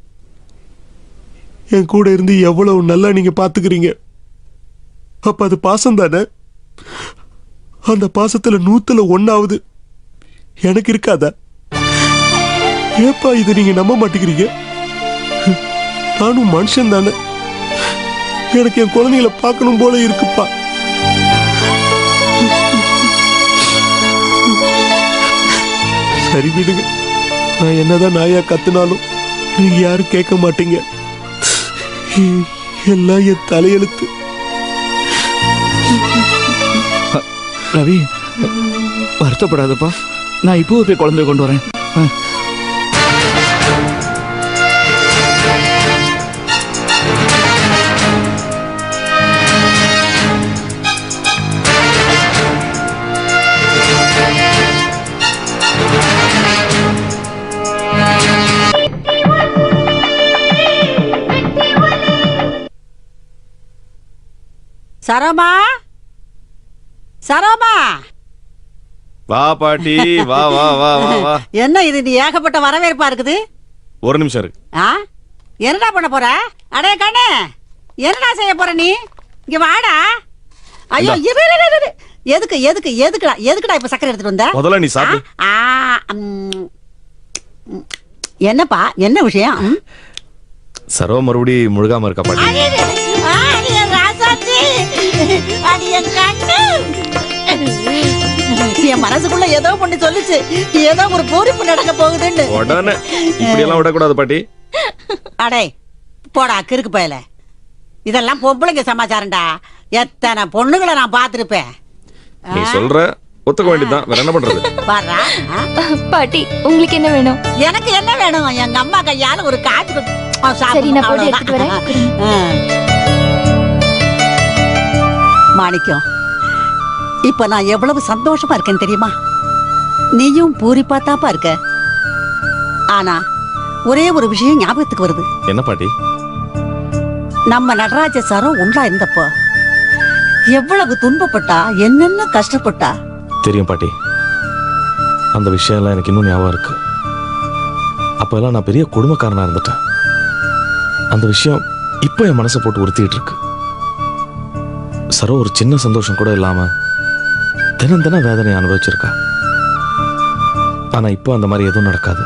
என் கூட இருந்து எவ்வளவு நல்லா நீங்க பாத்துக்கிறீங்க அப்ப அது பாசம் தானே அந்த பாசத்துல நூத்துல ஒன்னாவது எனக்கு இருக்காதா ஏப்பா இதை நீங்க நம்ப மாட்டேங்கிறீங்க நானும் மனுஷன் தானே எனக்கு என் குழந்தைகளை பார்க்கணும் போல இருக்குப்பா சரி விடுங்க நான் என்னதான் நாயா கத்துனாலும் நீங்க யாரும் கேட்க மாட்டீங்க எல்லாம் என் தலையெழுத்து ரவி வருத்தப்படாதப்பா நான் இப்போ போய் குழந்தைய கொண்டு வரேன் ஆ. சரோமா சரோமா வா பாட்டி வா வா வா வா வா என்ன இது நீ ஏகப்பட்ட வரவேற்பா இருக்குது ஒரு நிமிஷம் இருக்கு ஆ என்னடா பண்ண போற அடே கண்ணே என்னடா செய்ய போற நீ இங்க வாடா ஐயோ இந்தா. இரு, இரு, இரு, இரு. எதுக்கு எதுக்கு எதுக்குடா எதுக்குடா இப்ப சக்கரை எடுத்துட்டு வந்த முதல்ல நீ சாப்பிடு ஆ, ம், ம். என்னப்பா என்ன விஷயம் ம்? சரவ மறுபடி முழுகாம இருக்கா பாட்டி ஆ, அது என் ராசாத்தி. அது என் கண்ணு. என் மனசுக்குள்ள ஏதோ ஒண்ணு சொல்லுச்சு ஏதோ ஒரு பூரிப்பு நடக்க போகுதுன்னு உடனே இப்படி எல்லாம் விடக்கூடாது பாட்டி அடே போடா கிறுக்கு பயல இதெல்லாம் பொம்பளைங்க சமாச்சாரம்டா எத்தனை பொண்ணுங்களை நான் பார்த்திருப்பேன் நீ சொல்ற ஒத்துக்க வேண்டியதுதான் வேற என்ன பண்றது பாடுறா பாட்டி உங்களுக்கு என்ன வேணும் எனக்கு என்ன வேணும் எங்க அம்மா கையால ஒரு காய்ச்சி கொடு- ஆ, சரி, சாப்பிடணும், நான் போய் அவ்வளவுதான். எடுத்துட்டு வரேன். ஆ. மாணிக்கம் இப்ப நான் எவ்வளவு சந்தோஷமா இருக்கேன்னு தெரியுமா நீயும் பூரிப்பா தாப்பா இருக்க ஆனா ஒரே ஒரு விஷயம் ஞாபகத்துக்கு வருது என்ன பாட்டி நம்ம நடராஜ சாரும் உண்டா இருந்தப்போ எவ்வளவு துன்பப்பட்டா என்னென்ன கஷ்டப்பட்டா தெரியும் பாட்டி அந்த விஷயம் எல்லாம் எனக்கு இன்னும் ஞாபகம் இருக்கு அப்பெல்லாம் நான் பெரிய குடும்பக்காரனா இருந்துட்டேன் அந்த விஷயம் இப்போ என் மனசை போட்டு உறுத்திட்டு இருக்கு சரோ ஒரு சின்ன சந்தோஷம் கூட இல்லாம தினம் தினம் வேதனையை அனுபவிச்சிருக்கா ஆனா இப்போ அந்த மாதிரி எதுவும் நடக்காது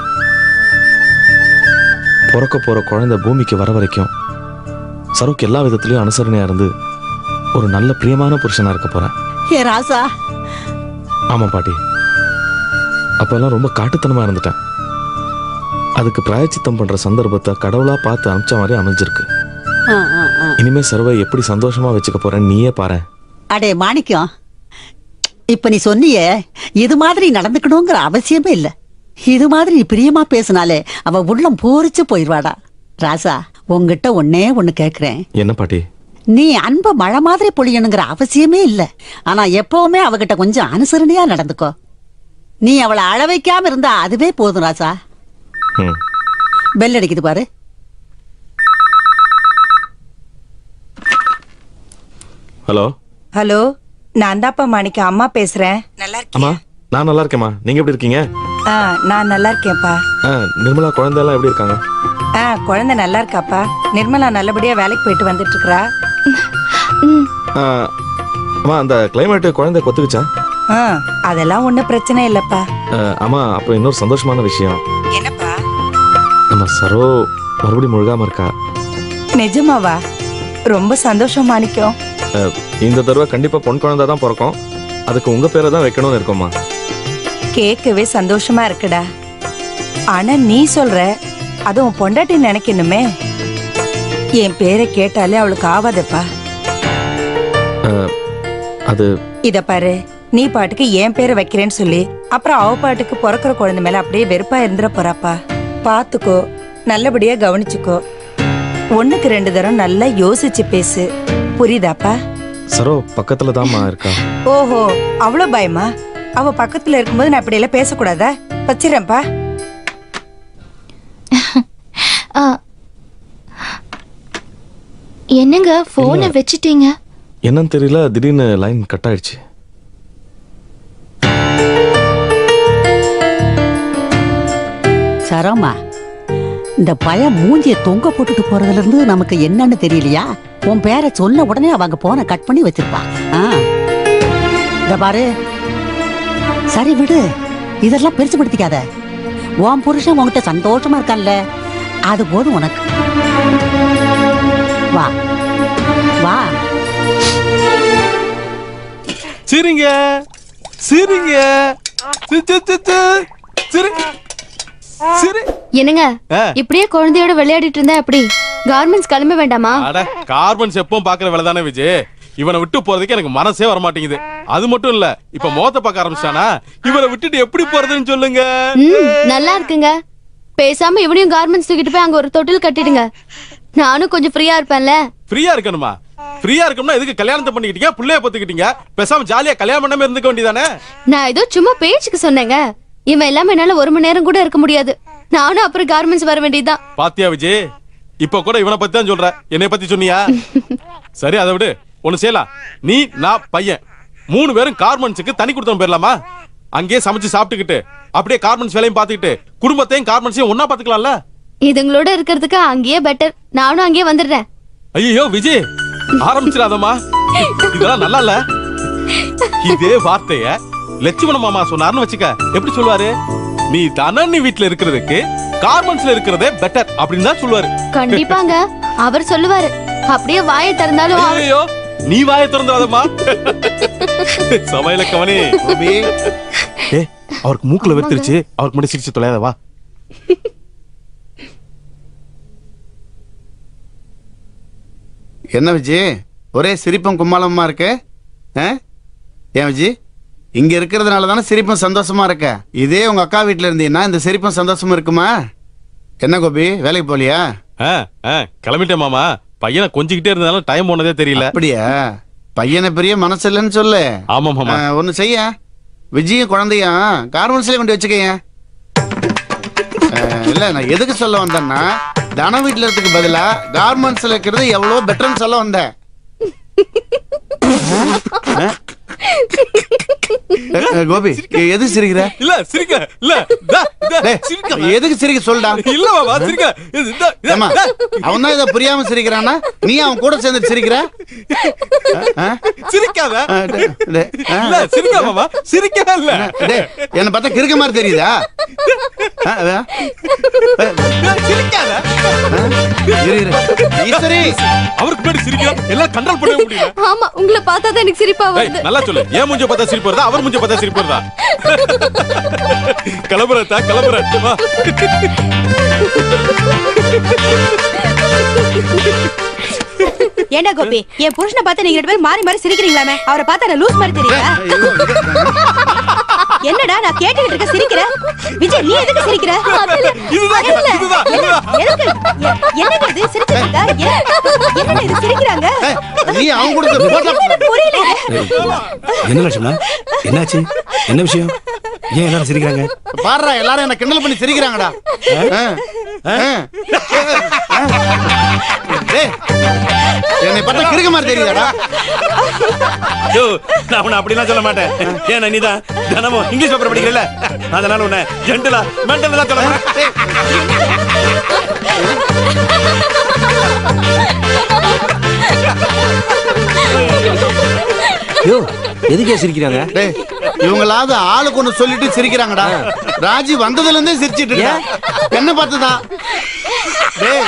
பிறக்க போற குழந்தை பூமிக்கு வர வரைக்கும் சரோக்கு எல்லா விதத்திலயும் அனுசரணையா இருந்து ஒரு நல்ல பிரியமான புருஷனா இருக்க போறேன் ஏ ராசா ஆமா பாட்டி அப்பெல்லாம் ரொம்ப காட்டுத்தனமா இருந்துட்டேன் அதுக்கு பிராயச்சித்தம் பண்ற சந்தர்ப்பத்தை கடவுளா பார்த்து அனுப்பிச்ச மாதிரி அமைஞ்சிருக்கு ஆ, ஆ, ஆ. இனிமே சர்வை எப்படி சந்தோஷமா வச்சுக்க போறேன் நீயே பாரு அடே மாணிக்கம் இப்ப நீ சொன்னியே இது மாதிரி நடந்துக்கணுங்கிற அவசியமே இல்ல இது மாதிரி நீ பிரியமா பேசினாலே அவ உள்ளம் பூரிச்சு போயிருவாடா ராசா உன்கிட்ட ஒன்னே ஒண்ணு கேக்குறேன் என்ன பாட்டி நீ அன்ப மழை மாதிரி பொழியணுங்கிற அவசியமே இல்ல ஆனா எப்பவுமே அவகிட்ட கொஞ்சம் அனுசரணையா நடந்துக்கோ நீ அவளை அழ வைக்காம இருந்தா அதுவே போதும் ராசா ம். பெல் அடிக்குது பாரு ஹலோ ஹலோ நான் தான்ப்பா மாணிக்க அம்மா பேசுறேன் நல்லா அம்மா நான் நல்லா இருக்கேம்மா நீங்க எப்படி இருக்கீங்க ஆ நான் நல்லா இருக்கேன்ப்பா ஆ, நிர்மலா குழந்தை எல்லாம் எப்படி இருக்காங்க ஆ குழந்தை நல்லா இருக்காப்பா நிர்மலா நல்லபடியா வேலைக்கு போயிட்டு வந்துட்டு இருக்கறா ஆ, அம்மா அந்த கிளைமேட் குழந்தை கொத்துக்குச்சா ஆ அதெல்லாம் ஒண்ணும் பிரச்சனை இல்லப்பா ஆ, அம்மா அப்புறம் இன்னொரு சந்தோஷமான விஷயம் என்னப்பா நம்ம சரோ மறுபடியும் முழுகாம இருக்கா நிஜமாவா ரொம்ப சந்தோஷம் மாணிக்கம் ஆ, இந்த தடவை கண்டிப்பா பொன் குழந்தை தான் பிறக்கும் அதுக்கு உங்க பேரை தான் வைக்கணும்னு இருக்கோம்மா கேட்கவே சந்தோஷமா இருக்குடா ஆனா நீ சொல்ற அது உன் பொண்டாட்டி நினைக்கணுமே என் பேரை கேட்டாலே அவளுக்கு ஆவாதப்பா ஆ, அது இத பாரு நீ பாட்டுக்கு என் பேரை வைக்கிறேன்னு சொல்லி அப்புறம் அவ பாட்டுக்கு பிறக்கிற குழந்தை மேல அப்படியே வெறுப்பா இருந்துட போறாப்பா பாத்துக்கோ நல்லபடியா கவனிச்சுக்கோ ஒண்ணுக்கு ரெண்டு தரம் நல்லா யோசிச்சு பேசு புரியுதாப்பா சரோ பக்கத்துல தாம்மா இருக்கா ஓஹோ அவ்வளவு பயமா அவ பக்கத்துல இருக்கும்போது நான் இப்படி எல்லாம் பேசக்கூடாதா வச்சிடறேன்ப்பா ஆ. என்னங்க போனை வச்சிட்டீங்க என்னன்னு தெரியல திடீர்னு லைன் கட் ஆயிடுச்சு சரோமா இந்த பையன் மூஞ்சிய தொங்க போட்டுட்டு போறதுல இருந்து நமக்கு என்னன்னு தெரியலையா உன் பேரை சொன்ன உடனே அவங்க போனை கட் பண்ணி வச்சிருப்பா ஆ. இந்த பாரு சரி விடு இதெல்லாம் பெருசுபடுத்திக்காத உன் புருஷன் உன்கிட்ட சந்தோஷமா இருக்கான்ல அது போதும் உனக்கு வா வா சிரிங்க சிரிங்க சி, சி, சி, சி. சிரி சிரி என்னங்க ஆ. இப்படியே குழந்தையோட விளையாடிட்டு இருந்தா எப்படி கார்மெண்ட்ஸ் கிளம்ப வேண்டாமா அட கார்பன்ஸ் எப்பவும் பாக்குற வேலை தானே விஜய் இவனை விட்டு போறதுக்கு எனக்கு மனசே வர மாட்டேங்குது அது மட்டும் இல்ல இப்ப முகத்தை பார்க்க ஆரம்பிச்சானா இவனை விட்டுட்டு எப்படி போறதுன்னு சொல்லுங்க ம் நல்லா இருக்குங்க பேசாம இவனையும் கார்மெண்ட்ஸ் தூக்கிட்டு போய் அங்க ஒரு தொட்டில் கட்டிடுங்க நானும் கொஞ்சம் ஃப்ரீயா இருப்பேன்ல ஃப்ரீயா இருக்கணுமா ஃப்ரீயா இருக்கணும்னா எதுக்கு கல்யாணத்தை பண்ணிக்கிட்டீங்க புள்ளைய பத்துக்கிட்டீங்க பேசாம ஜாலியா கல்யாணம் பண்ணாம இருந்துக்க வேண்டியதானே நான் ஏதோ சும்மா பேச்சுக்கு சொன்னேங்க இவன் இல்லாம என்னால ஒரு மணி நேரம் கூட இருக்க முடியாது நானும் அப்புறம் கார்மெண்ட்ஸ் வர வேண்டியதுதான் பாத்தியா விஜய் இப்ப கூட இவனை பத்தி தான் சொல்ற என்னை பத்தி சொன்னியா சரி அதை விடு ஒண்ணு செய்யலாம் நீ நான் பையன் மூணு பேரும் கார்மெண்ட்ஸுக்கு தனி கொடுத்தோம் போயிடலாமா அங்கேயே சமைச்சு சாப்பிட்டுக்கிட்டு அப்படியே கார்மெண்ட்ஸ் வேலையும் பார்த்துக்கிட்டு குடும்பத்தையும் கார்மெண்ட்ஸையும் ஒன்னா பாத்துக்கலாம்ல இதுங்களோட இருக்கிறதுக்கு அங்கேயே பெட்டர் நானும் அங்கேயே வந்துடுறேன் ஐயோ விஜய் ஆரம்பிச்சிடாதம்மா இதெல்லாம் நல்லா இல்ல இதே வார்த்தைய லட்சுமண மாமா சொன்னார்னு வச்சுக்க எப்படி சொல்லுவாரு நீ தனனி வீட்ல இருக்கிறதுக்கு கார்மெண்ட்ஸ்ல இருக்கிறதே பெட்டர் அப்படின்னு தான் சொல்லுவாரு கண்டிப்பாங்க அவர் சொல்லுவாரு அப்படியே வாயை திறந்தாலும் அவர்- ஐயோ நீ வாயை திறந்துடாதம்மா சமையல கவனி ஏ அவருக்கு மூக்குல வெறுத்துருச்சு அவருக்கு முன்னாடி சிரிச்சு தொலையாத வா என்ன விஜய் ஒரே சிரிப்பும் கும்மாளமா இருக்கு ஆ? ஏன் விஜய் இங்க இருக்கிறதுனால தானே சிரிப்பும் சந்தோஷமா இருக்க இதே உங்க அக்கா வீட்ல இருந்தீங்கன்னா இந்த சிரிப்பும் சந்தோஷமும் இருக்குமா என்ன கோபி வேலைக்கு போலியா ஆ, ஆ, கிளம்பிட்டேன் மாமா பையனை கொஞ்சிக்கிட்டே இருந்தாலும் டைம் போனதே தெரியல அப்படியா பையனை பெரிய மனசு இல்லைன்னு சொல்லு ஆமா மாமா ஆ, ஒண்ணு செய்ய விஜயும் குழந்தையும் கார்மெண்ட்ஸ்ல கொண்டு வச்சுக்கங்க ஆ, இல்ல நான் எதுக்கு சொல்ல வந்தேன்னா தன வீட்ல இருக்கிறதுக்கு பதிலா கார்மெண்ட்ஸ்ல இருக்கிறது எவ்வளவு பெட்டர்னு சொல்ல வந்தேன் ஆ? ஆ, ஆ, கோபி எது சிரிக்கிற இல்ல சிரிக்க இல்ல தா, தா, டேய், சிரிக்க. எதுக்கு சிரிக்க சொல்டா இல்ல மாமா சிரிக்க இது, இந்த, இந்த, ஏம்மா, அவன் தான் இதை புரியாம சிரிக்கிறானா நீ அவன் கூட சேர்ந்து சிரிக்கிற ஆ? சிரிக்காத ஆ, டேய், டேய், ஆ. இல்ல சிரிக்க மாமா சிரிக்கவே இல்ல டேய், என்னை பார்த்தா கிறுக்க மாதிரி தெரியுதா ஆ, ஆ. சிரிக்காத இரு, இரு. ஈஸ்வரி அவருக்கு முன்னாடி சிரிக்க எல்லாம் கண்ட்ரோல் பண்ணவே முடியல ஆமா உங்களை பார்த்தா தான் எனக்கு சிரிப்பா டேய், வருது நல்லா சொல்லு ஏன் மூஞ்ச பார்த்தா சிரிப்பு வருதா அவர் மூஞ்ச பார்த்தா சிரிப்பு வருதா கிளம்புறதா கிளம்புற வா ஏண்டா கோபி என் புருஷனை பார்த்து நீங்க ரெண்டு பேரும் மாறி மாறி சிரிக்கிறீங்களாமே அவரை பார்த்தா நான் லூஸ் மாதிரி தெரியுதா என்னடா நான் கேட்டுக்கிட்டு இருக்க சிரிக்கிற விஜய் நீ எதுக்கு சிரிக்கிற இதுதான் இல்ல, இதுதான் என்ன- எதுக்கு எ- என்னங்க இது சிரிச்சிட்டு இருக்கா என்ன- என்னங்க இது சிரிக்கிறாங்க நீ அவன் கூட சேர்ந்து போட்டா- புரியல என்ன லட்சுமணா என்னாச்சு என்ன விஷயம் ஏன் எல்லாரும் சிரிக்கிறாங்க பாருடா எல்லாரும் என்ன கிண்டல் பண்ணி சிரிக்கிறாங்கடா ஆ, ஆ, ஆ. டேய், என்னை பார்த்தா கிறுக்க மாதிரி தெரியுதாடா யோ, நான் உன்னை அப்படிலாம் சொல்ல மாட்டேன் ஏன்னா நீதான் தினமும் இங்கிலீஷ் பேப்பர் படிக்கிறல அதனால உன்னை ஜென்டலா மென்டல் தான் சொல்ல மாட்டேன் யோ எதுக்கே சிரிக்கிறாங்க டேய் இவங்களாவது ஆளுக்கு ஒண்ணு சொல்லிட்டு சிரிக்கிறாங்கடா ராஜி வந்ததுல இருந்தே சிரிச்சிட்டு இருக்கா என்ன பார்த்துதான் டேய்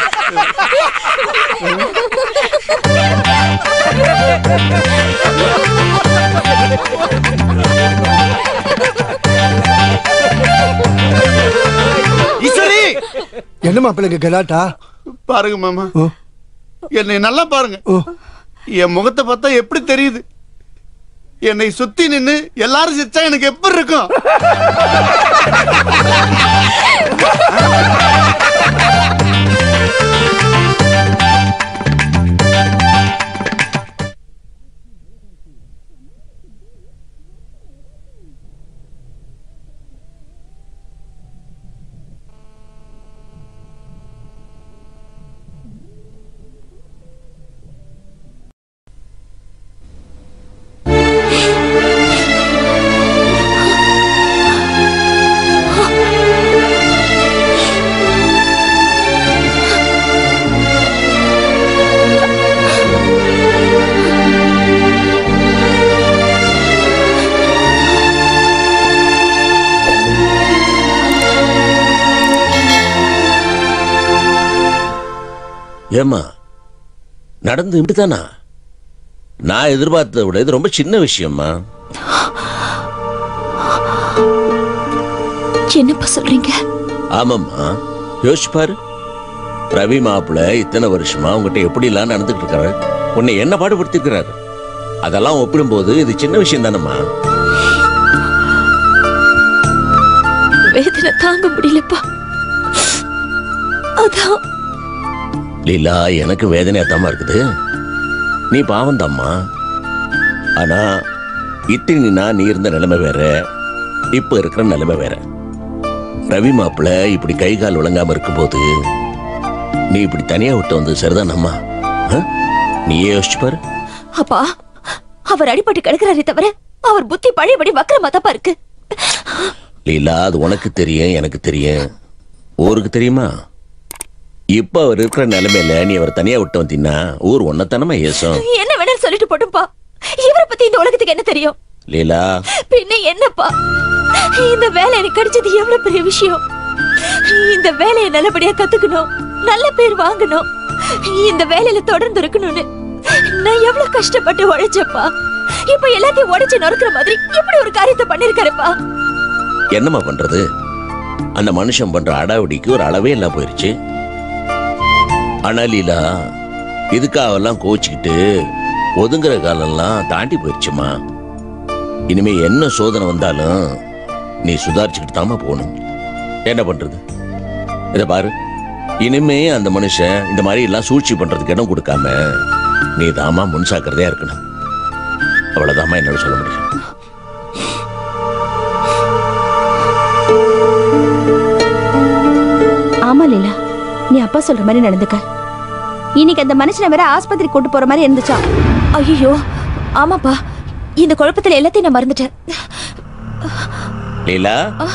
ஈஸ்வரி என்ன மாப்பிள்ளைங்க கலாட்டா பாருங்க மாமா என்னை நல்லா பாருங்க என் முகத்தை பார்த்தா எப்படி தெரியுது என்னை சுத்தி நின்னு எல்லாரும் சிரிச்சா எனக்கு எப்படி இருக்கும் ஏம்மா நடந்து இப்படித்தானா நான் எதிர்பார்த்ததை விட இது ரொம்ப சின்ன விஷயம்மா என்னப்பா சொல்றீங்க ஆமாம்மா யோசிச்சு பாரு ரவி மாப்பிள்ள இத்தனை வருஷமா உங்ககிட்ட எப்படிலாம் நடந்துட்டு இருக்காரு உன்னை என்ன பாடுபடுத்திருக்கிறாரு அதெல்லாம் ஒப்பிடும்போது இது சின்ன விஷயம் தானம்மா வேதனை தாங்க முடியலப்பா அதான் லீலா எனக்கு வேதனையாத்தாம இருக்குது நீ பாவம் ஆனா இத்தினா நீ இருந்த நிலைமை வேற இப்ப இருக்கிற நிலைமை வேற ரவி மாப்பிள்ள இப்படி கை கால் விளங்காம இருக்கும்போது நீ இப்படி தனியா விட்டு வந்து சரிதானம்மா ஆ? நீயே யோசிச்சு பாரு அப்பா அவர் அடிபட்டு கிடக்குறாரே தவிர அவர் புத்தி பழையபடி வக்கரமா தப்பா இருக்கு லீலா அது உனக்கு தெரியும் எனக்கு தெரியும் ஊருக்கு தெரியுமா இப்ப அவர் இருக்கிற நிலைமையில நீ அவர் தனியா விட்டு வந்தீங்கன்னா ஊர் ஒன்னத்தனமா ஏசும் என்ன வேணாலும் சொல்லிட்டு போட்டும்பா இவரை பத்தி இந்த உலகத்துக்கு என்ன தெரியும் லீலா பின்ன என்னப்பா இந்த வேலை எனக்கு கிடைச்சது எவ்வளவு பெரிய விஷயம் இந்த வேலையை நல்லபடியா கத்துக்கணும் நல்ல பேர் வாங்கணும் இந்த வேலையில தொடர்ந்து இருக்கணும்னு நான் எவ்வளவு கஷ்டப்பட்டு உழைச்சப்பா இப்ப எல்லாத்தையும் உடைச்சு நொறுக்கிற மாதிரி இப்படி ஒரு காரியத்தை பண்ணிருக்காருப்பா என்னம்மா பண்றது அந்த மனுஷன் பண்ற அடாவடிக்கு ஒரு அளவே இல்லாம போயிருச்சு ஆனா லீலா இதுக்காகலாம் கோச்சிக்கிட்டு ஒதுங்குற காலம்லாம் தாண்டி போயிருச்சுமா இனிமே என்ன சோதனை வந்தாலும் நீ சுதாரிச்சுக்கிட்டு தாமா போகணும் என்ன பண்றது இத பாரு இனிமே அந்த மனுஷன் இந்த மாதிரி எல்லாம் சூழ்ச்சி பண்றதுக்கு இடம் கொடுக்காம நீ தாமா முன்சாக்கிறதே இருக்கணும் அவ்வளவுதாம்மா என்னால சொல்ல முடியும் ஆமா லீலா நீ அப்பா சொல்ற மாதிரி நடந்துக்க இன்னைக்கு அந்த மனுஷனை வேற ஆஸ்பத்திரி கூட்டு போற மாதிரி இருந்துச்சா ஐயோ ஆமாப்பா இந்த குழப்பத்துல எல்லாத்தையும் நான் மறந்துட்டேன் லீலா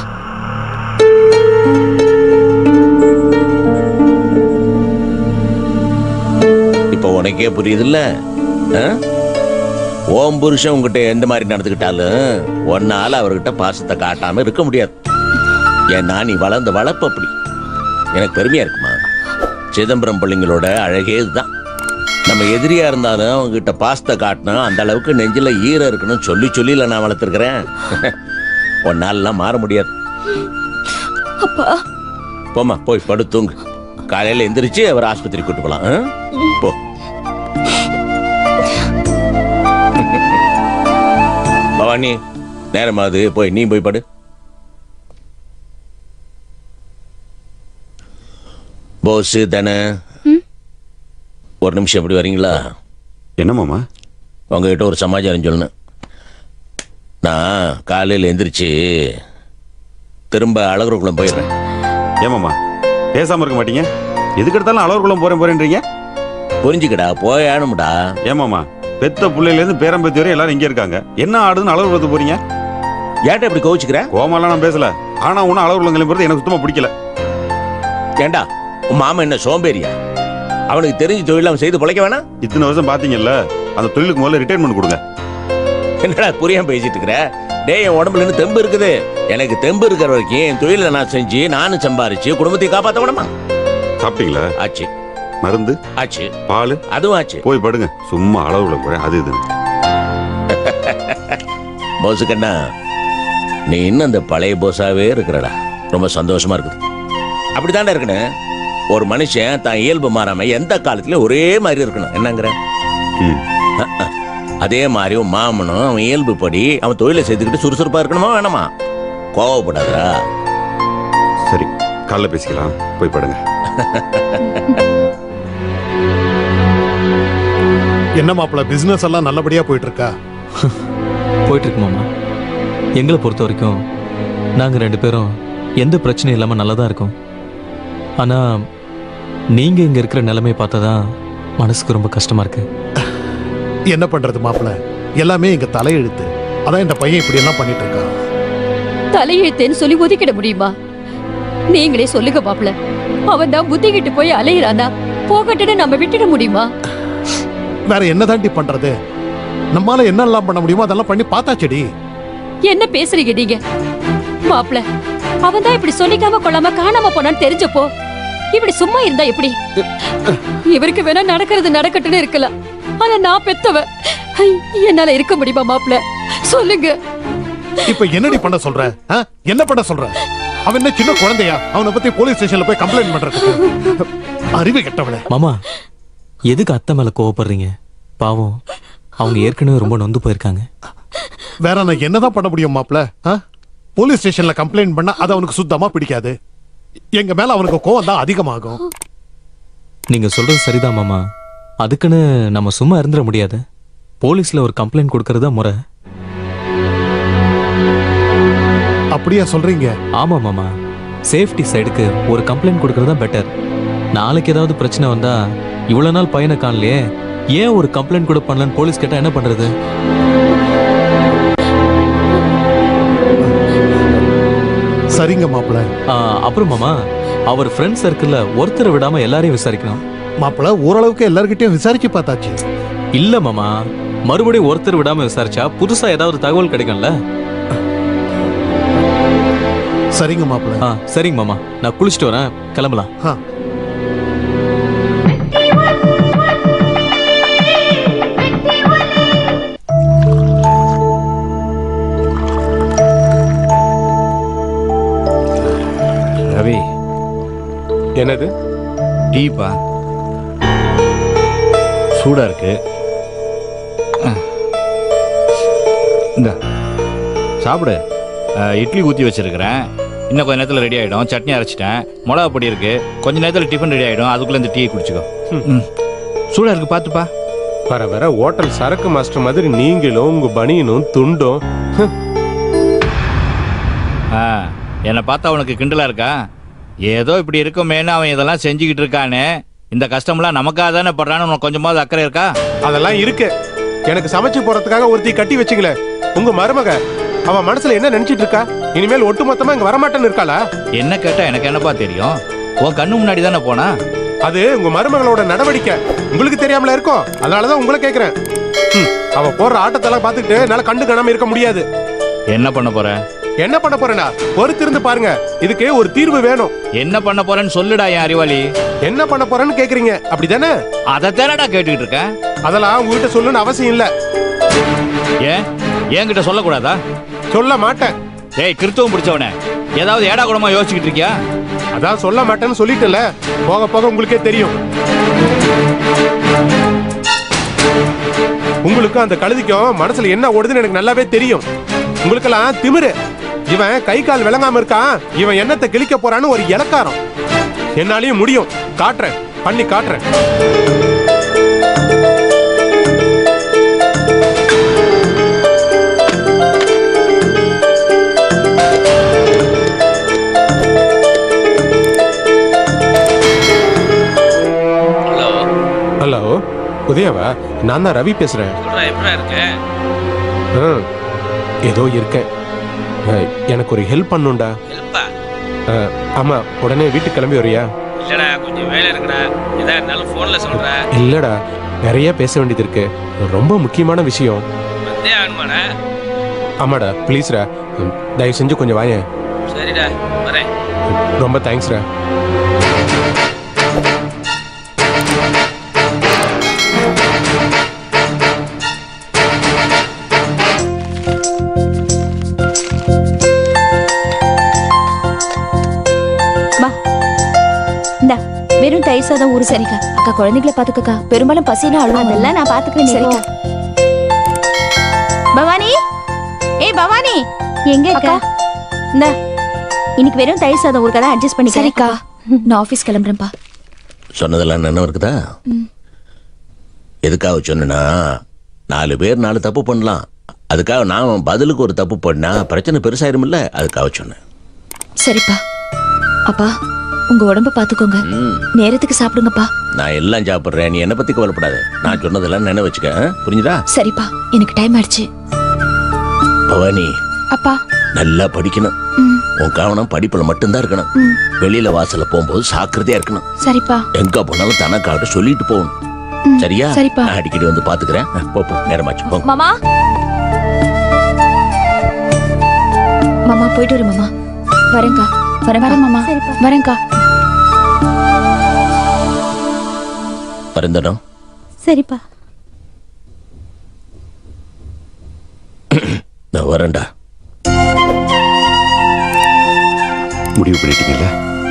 இப்ப உனக்கே புரியுதுல்ல ஆ? ஓம் புருஷன் உங்ககிட்ட எந்த மாதிரி நடந்துக்கிட்டாலும் ஒன்னால அவர்கிட்ட பாசத்தை காட்டாம இருக்க முடியாது ஏன்னா நீ வளர்ந்த வளர்ப்பு அப்படி எனக்கு பெருமையா இருக்குமா சிதம்பரம் பிள்ளைங்களோட அழகே இதுதான் நம்ம எதிரியா இருந்தாலும் அவங்ககிட்ட பாசத்தை காட்டணும் அந்த அளவுக்கு நெஞ்சில ஈரம் இருக்கணும் சொல்லி சொல்லி நான் வளர்த்துருக்கிறேன் ஒன்னாலலாம் மாற முடியாது அப்பா போம்மா போய் படு தூங்கு காலையில எந்திரிச்சு அவர் ஆஸ்பத்திரி கூட்டு போலாம் ஆ? போ பவானி நேரமாவது போய் நீ போய் படு போஸ் தானே ஒரு நிமிஷம் எப்படி வரீங்களா என்னமாமா உங்ககிட்ட ஒரு சமாச்சாரம் சொல்லணும் நான் காலையில் எந்திரிச்சு திரும்ப அழகுக்குளம் போயிடுறேன் ஏமாமா பேசாம இருக்க மாட்டீங்க எதுக்கு எடுத்தாலும் அலவர்குளம் போறேன் போறேன்றீங்க புரிஞ்சுக்கடா போயானும்டா ஏமாமா பெத்த புள்ளையில இருந்து பேரம்பேத்தி வரை எல்லாரும் இங்க இருக்காங்க என்ன ஆடுதுன்னு அலவர்குளத்து போறீங்க ஏன்டா இப்படி கோவிச்சுக்கிற கோமாலாம் நான் பேசல ஆனா ஒன்னும் அலவர்குளம் கிளம்புறது எனக்கு சுத்தமா பிடிக்கல ஏண்டா உன் மாமன் என்ன சோம்பேறியா அவனுக்கு தெரிஞ்ச தொழில் அவன் செய்து பிழைக்க வேணாம் இத்தனை வருஷம் பாத்தீங்கல்ல அந்த தொழிலுக்கு முதல்ல ரிட்டைர்மெண்ட் கொடுங்க என்னடா புரியாம பேசிட்டு இருக்கிற டேய் என் உடம்புல இருந்து தெம்பு இருக்குது எனக்கு தெம்பு இருக்கிற வரைக்கும் என் தொழிலை நான் செஞ்சு நானும் சம்பாரிச்சு குடும்பத்தை காப்பாத்த வேணுமா சாப்பிட்டீங்களா ஆச்சு மருந்து ஆச்சு பால் அதுவும் ஆச்சு போய் படுங்க சும்மா அளவுல போறேன் அது இது போசுக்கண்ணா நீ இன்னும் அந்த பழைய போஸாவே இருக்கிறடா ரொம்ப சந்தோஷமா இருக்குது அப்படித்தாண்டா இருக்கணும் ஒரு மனுஷன் தான் இயல்பு மாறாம எந்த காலத்திலயும் ஒரே மாதிரி இருக்கணும் என்னங்கிற அஹ், அஹ். அதே மாதிரி உன் மாமனும் அவன் இயல்பு படி அவன் தொழிலை செய்துக்கிட்டு சுறுசுறுப்பா இருக்கணுமா வேணாமா கோவப்படாதடா சரி காலைல பேசிக்கலாம் போய் படுங்க என்ன மாப்பிள பிசினஸ் எல்லாம் நல்லபடியா போயிட்டு இருக்கா போயிட்டு இருக்கு மாமா எங்களை பொறுத்த வரைக்கும் நாங்க ரெண்டு பேரும் எந்த பிரச்சனையும் இல்லாம நல்லா தான் இருக்கோம் ஆனா நீங்க இங்க இருக்கிற நிலைமையை பார்த்தா தான் மனசுக்கு ரொம்ப கஷ்டமா இருக்கு என்ன பண்றது மாப்பிள எல்லாமே எங்க தலையெழுத்து அதான் இந்த பையன் இப்படி எல்லாம் பண்ணிட்டு இருக்கான் தலையெழுத்தேன்னு சொல்லி ஒதுக்கிட முடியுமா நீங்களே சொல்லுங்க மாப்ள அவன் தான் புத்திகிட்டு போய் அலையிறானா போகட்டுன்னு நம்ம விட்டுட முடியுமா வேற என்னதாண்டி பண்றது நம்மால என்னெல்லாம் பண்ண முடியுமோ அதெல்லாம் பண்ணி பார்த்தாச்சடி என்ன பேசுறீங்க நீங்க மாப்ள அவன் தான் இப்படி சொல்லிக்காம கொள்ளாம காணாம போனான்னு தெரிஞ்சப்போ இப்படி சும்மா இருந்தா எப்படி இவருக்கு வேணா நடக்கிறது நடக்கட்டுன்னு இருக்கலாம் ஆனா நான் பெத்தவ ஐ, என்னால இருக்க முடியுமா மாப்ள சொல்லுங்க இப்ப என்னடி பண்ண சொல்ற ஆ? என்ன பண்ண சொல்ற அவன் என்ன சின்ன குழந்தையா அவனை பத்தி போலீஸ் ஸ்டேஷன்ல போய் கம்ப்ளைண்ட் பண்றதுக்கு அறிவு கெட்டவளே மாமா எதுக்கு அத்தை மேல கோவப்படுறீங்க பாவம் அவங்க ஏற்கனவே ரொம்ப நொந்து போயிருக்காங்க வேற நான் என்னதான் பண்ண முடியும் மாப்ள ஆ? போலீஸ் ஸ்டேஷன்ல கம்ப்ளைண்ட் பண்ணா அது அவனுக்கு சுத்தமா பிடிக்காது எங்க மேல அவனுக்கு கோவம் தான் அதிகமாகும் நீங்க சொல்றது சரிதான் மாமா அதுக்குன்னு நம்ம சும்மா இருந்துட முடியாது போலீஸ்ல ஒரு கம்ப்ளைண்ட் கொடுக்கறதா முறை அப்படியா சொல்றீங்க ஆமா மாமா சேஃப்டி சைடுக்கு ஒரு கம்ப்ளைண்ட் கொடுக்கறதா பெட்டர் நாளைக்கு ஏதாவது பிரச்சனை வந்தா இவ்வளவு நாள் பையனை காணலையே ஏன் ஒரு கம்ப்ளைண்ட் கூட பண்ணலன்னு போலீஸ் கேட்டா என்ன பண்றது சரிங்க மாப்ள ஆ, அப்புறம் மாமா அவர் ஃப்ரெண்ட் சர்க்கிள்ல ஒருத்தரை விடாம எல்லாரையும் விசாரிக்கணும் மாப்ள ஓரளவுக்கு எல்லார்கிட்டயும் விசாரிச்சு பார்த்தாச்சு இல்ல மாமா மறுபடியும் ஒருத்தர் விடாம விசாரிச்சா புதுசா ஏதாவது தகவல் கிடைக்கும்ல சரிங்க மாப்ள ஆ சரிங்க மாமா நான் குளிச்சுட்டு வரேன் கிளம்பலாம் ஆ. ரவி என்னது டீப்பா சூடா இருக்கு அஹ். இந்தா சாப்பிடு அஹ், இட்லி ஊற்றி வச்சிருக்கிறேன் இன்னும் கொஞ்ச நேரத்தில் ரெடி ஆகிடும் சட்னி அரைச்சிட்டேன் மிளகா பொடி இருக்கு கொஞ்ச நேரத்தில் டிஃபன் ரெடி ஆகிடும் அதுக்குள்ளே இந்த டீ குடிச்சுக்கோ ம் சூடா இருக்கு பார்த்துப்பா வர வர ஹோட்டல் சரக்கு மாஸ்டர் மாதிரி நீங்களும் உங்க பனியனும் துண்டும் ஆ என்னை பார்த்தா உனக்கு கிண்டலா இருக்கா ஏதோ இப்படி இருக்குமேன்னு அவன் இதெல்லாம் செஞ்சுக்கிட்டு இருக்கானே இந்த கஷ்டம்லாம் நமக்காக தானே படுறான்னு உனக்கு கொஞ்சமாவது அக்கறை இருக்கா அதெல்லாம் இருக்கு எனக்கு சமைச்சு போறதுக்காக ஒருத்தி கட்டி வச்சுங்களே உங்க மருமக அவ மனசுல என்ன நினைச்சிட்டு இருக்கா இனிமேல் ஒட்டுமொத்தமா இங்க வரமாட்டேன்னு இருக்காளா என்ன கேட்டா எனக்கு என்னப்பா தெரியும் உன் கண்ணு முன்னாடி தானே போனா அது உங்க மருமகளோட நடவடிக்கை உங்களுக்கு தெரியாமல இருக்கும் அதனாலதான் உங்களை கேக்குறேன் ம், அவ போடுற ஆட்டத்தெல்லாம் பார்த்துட்டு என்னால கண்டு காணாம இருக்க முடியாது என்ன பண்ண போற என்ன பண்ண போறேனா பொறுத்திருந்து பாருங்க இதுக்கு ஒரு தீர்வு வேணும் என்ன பண்ண போறேன்னு சொல்லுடா என் அறிவாளி என்ன பண்ண போறேன்னு கேக்குறீங்க அப்படிதானே அதை தேனடா கேட்டுக்கிட்டு இருக்கேன் அதெல்லாம் உங்ககிட்ட சொல்லணும்னு அவசியம் இல்ல ஏன் என்கிட்ட சொல்லக்கூடாதா சொல்ல மாட்டேன் ஏய் கிறித்துவம் பிடிச்சவனே ஏதாவது ஏடா கூடமா யோசிச்சுக்கிட்டு இருக்கியா அதான் சொல்ல மாட்டேன்னு சொல்லிட்டேன்ல போக போக உங்களுக்கே தெரியும் உங்களுக்கு அந்த கழுதிக்கும் மனசுல என்ன ஓடுதுன்னு எனக்கு நல்லாவே தெரியும் உங்களுக்கெல்லாம் திமிரு இவன் கை கால் விளங்காம இருக்கான் இவன் என்னத்தை கிழிக்க போறான்னு ஒரு இலக்காரம் என்னாலையும் முடியும் காட்டுறேன் பண்ணி காட்டுறேன் ஹலோ ஹலோ உதயவா நான் தான் ரவி பேசுறேன் சொல்றா எப்படா இருக்க ஆ, ஏதோ இருக்கேன் அஹ், எனக்கு ஒரு ஹெல்ப் பண்ணுண்டா ஹெல்ப்பா அஹ், ஆமா உடனே வீட்டுக்கு கிளம்பி வரியா இல்லடா கொஞ்சம் வேலை இருக்குடா எதா இருந்தாலும் ஃபோன்ல சொல்ற இல்லடா நிறைய பேச வேண்டியது இருக்கு ரொம்ப முக்கியமான விஷயம் வந்தே ஆகணுமாடா ஆமாடா ப்ளீஸ்ரா தயவு செஞ்சு கொஞ்சம் வாயேன் சரிடா வரேன் ரொம்ப தேங்க்ஸ்ரா மா இந்தா வெறும் தயிர் சாதம் ஊறு சரிக்கா அக்கா குழந்தைகளை பாத்துக்கக்கா பெரும்பாலும் பசினா அழுவாங்க அதெல்லாம் நான் பாத்துக்கிறேன் சரிக்கா பவானி ஏய் பவானி எங்க இருக்க இந்த இன்னைக்கு வெறும் தயிர் சாதம் ஒரு கடை அட்ஜஸ்ட் பண்ணி சரிக்கா நான் ஆபீஸ் கிளம்புறேன்ப்பா சொன்னதெல்லாம் நினைவு இருக்குதா எதுக்காக சொன்னா நாலு பேர் நாலு தப்பு பண்ணலாம் அதுக்காக நான் பதிலுக்கு ஒரு தப்பு பண்ணா பிரச்சனை பெருசாயிருமில்ல அதுக்காக சொன்னேன் சரிப்பா அப்பா உங்க உடம்ப பாத்துக்கோங்க நேரத்துக்கு சாப்பிடுங்கப்பா நான் எல்லாம் சாப்பிடுறேன் நீ என்ன பத்தி கவலைப்படாத நான் சொன்னதெல்லாம் நினைவு வச்சுக்க ஆ? புரிஞ்சுதா சரிப்பா எனக்கு டைம் ஆயிடுச்சு பவானி அப்பா நல்லா படிக்கணும் உன் கவனம் படிப்புல மட்டும்தான் இருக்கணும் ம். வெளியில வாசல்ல போகும்போது சாக்கிரதையா இருக்கணும் சரிப்பா எங்க போனாலும் தனக்காக சொல்லிட்டு போகணும் ம், சரியா சரிப்பா. நான் அடிக்கடி வந்து பாத்துக்கிறேன் ஆ, போ போ நேரமாச்சு போ மாமா மாமா போயிட்டு வரு மாமா வரேன்க்கா வரேன் வரேன் மாமா வரேன்க்கா பரந்தனம் சரிப்பா நான் வரேன்டா முடிவு பண்ணிட்டீங்கல்ல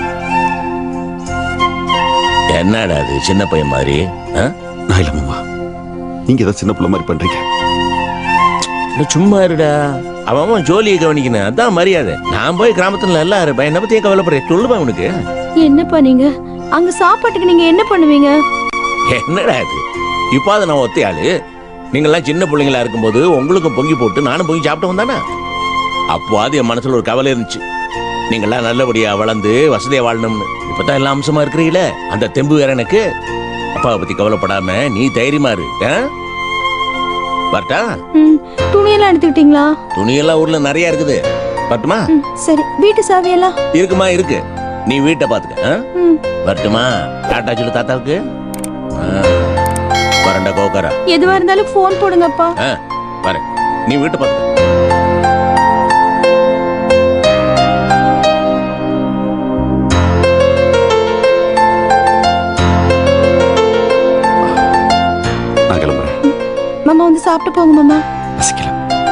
என்னடா அது சின்ன பையன் மாதிரி ஆ? நான் இல்ல மாமா நீங்க ஏதாவது சின்ன பிள்ளை மாதிரி பண்றீங்க இல்ல, சும்மா இருடா அவன் அவன் ஜோலியை கவனிக்கணும் அதான் மரியாதை நான் போய் கிராமத்துல நல்லா இருப்பேன் என்ன பத்தி ஏன் கவலைப்படுறேன் சொல்லுப்பா உனக்கு என்னப்பா நீங்க அங்க சாப்பாட்டுக்கு நீங்க என்ன பண்ணுவீங்க என்னடா இது இப்போ அதை நான் ஒத்தையாளு நீங்கெல்லாம் சின்ன பிள்ளைங்களா இருக்கும்போது உங்களுக்கும் பொங்கி போட்டு நானும் பொங்கி சாப்பிட்டு வந்தானே அப்போ அது என் மனசுல ஒரு கவலை இருந்துச்சு நீங்கெல்லாம் நல்லபடியா வளர்ந்து வசதியா வாழணும்னு இப்பதான் எல்லாம் அம்சமா இருக்கிறீங்களே அந்த தெம்பு வேற எனக்கு அப்பாவை பத்தி கவலைப்படாம நீ தைரியமா இரு ஆ? வரட்டா ம், துணியெல்லாம் எடுத்துக்கிட்டீங்களா துணியெல்லாம் ஊர்ல நிறைய இருக்குது வரட்டுமா ம், சரி வீட்டு சாவியெல்லாம் இருக்குமா இருக்கு நீ வீட்டை பாத்துக்க ஆ? ம், வரட்டுமா டாட்டா சொல்லு தாத்தாவுக்கு ஆ. வரேன்டா கோக்காரா எதுவா இருந்தாலும் ஃபோன் போடுங்கப்பா ஆ வரேன் நீ வீட்டை பாத்துக்க நான் கிளம்புறேன் மாமா வந்து சாப்பிட்டு போங்க மாமா ரசிக்கலாம்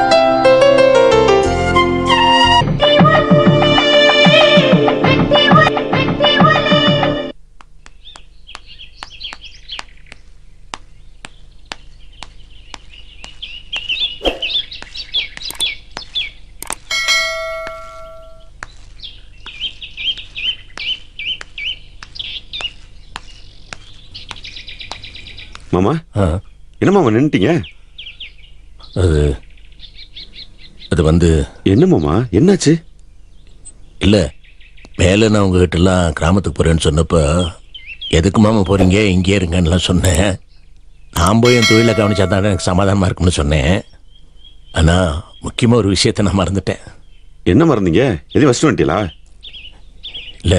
மாமா என்ன மாமா நின்னுட்டீங்க அது அது வந்து என்ன மாமா என்னாச்சு இல்ல மேல நான் உங்ககிட்ட எல்லாம் கிராமத்துக்கு போறேன்னு சொன்னப்ப எதுக்கு மாமா போறீங்க இங்கே இருங்கன்னுலாம் சொன்னேன் நான் போய் என் தொழிலை கவனிச்சா தான் எனக்கு சமாதானமா இருக்கும்னு சொன்னேன் ஆனா முக்கியமா ஒரு விஷயத்த நான் மறந்துட்டேன் என்ன மறந்தீங்க எதையும் வச்சுட்டு வந்துட்டீங்களா இல்ல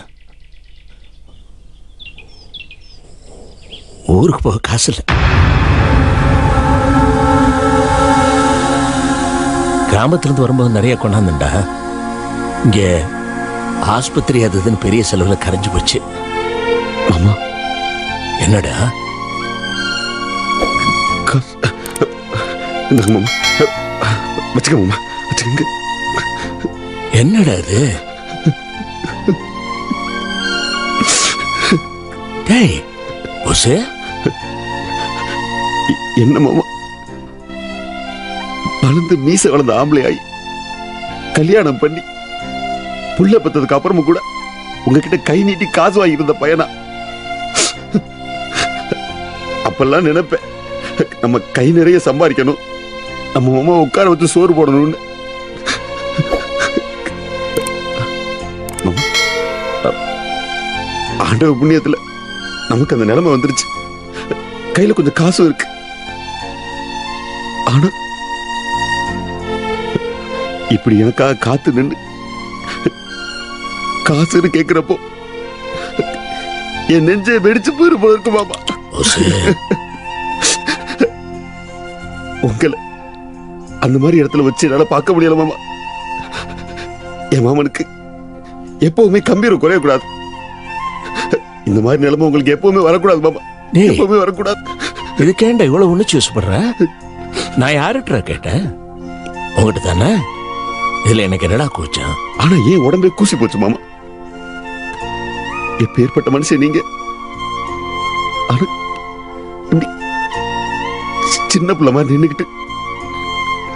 ஊருக்கு போக காசு இல்லை கிராமத்திலிருந்து வரும்போது நிறைய கொண்டாந்துண்டா இங்க ஆஸ்பத்திரி அது இதுன்னு பெரிய செலவுல கரைஞ்சு போச்சு ஆமா என்னடா இந்தாங்க மாமா வச்சுக்க மாமா வச்சுக்கங்க என்னடா இது டேய் ஒசே என்ன மாமா வளர்ந்து மீச வளர்ந்த ஆம்பளை ஆகி கல்யாணம் பண்ணி புள்ள பெத்ததுக்கு அப்புறமும் கூட உங்ககிட்ட கை நீட்டி காசு வாங்கியிருந்த பையனா அப்பெல்லாம் நினைப்பேன் நம்ம கை நிறைய சம்பாதிக்கணும் நம்ம மாமா உட்கார வச்சு சோறு போடணும்னு மாமா, ஆண்டவ புண்ணியத்துல நமக்கு அந்த நிலைமை வந்துருச்சு கையில கொஞ்சம் காசும் இருக்கு ஆனா இப்படி எனக்காக காத்து நின்று காசுன்னு கேக்குறப்போ என் நெஞ்சை வெடிச்சு போயிரு போல இருக்கு மாமா உங்களை அந்த மாதிரி இடத்துல வச்சு என்னால பார்க்க முடியல மாமா என் மாமனுக்கு எப்பவுமே கம்பீரம் குறையக்கூடாது இந்த மாதிரி நிலைமை உங்களுக்கு எப்பவுமே வரக்கூடாது மாமா எப்பவுமே வரக்கூடாது இதுக்கேண்டா இவ்வளவு உணர்ச்சி வசப்படுற நான் யார்கிட்ட கேட்டேன் உங்ககிட்ட தானே இதுல எனக்கு என்னடா கூச்சம் ஆனா ஏன் உடம்பே கூசி போச்சு மாமா எப்பேற்பட்ட மனுஷன் நீங்க ஆனா இப்படி சின்ன பிள்ளை மாதிரி நின்னுக்கிட்டு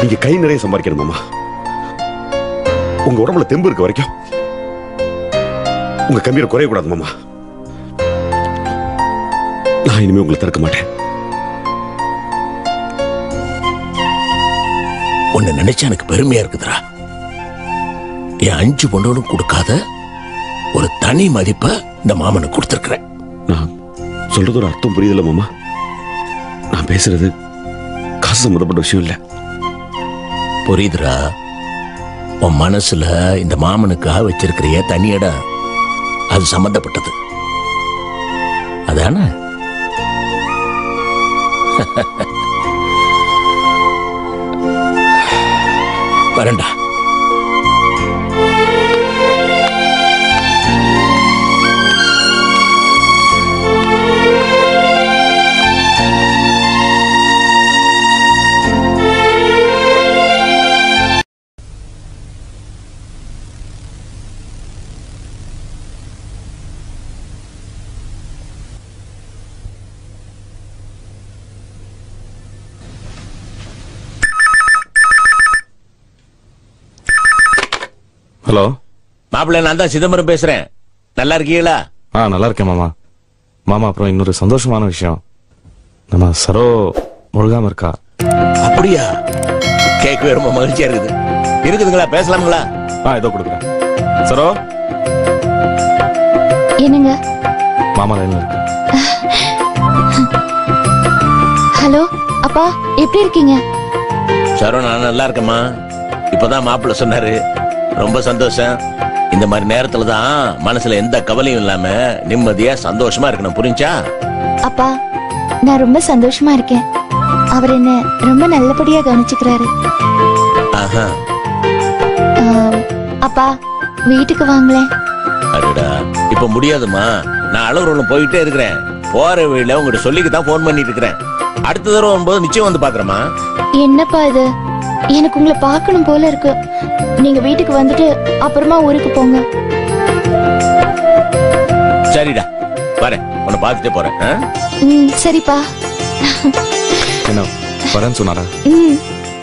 நீங்க கை நிறைய சம்பாதிக்கணும் மாமா உங்க உடம்புல தெம்பு இருக்க வரைக்கும் உங்க கம்பீரம் குறையக்கூடாது மாமா நான் இனிமே உங்களை தடுக்க மாட்டேன் உன்னை நினைச்சா எனக்கு பெருமையா இருக்குதுடா என் அஞ்சு பொண்ணுகளும் கொடுக்காத ஒரு தனி மதிப்பை இந்த மாமனுக்கு கொடுத்துருக்கிறேன் நான் சொல்றது ஒரு அர்த்தம் புரியுதுல மாமா நான் பேசுறது காசு சம்மந்தப்பட்ட விஷயம் இல்ல புரியுதுடா உன் மனசுல இந்த மாமனுக்காக வச்சிருக்கிறிய தனி இடம் அது சம்பந்தப்பட்டது அதானே வரேன்டா ஹலோ மாப்பிள்ளை நான் தான் சிதம்பரம் பேசுறேன் நல்லா இருக்கீங்களா ஆ நல்லா இருக்கேன் மாமா மாமா அப்புறம் இன்னொரு சந்தோஷமான விஷயம் நம்ம சரோ முழுகாம இருக்கா அப்படியா கேட்கவே ரொம்ப மகிழ்ச்சியா இருக்குது இருக்குதுங்களா பேசலாமுங்களா ஆ இதோ கொடுக்குறேன் சரோ என்னங்க மாமா லைன்ல இருக்கு ஹலோ அப்பா எப்படி இருக்கீங்க சரோ நான் நல்லா இருக்கேம்மா இப்பதான் மாப்பிள்ளை சொன்னாரு ரொம்ப சந்தோஷம் இந்த மாதிரி நேரத்துல தான் மனசுல எந்த கவலையும் இல்லாம நிம்மதியா சந்தோஷமா இருக்கணும் புரிஞ்சா அப்பா நான் ரொம்ப சந்தோஷமா இருக்கேன் அவர் என்ன ரொம்ப நல்லபடியா கவனிச்சுக்கிறாரு ஆஹா ஆம், அப்பா வீட்டுக்கு வாங்களேன் அடடா இப்ப முடியாதும்மா நான் அலுவலகம் போயிட்டே இருக்கிறேன் போற வழியில உங்ககிட்ட சொல்லிக்கு தான் போன் பண்ணிட்டு இருக்கிறேன் அடுத்த தடவை வரும்போது நிச்சயம் வந்து பாக்குறேம்மா என்னப்பா இது எனக்கு உங்களை பார்க்கணும் போல இருக்கு நீங்க வீட்டுக்கு வந்துட்டு அப்புறமா ஊருக்கு போங்க சரிடா வரேன் உன்னை பார்த்துட்டே போறேன் ஆ? ம் சரிப்பா என்ன வரேன்னு சொன்னாரா ம்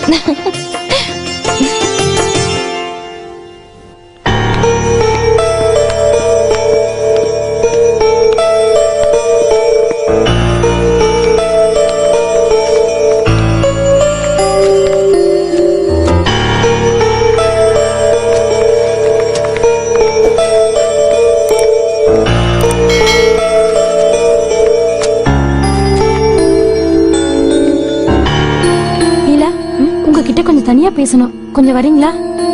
லீலா உங்ககிட்ட கொஞ்சம் தனியா பேசணும் கொஞ்சம் வரீங்களா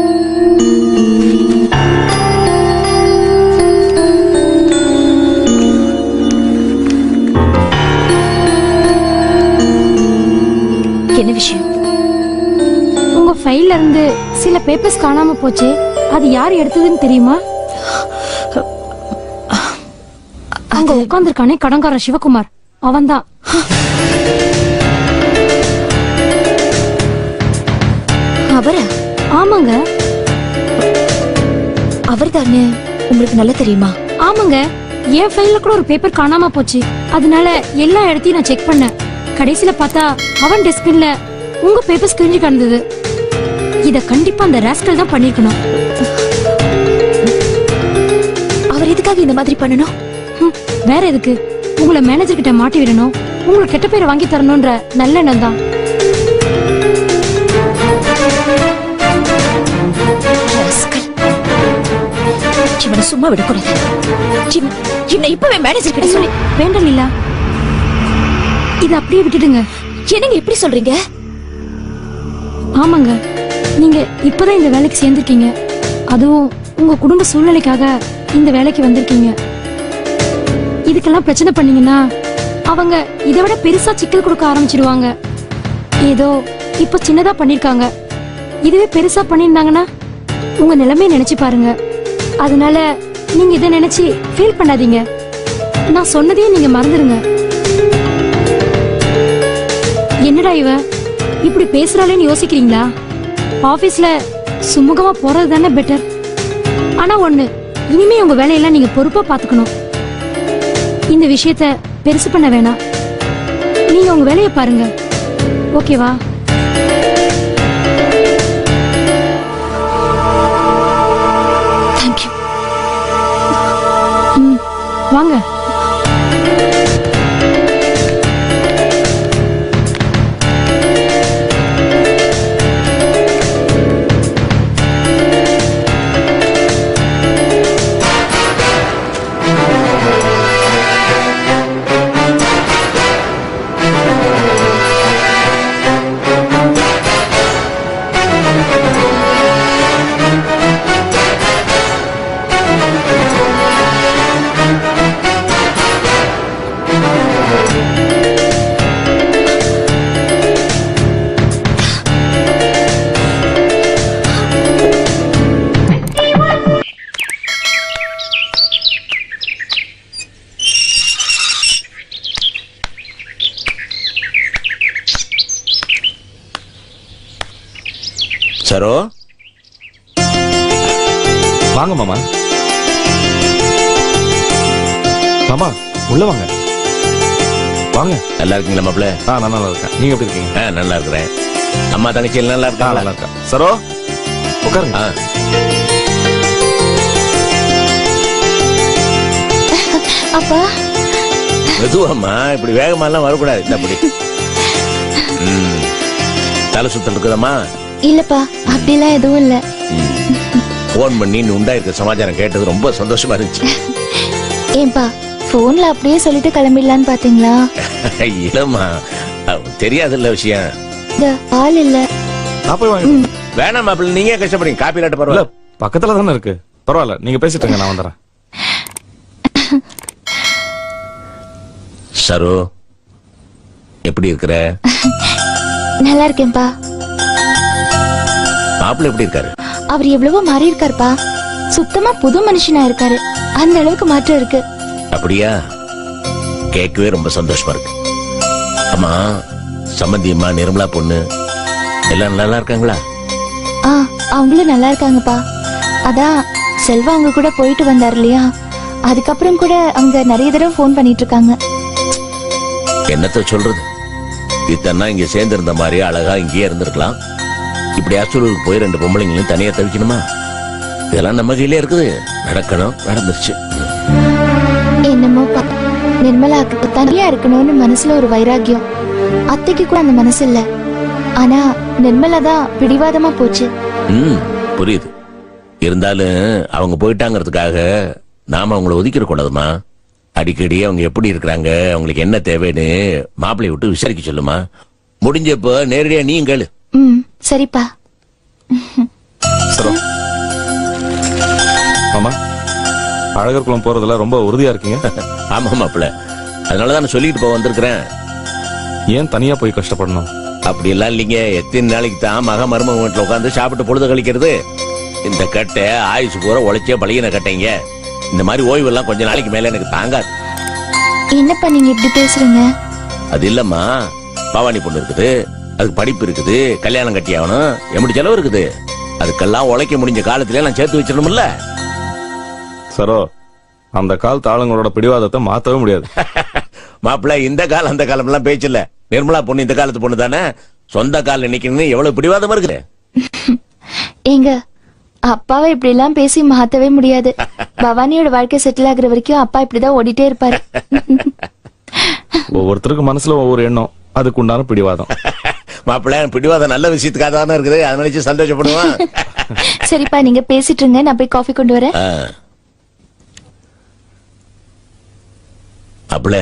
என்ன விஷயம் உங்க ஃபைல்ல இருந்து சில பேப்பர்ஸ் காணாம போச்சு அது யார் எடுத்ததுன்னு தெரியுமா அங்க உட்கார்ந்திருக்கானே கடங்காரன் சிவகுமார் அவன்தான் அவரா ஆமாங்க அவர் தானே உங்களுக்கு நல்லா தெரியுமா ஆமாங்க என் ஃபைல்ல கூட ஒரு பேப்பர் காணாம போச்சு அதனால எல்லா இடத்தையும் நான் செக் பண்ணேன் கடைசில பார்த்தா அவன் டெஸ்க்பின்ல உங்க பேப்பர்ஸ் கிழிஞ்சு கிடந்தது இத கண்டிப்பா அந்த ராஸ்கல் தான் பண்ணிருக்கணும் அவர் எதுக்காக இந்த மாதிரி பண்ணணும் ஹம், வேற எதுக்கு உங்களை மேனேஜர் கிட்ட மாட்டி விடணும் உங்களுக்கு கெட்ட பேரை வாங்கி தரணும்ன்ற நல்ல எண்ணம் தான் rascal. இவனை சும்மா விடக்கூடாது இவன்- இவனை இப்பவே மேனேஜர் கிட்ட சொல்லி வேண்டாம் லீலா இத அப்படியே விட்டுடுங்க என்னங்க எப்படி சொல்றீங்க ஆமாங்க நீங்க இப்பதான் இந்த வேலைக்கு சேர்ந்திருக்கீங்க அதுவும் உங்க குடும்ப சூழ்நிலைக்காக இந்த வேலைக்கு வந்திருக்கீங்க இதுக்கெல்லாம் பிரச்சனை பண்ணீங்கன்னா அவங்க இதை விட பெருசா சிக்கல் கொடுக்க ஆரம்பிச்சிடுவாங்க ஏதோ இப்ப சின்னதா பண்ணிருக்காங்க இதுவே பெருசா பண்ணிருந்தாங்கன்னா உங்க நிலைமையை நினைச்சு பாருங்க அதனால நீங்க இதை நினைச்சு ஃபீல் பண்ணாதீங்க நான் சொன்னதையும் நீங்க மறந்துடுங்க என்னடா இவ இப்படி பேசுறாளேன்னு யோசிக்கிறீங்களா ஆபீஸ்ல சுமூகமா போறது தானே பெட்டர் ஆனா ஒண்ணு இனிமே உங்க வேலையெல்லாம் நீங்க பொறுப்பா பாத்துக்கணும் இந்த விஷயத்த பெருசு பண்ண வேணாம் நீங்க உங்க வேலையை பாருங்க ஓகேவா வாங்க சரோ வாங்க மாமா மாமா உள்ள வாங்க வாங்க நல்லா இருக்கீங்களா மாப்பிள்ள ஆ நான் நல்லா இருக்கேன் நீங்க எப்படி இருக்கீங்க ஆ நல்லா இருக்கிறேன் அம்மா தங்கச்சி எல்லாம் நல்லா இருக்கா நல்லா இருக்கா சரோ உட்காருங்க அப்பா மெதுவாம்மா இப்படி வேகமாலாம் வரக்கூடாது இந்த அப்படி ம். தலை சுத்தல் இருக்குதம்மா இல்லப்பா அப்படிலாம் எதுவும் இல்ல ஃபோன் பண்ணி நீ உண்டாயிருக்க சமாச்சாரம் கேட்டது ரொம்ப சந்தோஷமா இருந்துச்சு ஏன்பா போன்ல அப்படியே சொல்லிட்டு கிளம்பிடலான்னு பாத்தீங்களா இல்லம்மா தெரியாதுல்ல விஷயம் இந்த ஆள் இல்ல நான் போய் வாங்கி வேணாம் மாப்பிள்ள நீங்க கஷ்டப்படுறீங்க காப்பி இல்லாட்ட இல்ல பரவாயில்ல பக்கத்துல தானே இருக்கு பரவாயில்ல நீங்க பேசிட்டு இருங்க நான் வந்துடுறேன் சரோ எப்படி இருக்கிற நல்லா இருக்கேன்பா மாப்பிள்ள எப்படி இருக்காரு அவர் எவ்வளவோ மாறி இருக்காருப்பா சுத்தமா புது மனுஷனா இருக்காரு அந்த அளவுக்கு மாற்றம் இருக்கு அப்படியா கேட்கவே ரொம்ப சந்தோஷமா இருக்கு அம்மா சம்மந்தி அம்மா நிர்மலா பொண்ணு எல்லாம் நல்லா இருக்காங்களா ஆ அவங்களும் நல்லா இருக்காங்கப்பா அதான் செல்வா அவங்க கூட போயிட்டு வந்தார் இல்லையா அதுக்கப்புறம் கூட அவங்க நிறைய தடவை ஃபோன் பண்ணிட்டு இருக்காங்க என்னத்த சொல்றது இத்தனை இங்க சேர்ந்து இருந்த மாதிரி அழகா இங்கேயே இருந்திருக்கலாம் இப்படி ஆஸ்டூருக்கு போய் ரெண்டு பொம்பளைங்களையும் தனியா தவிக்கணுமா இதெல்லாம் நம்ம கையிலே இருக்குது நடக்கணும் நடந்துருச்சு என்னமோப்பா நிர்மலாக்கு தனியா இருக்கணும்னு மனசுல ஒரு வைராக்கியம் அத்தைக்கு கூட அந்த மனசு இல்ல ஆனா நிர்மலா தான் பிடிவாதமா போச்சு ம் புரியுது இருந்தாலும் அவங்க போயிட்டாங்கிறதுக்காக நாம அவங்கள ஒதுக்கிட கூடாதுமா அடிக்கடி அவங்க எப்படி இருக்கிறாங்க அவங்களுக்கு என்ன தேவைன்னு மாப்பிள்ளைய விட்டு விசாரிக்க சொல்லுமா முடிஞ்சப்போ நேரடியா நீயும் கேளு ம் சரிப்பா சரோ மாமா அழகர் குளம் போறதுல ரொம்ப உறுதியா இருக்கீங்க ஆமா மாப்பிள்ள அதனாலதான் நான் சொல்லிட்டு போக வந்திருக்கிறேன் ஏன் தனியா போய் கஷ்டப்படணும் அப்படி எல்லாம் இல்லைங்க எத்தனை நாளைக்கு தான் மக மருமக வீட்டுல உட்காந்து சாப்பிட்டு பொழுது கழிக்கிறது இந்த கட்டை ஆயுசு பூரா உழைச்சே பழகின கட்டைங்க இந்த மாதிரி ஓய்வு எல்லாம் கொஞ்ச நாளைக்கு மேல எனக்கு தாங்காது என்னப்பா நீங்க இப்படி பேசுறீங்க அது இல்லம்மா பவானி பொண்ணு இருக்குது அதுக்கு படிப்பு இருக்குது கல்யாணம் கட்டி ஆகணும் எப்படி செலவு இருக்குது அதுக்கெல்லாம் உழைக்க முடிஞ்ச காலத்திலே நான் சேர்த்து வச்சிடணும்ல சரோ அந்த காலத்து ஆளுங்களோட பிடிவாதத்தை மாத்தவே முடியாது மாப்பிள்ள இந்த காலம் அந்த காலம் எல்லாம் பேச்சு இல்ல நிர்மலா பொண்ணு இந்த காலத்து பொண்ணு தானே சொந்த கால நிக்கணும்னு எவ்வளவு பிடிவாதமா இருக்குது ஏங்க அப்பாவை இப்படி எல்லாம் பேசி மாத்தவே முடியாது பவானியோட வாழ்க்கை செட்டில் ஆகுற வரைக்கும் அப்பா இப்படிதான் ஓடிட்டே இருப்பாரு ஒவ்வொருத்தருக்கு மனசுல ஒவ்வொரு எண்ணம் அதுக்கு உண்டான பிடிவாதம் மாப்பிள்ள பிடிவாதம் நல்ல விஷயத்துக்காக தானே இருக்குது அதை நினைச்சு சந்தோஷப்படுவான் சரிப்பா நீங்க பேசிட்டு இருங்க நான் போய் காஃபி கொண்டு வரேன் ஆ. மாப்பிள்ள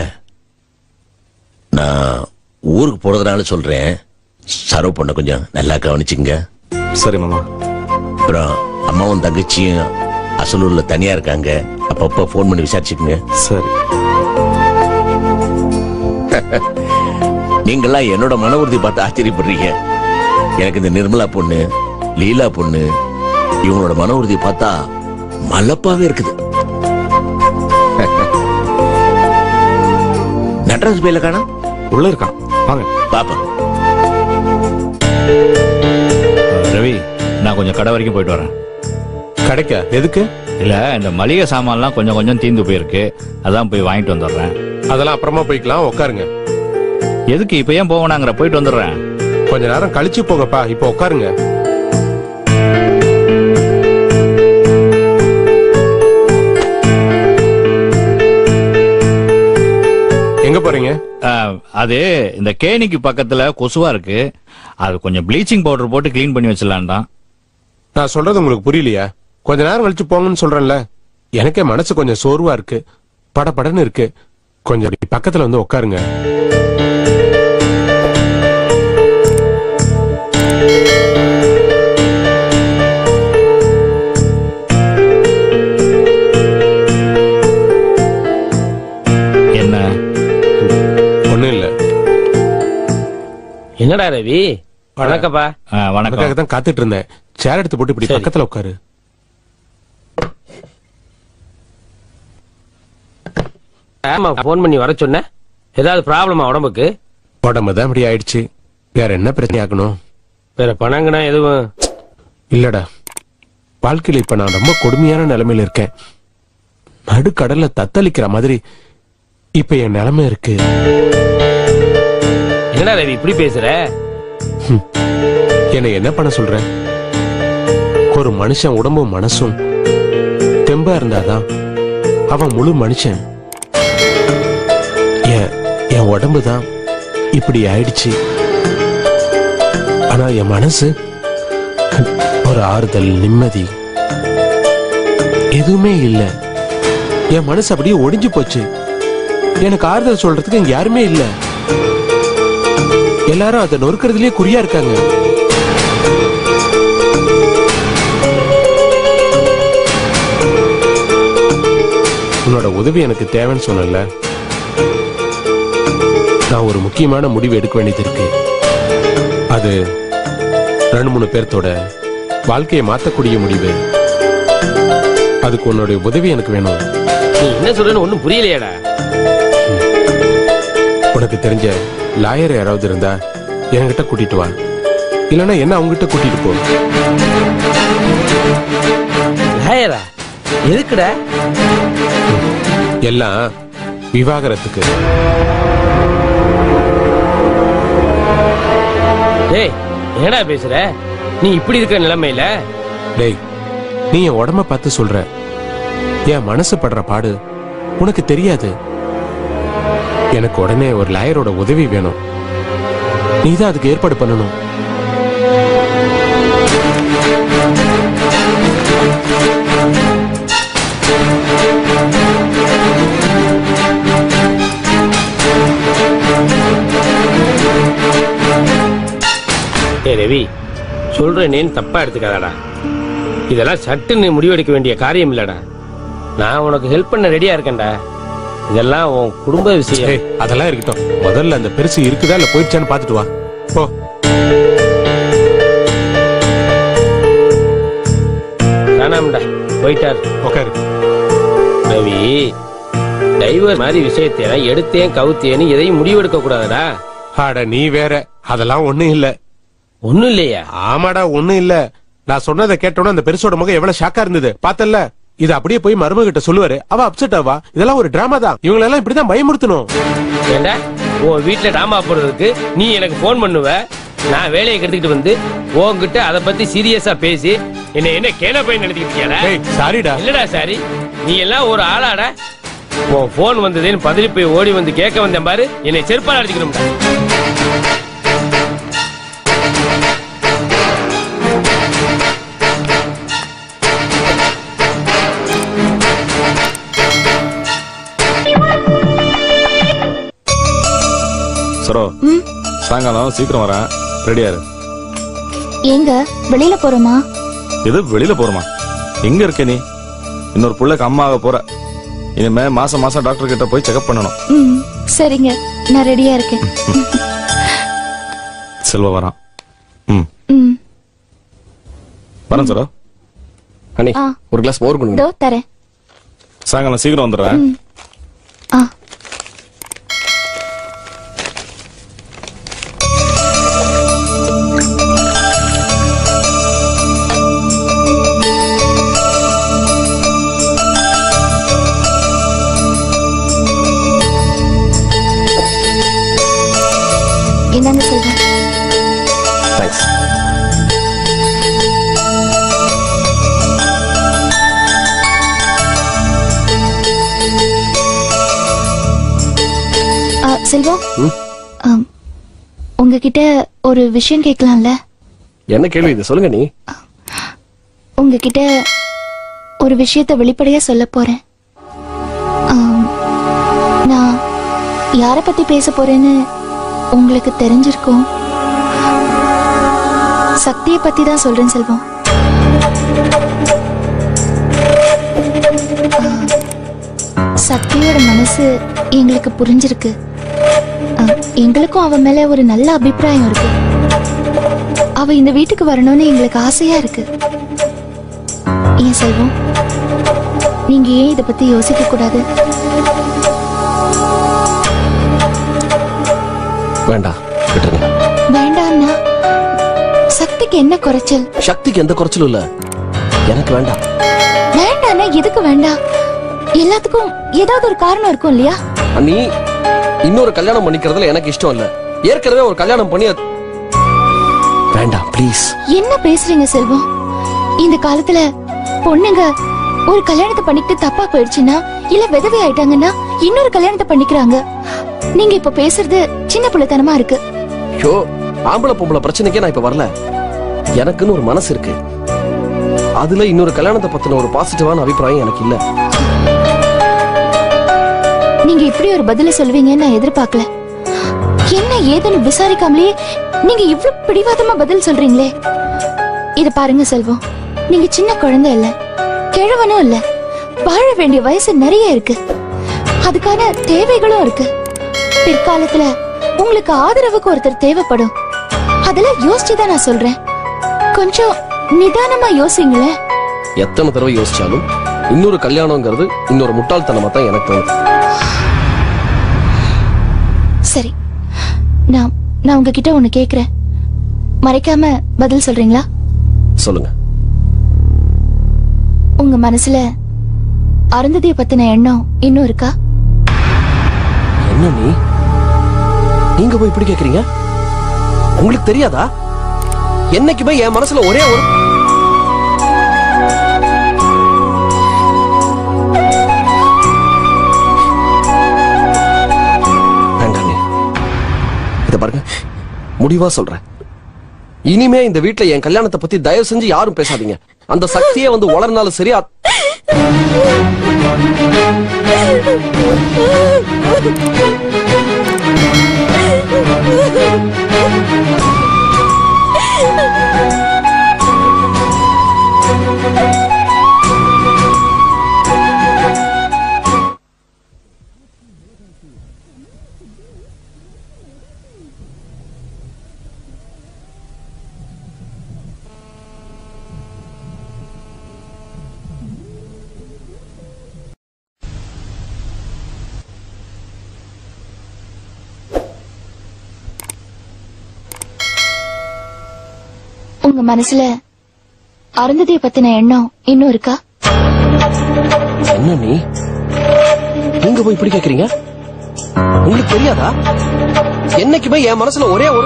நான் ஊருக்கு போறதுனால சொல்றேன் சரவு பண்ண கொஞ்சம் நல்லா கவனிச்சுங்க சரி மாமா அப்புறம் அம்மாவும் தங்கச்சியும் அசலூர்ல தனியா இருக்காங்க அப்பப்ப ஃபோன் பண்ணி விசாரிச்சுக்குங்க சரி நீங்கெல்லாம் என்னோட மன உறுதி பார்த்து ஆச்சரியப்படுறீங்க எனக்கு இந்த நிர்மலா பொண்ணு லீலா பொண்ணு இவங்களோட மன உறுதி பார்த்தா மலப்பாவே இருக்குது நடராஜ் பையில காணோம் உள்ள இருக்கான் வாங்க பாப்பா ரவி நான் கொஞ்சம் கடை வரைக்கும் போயிட்டு வரேன் கடைக்கா எதுக்கு இல்ல இந்த மளிகை சாமான்லாம் கொஞ்சம் கொஞ்சம் தீந்து போயிருக்கு அதான் போய் வாங்கிட்டு வந்துடுறேன் அதெல்லாம் அப்புறமா போய்க்கலாம் உட்காருங்க எதுக்கு இப்ப ஏன் போவனாங்கிற போயிட்டு வந்துடுறேன் கொஞ்ச நேரம் கழிச்சு போங்கப்பா இப்ப உட்காருங்க அது இந்த கேணிக்கு பக்கத்துல கொசுவா இருக்கு அது கொஞ்சம் ப்ளீச்சிங் பவுடர் போட்டு க்ளீன் பண்ணி வச்சிடலான்டான் நான் சொல்றது உங்களுக்கு புரியலையா கொஞ்ச நேரம் கழிச்சு போங்கன்னு சொல்றேன்ல எனக்கே மனசு கொஞ்சம் சோர்வா இருக்கு படபடன்னு இருக்கு கொஞ்சம் இப்படி பக்கத்துல வந்து உட்காருங்க என்ன ஒண்ணும் இல்ல என்னடா ரவி வணக்கப்பா உனக்காக தான் காத்துட்டு இருந்தேன் சேர் எடுத்து போட்டு இப்படி பக்கத்துல உட்காரு ஆமா ஃபோன் பண்ணி வர சொன்ன ஏதாவது ப்ராப்ளமா உடம்புக்கு உடம்பு தான் இப்படி ஆயிடுச்சு வேற என்ன பிரச்சனை ஆகணும் வேற பணங்கனா எதுவும் இல்லடா வாழ்க்கையில இப்ப நான் ரொம்ப கொடுமையான நிலைமையில இருக்கேன் நடுக்கடல்ல தத்தளிக்கிற மாதிரி இப்ப என் நிலைமை இருக்கு என்னடா ரவி இப்படி பேசுற என்னை என்ன பண்ண சொல்ற ஒரு மனுஷன் உடம்பும் மனசும் தெம்பா இருந்தாதான் அவன் முழு மனுஷன் என் என் உடம்பு தான் இப்படி ஆயிடுச்சு ஆனா என் மனசு ஒரு ஆறுதல் நிம்மதி எதுவுமே இல்ல என் மனசு அப்படியே ஒடிஞ்சு போச்சு எனக்கு ஆறுதல் சொல்றதுக்கு இங்க யாருமே இல்ல எல்லாரும் அதை நொறுக்கிறதுலயே குறியா இருக்காங்க உன்னோட உதவி எனக்கு தேவைன்னு சொன்னல நான் ஒரு முக்கியமான முடிவு எடுக்க வேண்டியது இருக்கு அது ரெண்டு மூணு பேர்த்தோட வாழ்க்கையை மாத்தக்கூடிய முடிவு அதுக்கு உன்னுடைய உதவி எனக்கு வேணும் நீ என்ன சொல்றன்னு ஒண்ணும் புரியலையாடா உனக்கு தெரிஞ்ச லாயர் யாராவது இருந்தா என்கிட்ட கூட்டிட்டு வா இல்லைன்னா என்ன அவங்ககிட்ட கூட்டிட்டு போ லாயரா எதுக்குடா எல்லாம் விவாகரத்துக்கு டேய் என்னடா பேசுற நீ இப்படி இருக்கிற நிலைமையில டேய் நீ என் உடம்ப பார்த்து சொல்ற என் மனசு படுற பாடு உனக்கு தெரியாது எனக்கு உடனே ஒரு லாயரோட உதவி வேணும் நீதான் அதுக்கு ஏற்பாடு பண்ணணும் ஏய் ரவி சொல்றேனேன்னு தப்பா எடுத்துக்காதடா இதெல்லாம் சட்டுன்னு முடிவெடுக்க வேண்டிய காரியம் இல்லடா நான் உனக்கு ஹெல்ப் பண்ண ரெடியா இருக்கேன்டா இதெல்லாம் உன் குடும்ப விஷயம் ஏய், அதெல்லாம் இருக்கட்டும் முதல்ல அந்த பெருசு இருக்குதா இல்ல போயிடுச்சான்னு பாத்துட்டு வா போ வேணாம்டா போயிட்டார் உட்காரு ரவி டைவர் மாதிரி விஷயத்தை எடுத்தேன் கவுத்தேன்னு எதையும் முடிவெடுக்க கூடாதுடா அட நீ வேற அதெல்லாம் ஒண்ணும் இல்ல ஒண்ணும் இல்லையா ஆமாடா ஒண்ணும் இல்ல நான் சொன்னதை கேட்டோன்னு அந்த பெருசோட முகம் எவ்வளவு ஷாக்கா இருந்தது பார்த்தல்ல இது அப்படியே போய் மருமக கிட்ட சொல்லுவாரு அவ அப்செட் ஆவா இதெல்லாம் ஒரு டிராமா தான் இவங்க எல்லாம் இப்படிதான் பயமுறுத்தணும் ஏண்டா உன் வீட்டுல டாமா போடுறதுக்கு நீ எனக்கு ஃபோன் பண்ணுவ நான் வேலையை கெடுத்துக்கிட்டு வந்து உன்கிட்ட அதை பத்தி சீரியஸா பேசி என்ன என்ன கேன பையன் நினைச்சுக்கிட்டியாடா சாரிடா இல்லடா சாரி நீ எல்லாம் ஒரு ஆளாடா உன் போன் வந்ததுன்னு பதறி போய் ஓடி வந்து கேட்க வந்தேன் பாரு என்னை செருப்பால் அடிச்சுக்கணும்டா சரோ சாயங்காலம் சீக்கிரம் வரேன் ரெடியா இரு எங்க வெளியில போறோமா எது வெளியில போறோமா எங்க இருக்க நீ இன்னொரு புள்ளைக்கு அம்மா ஆக போற இனிமே மாசம் மாசம் டாக்டர் கிட்ட போய் செக்அப் பண்ணணும் ம் சரிங்க நான் ரெடியா இருக்கேன் செல்வ வரான் ம் ம் வரேன் சரோ அண்ணி ஆ. ஒரு கிளாஸ் மோர் கொடுங்க இதோ தரேன் சாயங்காலம் சீக்கிரம் வந்துடுறேன் ம். ஆ இந்தாங்க செல்வம் தேங்க்ஸ் செல்வம் ம்? ஆம், உங்ககிட்ட ஒரு விஷயம் கேட்கலாம்ல என்ன கேள்வி இது சொல்லுங்க நீ உங்ககிட்ட ஒரு விஷயத்த வெளிப்படையா சொல்ல போறேன் ஆம், நான் யார பத்தி பேச போறேன்னு உங்களுக்கு தெரிஞ்சிருக்கும் சக்தியை பத்தி தான் சொல்றேன் செல்வம் ஆ, சக்தியோட மனசு எங்களுக்கு புரிஞ்சிருக்கு ஆ, எங்களுக்கும் அவ மேல ஒரு நல்ல அபிப்பிராயம் இருக்கு அவ இந்த வீட்டுக்கு வரணும்னு எங்களுக்கு ஆசையா இருக்கு ஏன் செல்வம் நீங்க ஏன் இத பத்தி யோசிக்க கூடாது வேண்டாம் விட்டுருங்க வேண்டாம்னா சக்திக்கு என்ன குறைச்சல் சக்திக்கு எந்த குறைச்சலும் இல்ல எனக்கு வேண்டாம் வேண்டாம்னா எதுக்கு வேண்டாம் எல்லாத்துக்கும் ஏதாவது ஒரு காரணம் இருக்கும் இல்லையா நீ இன்னொரு கல்யாணம் பண்ணிக்கிறதுல எனக்கு இஷ்டம் இல்ல ஏற்கனவே ஒரு கல்யாணம் பண்ணி அது- வேண்டாம் ப்ளீஸ் என்ன பேசுறீங்க செல்வம் இந்த காலத்துல பொண்ணுங்க ஒரு கல்யாணத்தை பண்ணிட்டு தப்பா போயிடுச்சுன்னா இல்ல விதவை ஆயிட்டாங்கன்னா இன்னொரு கல்யாணத்தை பண்ணிக்கிறாங்க நீங்க இப்ப பேசுறது சின்ன பிள்ளைத்தனமா இருக்கு ஐயோ ஆம்பளை பொம்பளை பிரச்சனைக்கே நான் இப்ப வரல எனக்குன்னு ஒரு மனசு இருக்கு அதுல இன்னொரு கல்யாணத்தை பத்தின ஒரு பாசிட்டிவான அபிப்பிராயம் எனக்கு இல்ல நீங்க இப்படி ஒரு பதில சொல்லுவீங்கன்னு நான் எதிர்பார்க்கல என்ன ஏதுன்னு விசாரிக்காமலே நீங்க இவ்ளோ பிடிவாதமா பதில் சொல்றீங்களே இத பாருங்க செல்வம் நீங்க சின்ன குழந்தை இல்ல கிழவனும் இல்ல வாழ வேண்டிய வயசு நிறைய இருக்கு அதுக்கான தேவைகளும் இருக்கு பிற்காலத்துல உங்களுக்கு ஆதரவுக்கு ஒருத்தர் தேவைப்படும் அதெல்லாம் யோசிச்சுதான் நான் சொல்றேன் கொஞ்சம் நிதானமா யோசிங்களேன் எத்தனை தடவை யோசிச்சாலும் இன்னொரு கல்யாணங்கிறது இன்னொரு முட்டாள்தனமா தான் எனக்கு தோணுது சரி நான் நான் உங்ககிட்ட ஒண்ணு கேக்குறேன் மறைக்காம பதில் சொல்றீங்களா சொல்லுங்க உங்க மனசுல அருந்ததிய பத்தின எண்ணம் இன்னும் இருக்கா என்ன நீ நீங்க போய் இப்படி கேக்குறீங்க உங்களுக்கு தெரியாதா என்னைக்குமே என் மனசுல ஒரே ஒரு வேண்டாங்க இத பாருங்க முடிவா சொல்றேன் இனிமே இந்த வீட்ல என் கல்யாணத்தை பத்தி தயவு செஞ்சு யாரும் பேசாதீங்க அந்த சக்தியே வந்து வளர்னாலும் சரி அ- உங்க மனசுல அருந்ததிய பத்தின எண்ணம் இன்னும் இருக்கா என்ன நீ நீங்க போய் இப்படி கேக்குறீங்க உங்களுக்கு தெரியாதா என்னைக்குமே என் மனசுல ஒரே ஒரு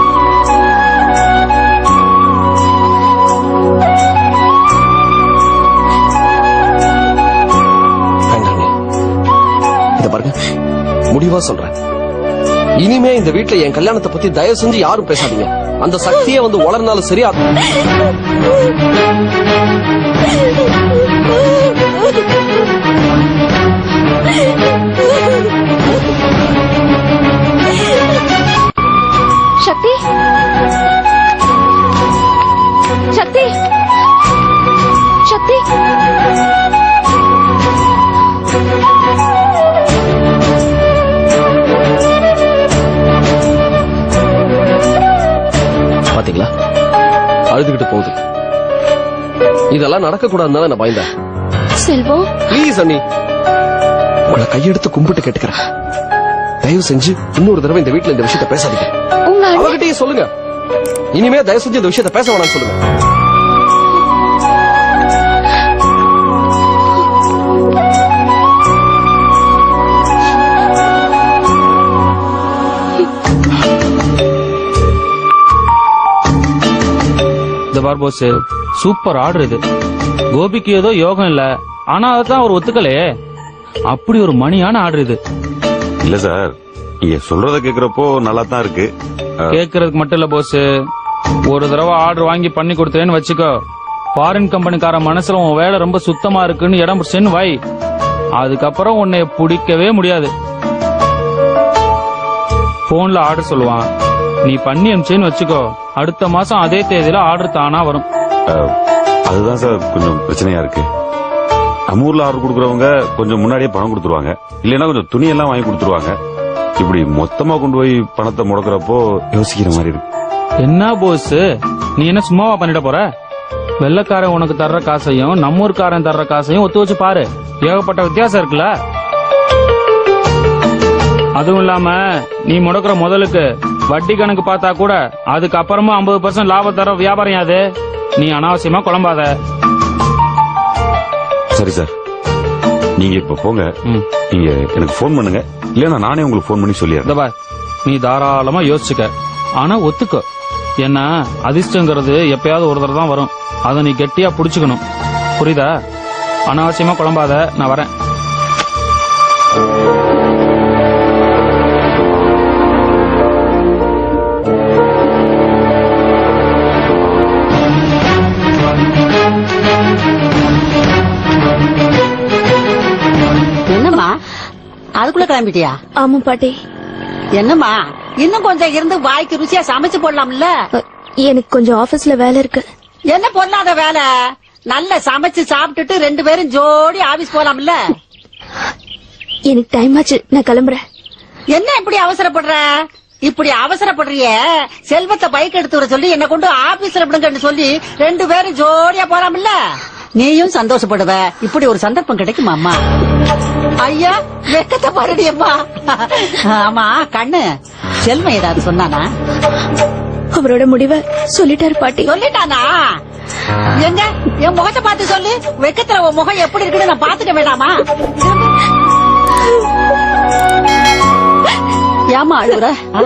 வேண்டாங்க இத பாருங்க முடிவா சொல்றேன் இனிமே இந்த வீட்ல என் கல்யாணத்தை பத்தி தயவு செஞ்சு யாரும் பேசாதீங்க அந்த சக்தியே வந்து வளர்னாலும் சரி அ- சக்தி சக்தி சக்தி பாத்தீங்களா அழுதுகிட்டு போகுது இதெல்லாம் நடக்க கூடாதுன்னு நான் பயந்தேன் செல்வம் ப்ளீஸ் அண்ணி உங்களை கையெடுத்து கும்பிட்டு கேட்டுக்கிறேன் தயவு செஞ்சு இன்னொரு தடவை இந்த வீட்ல இந்த விஷயத்த பேசாதீங்க உங்க அண்ணன் அவகிட்டயே சொல்லுங்க இனிமே தயவு செஞ்சு இந்த விஷயத்த பேச வேணாம்னு சொல்லுங்க இந்த பார் போஸ் சூப்பர் ஆர்டர் இது கோபிக்கு ஏதோ யோகம் இல்ல ஆனா அதான் அவர் ஒத்துக்கலையே அப்படி ஒரு மணியான ஆர்டர் இது இல்ல சார் நீங்க சொல்றத கேக்குறப்போ நல்லா தான் இருக்கு அஹ், கேக்குறதுக்கு மட்டும் இல்ல போஸ் ஒரு தடவை ஆர்டர் வாங்கி பண்ணி கொடுத்தேன்னு வச்சுக்கோ ஃபாரின் கம்பெனிக்கார மனசுல உன் வேலை ரொம்ப சுத்தமா இருக்குன்னு இடம் பிடிச்சேன்னு வை அதுக்கப்புறம் உன்னை பிடிக்கவே முடியாது போன்ல ஆர்டர் சொல்லுவான் நீ பண்ணி அனுப்பிச்சேன்னு வச்சுக்கோ அடுத்த மாசம் அதே தேதியில ஆர்டர் தானா வரும் அஹ், அதுதான் சார் கொஞ்சம் பிரச்சனையா இருக்கு நம்ம ஊர்ல ஆர்டர் கொடுக்குறவங்க கொஞ்சம் முன்னாடியே பணம் கொடுத்துருவாங்க இல்லைன்னா கொஞ்சம் துணியெல்லாம் வாங்கி கொடுத்துருவாங்க இப்படி மொத்தமா கொண்டு போய் பணத்தை முடக்கிறப்போ யோசிக்கிற மாதிரி இருக்கு என்ன போஸ் நீ என்ன சும்மாவா பண்ணிட போற வெள்ளக்காரன் உனக்கு தர்ற காசையும் நம்ம ஊர்க்காரன் தர்ற காசையும் ஒத்து வச்சு பாரு ஏகப்பட்ட வித்தியாசம் இருக்குல்ல அதுவும் இல்லாம நீ முடக்குற முதலுக்கு வட்டி கணக்கு பார்த்தா கூட அதுக்கப்புறமா ஐம்பது பர்சன்ட் லாபம் தர வியாபாரம் யாது நீ அனாவசியமா குழம்பாத சரி சார் நீங்க இப்ப போங்க நீங்க எனக்கு ஃபோன் பண்ணுங்க இல்லைன்னா நானே உங்களுக்கு ஃபோன் பண்ணி சொல்லிடுறேன் இந்த பார் நீ தாராளமா யோசிச்சுக்க ஆனா ஒத்துக்கோ ஏன்னா அதிர்ஷ்டங்கிறது எப்பயாவது ஒரு தடவை தான் வரும் அதை நீ கெட்டியா புடிச்சுக்கணும் புரியுதா அனாவசியமா குழம்பாத நான் வரேன் என்னம்மா அதுக்குள்ள கிளம்பிட்டியா ஆமா பாட்டி என்னம்மா இன்னும் கொஞ்சம் இருந்து வாய்க்கு ருசியா சமைச்சு போடலாம்ல எனக்கு கொஞ்சம் ஆபீஸ்ல வேலை இருக்கு என்ன பொல்லாத வேலை நல்ல சமைச்சு சாப்பிட்டுட்டு ரெண்டு பேரும் ஜோடி ஆபீஸ் போலாம்ல எனக்கு டைம் ஆச்சு நான் கிளம்புறேன் என்ன இப்படி அவசரப்படுற இப்படி அவசரப்படுறிய செல்வத்தை பைக் எடுத்து வர சொல்லி என்ன கொண்டு ஆபீஸ்ல விடுங்கன்னு சொல்லி ரெண்டு பேரும் ஜோடியா போலாம்ல நீயும் சந்தோஷப்படுவ இப்படி ஒரு சந்தர்ப்பம் கிடைக்குமா அம்மா ஐயா வெக்கத்தை பாருடி அம்மா ஆமா கண்ணு செல்வம் ஏதாவது சொன்னானா அவரோட முடிவை சொல்லிட்டாரு பாட்டி சொல்லிட்டானா எங்க என் முகத்தை பார்த்து சொல்லு வெக்கத்துல உன் முகம் எப்படி இருக்குன்னு நான் பாத்துக்க வேண்டாமா ஏமா அழுகுற ஆ?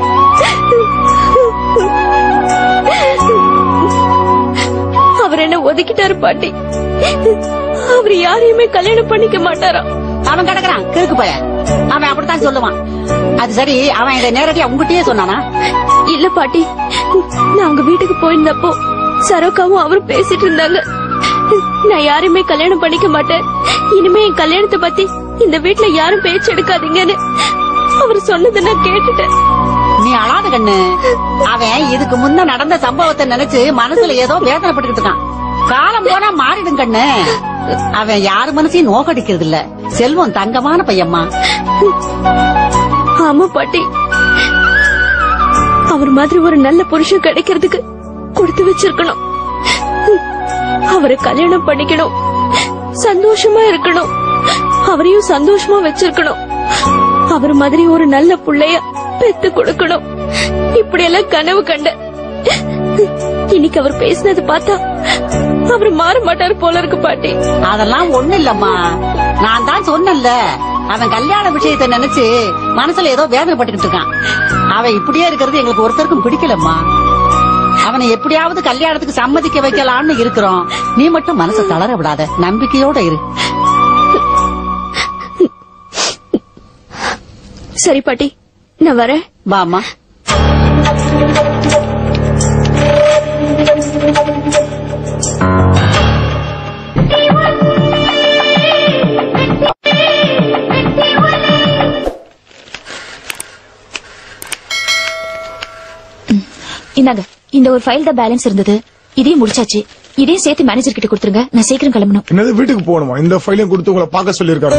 அவர் என்ன ஒதுக்கிட்டாரு பாட்டி அவர் யாரையுமே கல்யாணம் பண்ணிக்க மாட்டாராம் அவன் கிடக்குறான் கிறுக்கு போய அவன் அப்படித்தான் சொல்லுவான் அது சரி அவன் இதை நேரடியா உங்ககிட்டயே சொன்னானா இல்ல பாட்டி நான் அவங்க வீட்டுக்கு போயிருந்தப்போ சரோக்காவும் அவரும் பேசிட்டு இருந்தாங்க நான் யாரையுமே கல்யாணம் பண்ணிக்க மாட்டேன் இனிமே என் கல்யாணத்தை பத்தி இந்த வீட்ல யாரும் பேச்சு எடுக்காதீங்கன்னு அவர் சொன்னதை நான் கேட்டுட்டேன் நீ அழாத கண்ணு அவன் இதுக்கு முன்ன நடந்த சம்பவத்தை நினைச்சு மனசுல ஏதோ வேதனைப்பட்டுக்கிட்டு இருக்கான் காலம் போனா மாறிடும் கண்ணு அவன் யாரு மனசையும் நோக்கடிக்கிறது இல்ல செல்வம் தங்கமான பையம்மா ஆமா பாட்டி அவர் மாதிரி ஒரு நல்ல புருஷன் கிடைக்கிறதுக்கு கொடுத்து வச்சிருக்கணும் அவரை கல்யாணம் பண்ணிக்கணும் சந்தோஷமா இருக்கணும் அவரையும் சந்தோஷமா வச்சிருக்கணும் அவர் மாதிரி ஒரு நல்ல புள்ளைய பெத்து கொடுக்கணும் இப்படி எல்லாம் கனவு கண்ட இன்னைக்கு அவர் பேசினது பார்த்தா அவர் மாற மாட்டார் போல இருக்கு பாட்டி அதெல்லாம் ஒண்ணு இல்லம்மா நான் தான் சொன்னேன்ல அவன் கல்யாண விஷயத்தை நினைச்சு மனசுல ஏதோ வேதனைப்பட்டுக்கிட்டு இருக்கான் அவன் இப்படியே இருக்கிறது எங்களுக்கு ஒருத்தருக்கும் பிடிக்கலம்மா அவனை எப்படியாவது கல்யாணத்துக்கு சம்மதிக்க வைக்கலாம்னு இருக்கிறோம் நீ மட்டும் மனசை தளர விடாத நம்பிக்கையோட இரு சரி பாட்டி நான் வரேன் வாமா இந்தாங்க இந்த ஒரு ஃபைல் தான் பேலன்ஸ் இருந்தது இதையும் முடிச்சாச்சு இதையும் சேர்த்து மேனேஜர் கிட்ட கொடுத்துருங்க நான் சீக்கிரம் கிளம்பணும் என்னது வீட்டுக்கு போகணுமா இந்த ஃபைலையும் கொடுத்து உங்களை பார்க்க சொல்லியிருக்காரு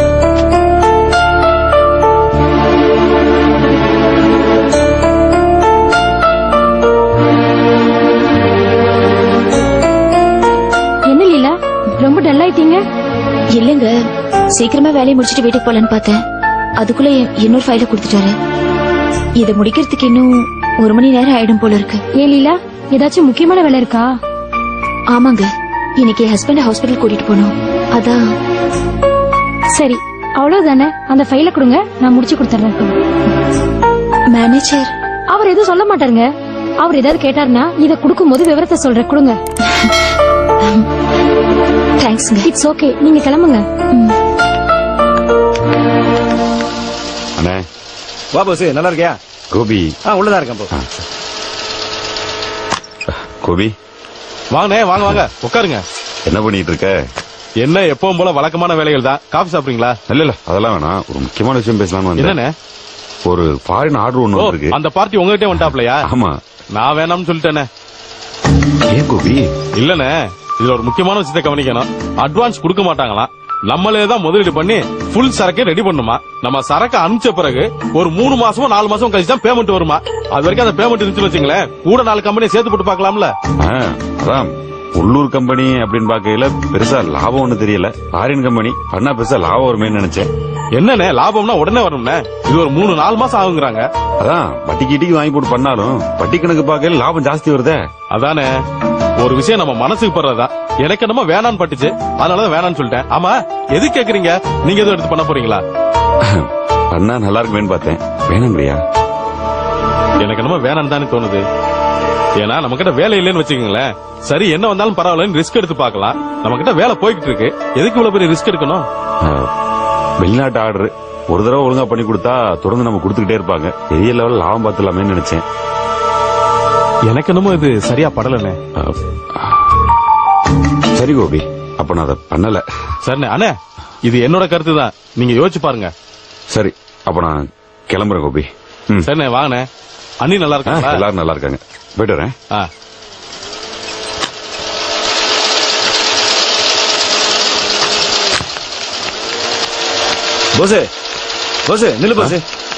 என்ன லீலா ரொம்ப டல் ஆயிட்டீங்க இல்லங்க சீக்கிரமா வேலையை முடிச்சிட்டு வீட்டுக்கு போலான்னு பார்த்தேன் அதுக்குள்ள என்- இன்னொரு ஃபைல கொடுத்துட்டாரு இதை முடிக்கிறதுக்கு இன்னும் ஒரு மணி நேரம் ஆயிடும் போல இருக்கு ஏன் லீலா ஏதாச்சும் முக்கியமான வேலை இருக்கா ஆமாங்க இன்னைக்கு ஹஸ்பண்ட் ஹாஸ்பிடல் கூட்டிட்டு போனோம் அதான் சரி அவ்வளவுதானே அந்த ஃபைல கொடுங்க நான் முடிச்சு கொடுத்துறேன் மேனேஜர் அவர் எதுவும் சொல்ல மாட்டாருங்க அவர் ஏதாவது கேட்டாருன்னா இத கொடுக்கும் போது விவரத்தை சொல்றேன் கொடுங்க தேங்க்ஸ்ங்க இட்ஸ் ஓகே நீங்க கிளம்புங்க அண்ணே வா போஸ் நல்லா இருக்கியா கோபி ஆ உள்ளதா இருக்கேன் போ கோபி வாங்கண்ணே வாங்க வாங்க உட்காருங்க என்ன பண்ணிட்டு இருக்க என்ன எப்பவும் போல வழக்கமான வேலைகள் தான் காஃபி சாப்பிடுறீங்களா இல்ல இல்ல அதெல்லாம் வேணாம் ஒரு முக்கியமான விஷயம் பேசலாம்னு வந்தேன். என்னண்ணே ஒரு ஃபாரின் ஆர்டர் ஒண்ணு ஓ, இருக்கு அந்த பார்ட்டி உங்ககிட்ட வந்துட்டாப்லையா ஆமா நான் வேணாம்னு சொல்லிட்டேனே ஏன் கோபி இல்லண்ணே இதுல ஒரு முக்கியமான விஷயத்தை கவனிக்கணும் அட்வான்ஸ் கொடுக்க மாட்டாங்களாம் நம்மளே தான் முதலீடு பண்ணி ஃபுல் சரக்கை ரெடி பண்ணுமா நம்ம சரக்கு அனுப்பிச்ச பிறகு ஒரு மூணு மாசமோ நாலு மாசம் கழிச்சு தான் பேமெண்ட் வருமா அது வரைக்கும் அந்த பேமெண்ட் இருந்துச்சு வச்சுங்களேன் கூட நாலு கம்பெனி சேர்த்து போட்டு பார்க்கலாம்ல ஆ, அதான் உள்ளூர் கம்பெனி அப்படின்னு பார்க்கையில பெருசா லாபம் ஒண்ணு தெரியல ஃபாரின் கம்பெனி பண்ணா பெருசா லாபம் வருமேன்னு நினைச்சேன் என்னண்ணே லாபம்னா உடனே வரும்ண்ணே இது ஒரு மூணு நாலு மாசம் ஆகுங்கிறாங்க அதான் வட்டி கிட்டிக்கு வாங்கி போட்டு பண்ணாலும் வட்டி கணக்கு பார்க்கையில லாபம் ஜாஸ்தி வருதே அதானே ஒரு விஷயம் நம்ம மனசுக்கு படுறதா எனக்கு என்னமோ வேணான்னு பட்டுச்சு அதனாலதான் வேணான்னு சொல்லிட்டேன் ஆமா எது கேக்குறீங்க நீங்க எதுவும் எடுத்து பண்ண போறீங்களா பண்ணா நல்லா இருக்குமேன்னு பார்த்தேன் வேணாங்கய்யா எனக்கு என்னமோ வேணான்னு தானே தோணுது ஏன்னா நம்ம கிட்ட வேலை இல்லைன்னு வச்சுக்கோங்களேன் சரி என்ன வந்தாலும் பரவாயில்லன்னு ரிஸ்க் எடுத்து பார்க்கலாம் நம்ம கிட்ட வேலை போய்கிட்டு இருக்கு எதுக்கு இவ்வளவு பெரிய ரிஸ்க் எடுக்கணும் வெளிநாட்டு ஆர்டர் ஒரு தடவை ஒழுங்கா பண்ணி கொடுத்தா தொடர்ந்து நம்ம கொடுத்துக்கிட்டே இருப்பாங்க பெரிய லெவல் லாபம் பார்த்துலாமேன்னு நினைச்சேன் எனக்கு என்னமோ இது சரியா படலண்ணே சரி கோபி அப்ப நான் அதை பண்ணல சரிண்ணே அண்ணே இது என்னோட கருத்து தான் நீங்க யோசிச்சு பாருங்க சரி அப்ப நான் கிளம்புறேன் கோபி ம். சரிண்ணே வாங்கண்ணே அண்ணி நல்லா ஆ, இருக்காங்களா எல்லாரும் நல்லா இருக்காங்க போயிட்டு வரேன் ஆ போஸ் போஸ் நில்லு போஸ்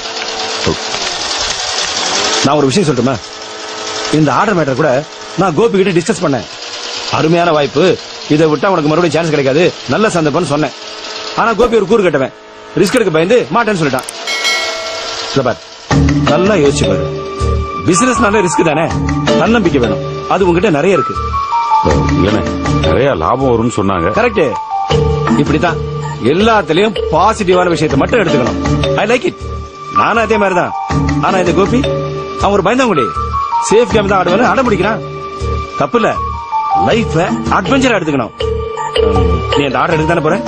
நான் ஒரு விஷயம் சொல்லட்டுமா இந்த ஆர்டர் மேட்டர் கூட நான் கோபி கிட்ட டிஸ்கஸ் பண்ணேன் அருமையான வாய்ப்பு இதை விட்டா உனக்கு மறுபடியும் சான்ஸ் கிடைக்காது நல்ல சந்தர்ப்பம்னு சொன்னேன் ஆனா கோபி ஒரு கூறு கட்டவன் ரிஸ்க் எடுக்க பயந்து மாட்டேன்னு சொல்லிட்டான் இத பார் நல்லா யோசிச்சு பாரு பிசினஸ்னால ரிஸ்க் தானே தன்னம்பிக்கை வேணும் அது உங்ககிட்ட நிறைய இருக்கு இல்லண்ணே நிறைய லாபம் வரும்னு சொன்னாங்க கரெக்ட் இப்படித்தான் எல்லாத்துலயும் பாசிட்டிவான விஷயத்தை மட்டும் எடுத்துக்கணும் ஐ லைக் இட் நானும் அதே மாதிரி தான் ஆனா இந்த கோபி அவன் ஒரு பயந்தாங்குடி சேஃப் கேம் தான் ஆடுவான்னு அடம் பிடிக்கிறான் தப்பு இல்ல லைஃப அட்வென்ச்சரா எடுத்துக்கணும் உம், நீ அந்த ஆர்டர் எடுத்து தானே போற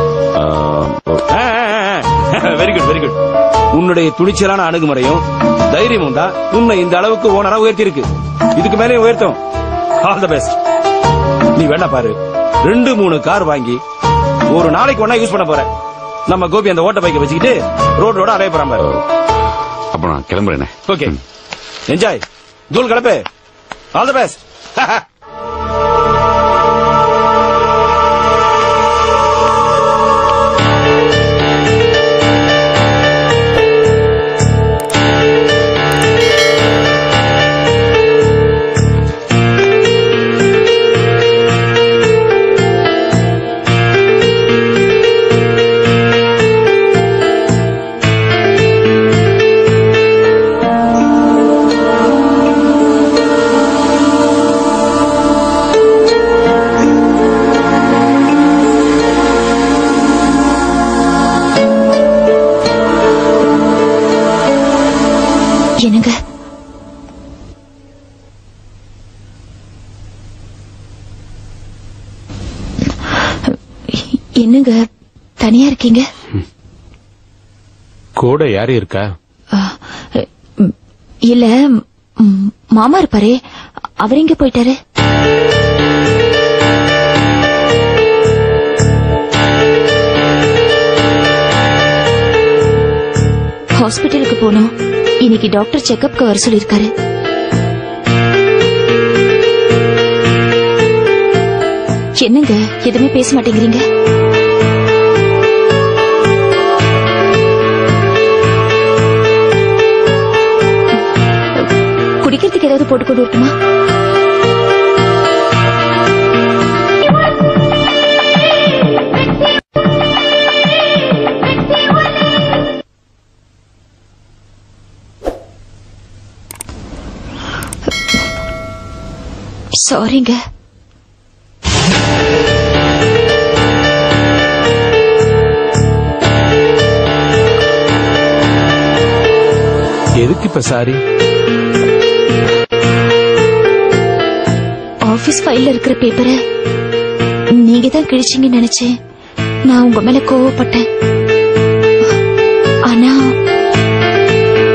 வெரி குட் வெரி குட் உன்னுடைய துணிச்சலான அணுகுமுறையும் தைரியமும் தான் உன்னை இந்த அளவுக்கு ஓனரா உயர்த்தி இருக்கு இதுக்கு மேலே உயர்த்தும் ஆல் த பெஸ்ட் நீ வேணா பாரு ரெண்டு மூணு கார் வாங்கி ஒரு நாளைக்கு ஒன்னா யூஸ் பண்ண போற நம்ம கோபி அந்த ஓட்ட பைக்கை வச்சுக்கிட்டு ரோட் ரோட அலைய போறான் பாரு அப்ப நான் கிளம்புறேனே ஓகே என்ஜாய் தூள் கலப்பு ஆல் தி பெஸ்ட் என்னங்க என்னங்க தனியா இருக்கீங்க கூட யாரு இருக்கா ம், இல்ல ம், மாமா இருப்பாரே அவர் எங்க போயிட்டாரு ஹாஸ்பிட்டலுக்கு போனோம் இன்னைக்கு டாக்டர் செக்கப்க்கு வர சொல்லிருக்காரு என்னங்க எதுவுமே பேச மாட்டேங்கிறீங்க குடிக்கிறதுக்கு ஏதாவது போட்டு கொண்டு வரட்டுமா சாரிங்க எதுக்கு இப்ப சாரி ஆபீஸ் ஃபைல்ல இருக்கிற பேப்பரை நீங்க தான் கிழிச்சீங்கன்னு நினைச்சேன் நான் உங்க மேல கோவப்பட்டேன் ஆனா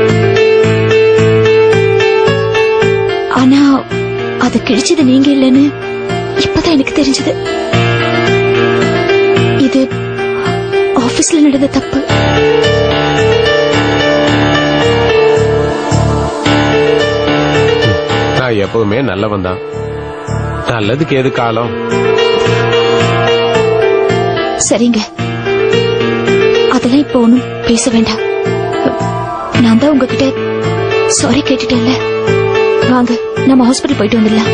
அது கிழிச்சது நீங்க இல்லைன்னு இப்பதான் எனக்கு தெரிஞ்சது இது ஆபீஸ்ல நடந்த தப்பு நான் எப்பவுமே நல்லவன் தான் நல்லதுக்கு எது காலம் சரிங்க அதெல்லாம் இப்ப ஒண்ணும் பேச வேண்டாம் நான் தான் உங்ககிட்ட சாரி கேட்டுட்டேன்ல வாங்க நம்ம ஹாஸ்பிட்டல் போயிட்டு வந்துடலாம்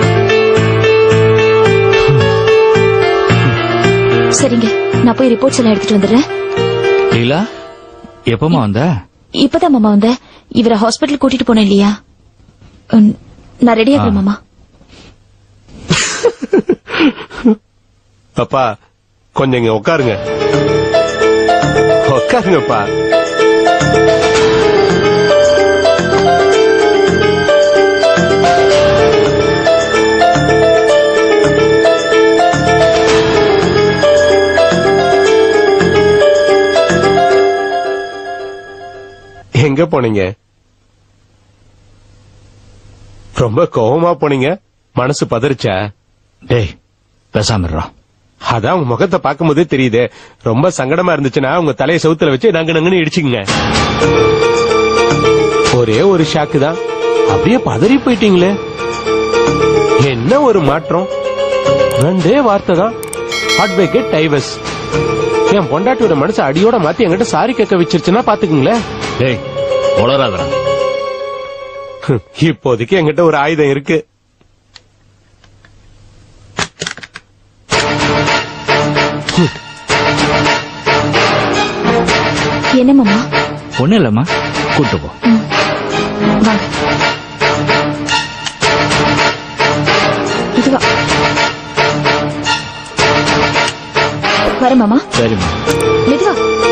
சரிங்க நான் போய் ரிப்போர்ட்ஸ் எல்லாம் எடுத்துட்டு வந்துடுறேன் லீலா எப்பமா வந்த இப்பதான் மாமா வந்தேன் இவரை ஹாஸ்பிட்டல் கூட்டிட்டு போனேன் இல்லையா உம், நான் ரெடி ஆகிறேன் மாமா அப்பா கொஞ்சம் இங்க உட்காருங்க உட்காருங்கப்பா எங்க போனீங்க ரொம்ப கோவமா போனீங்க மனசு பதறிச்சா டேய் பேசாம அதான் உங்க முகத்தை பார்க்கும்போதே தெரியுது ரொம்ப சங்கடமா இருந்துச்சுன்னா உங்க தலையை செவுத்துல வச்சு நங்கு நங்குன்னு இடிச்சுங்க ஒரே ஒரு ஷாக்கு தான் அப்படியே பதறி போயிட்டீங்களே என்ன ஒரு மாற்றம் ரெண்டே வார்த்தை தான் அட்வொகேட் டைவர்ஸ் என் பொண்டாட்டியோட மனசு அடியோட மாத்தி என்கிட்ட சாரி கேட்க வச்சிருச்சுன்னா பாத்துக்குங்களேன் டேய் உளராதடா இப்போதைக்கு என்கிட்ட ஒரு ஆயுதம் இருக்கு என்ன மாமா ஒண்ணும் இல்லம்மா கூட்டு போ வாங்க இதுவா வர மாமா சரிம்மா மெதுவா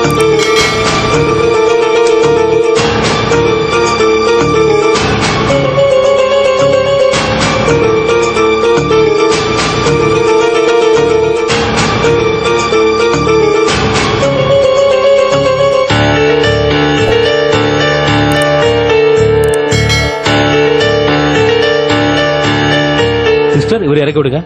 சிஸ்டர் இவர் இறக்கி விடுங்க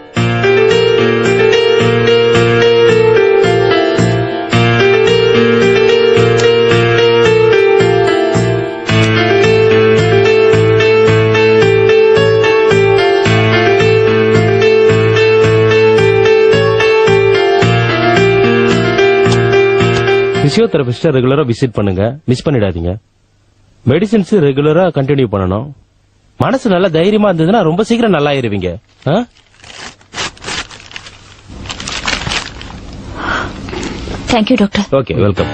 பிசியோதெரபிஸ்ட ரெகுலரா விசிட் பண்ணுங்க மிஸ் பண்ணிடாதீங்க மெடிசின்ஸ் ரெகுலரா கண்டினியூ பண்ணணும் மனசு நல்லா தைரியமா இருந்ததுன்னா ரொம்ப சீக்கிரம் நல்லா ஆயிருவீங்க ஆ? தேங்க்யூ டாக்டர் ஓகே வெல்கம்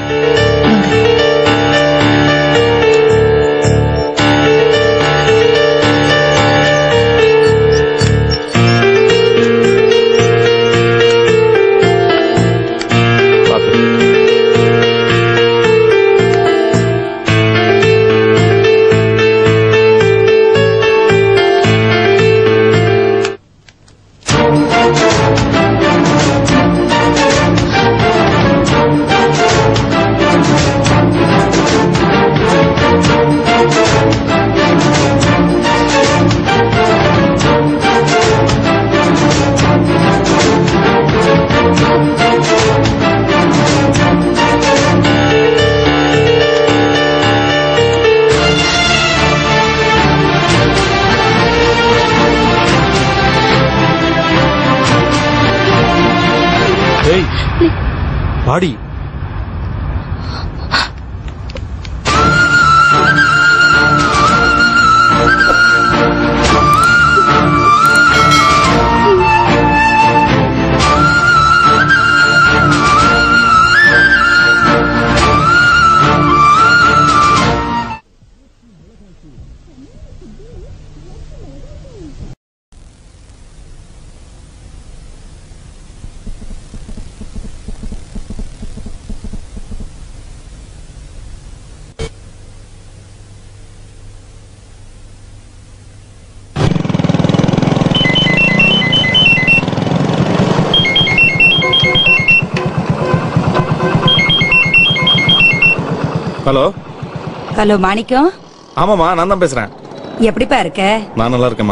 ஏய் பாடி ஹலோ ஹலோ மாணிக்கம் ஆமாம்மா நான் தான் பேசுறேன் எப்படிப்பா இருக்க நான் நல்லா இருக்கேம்மா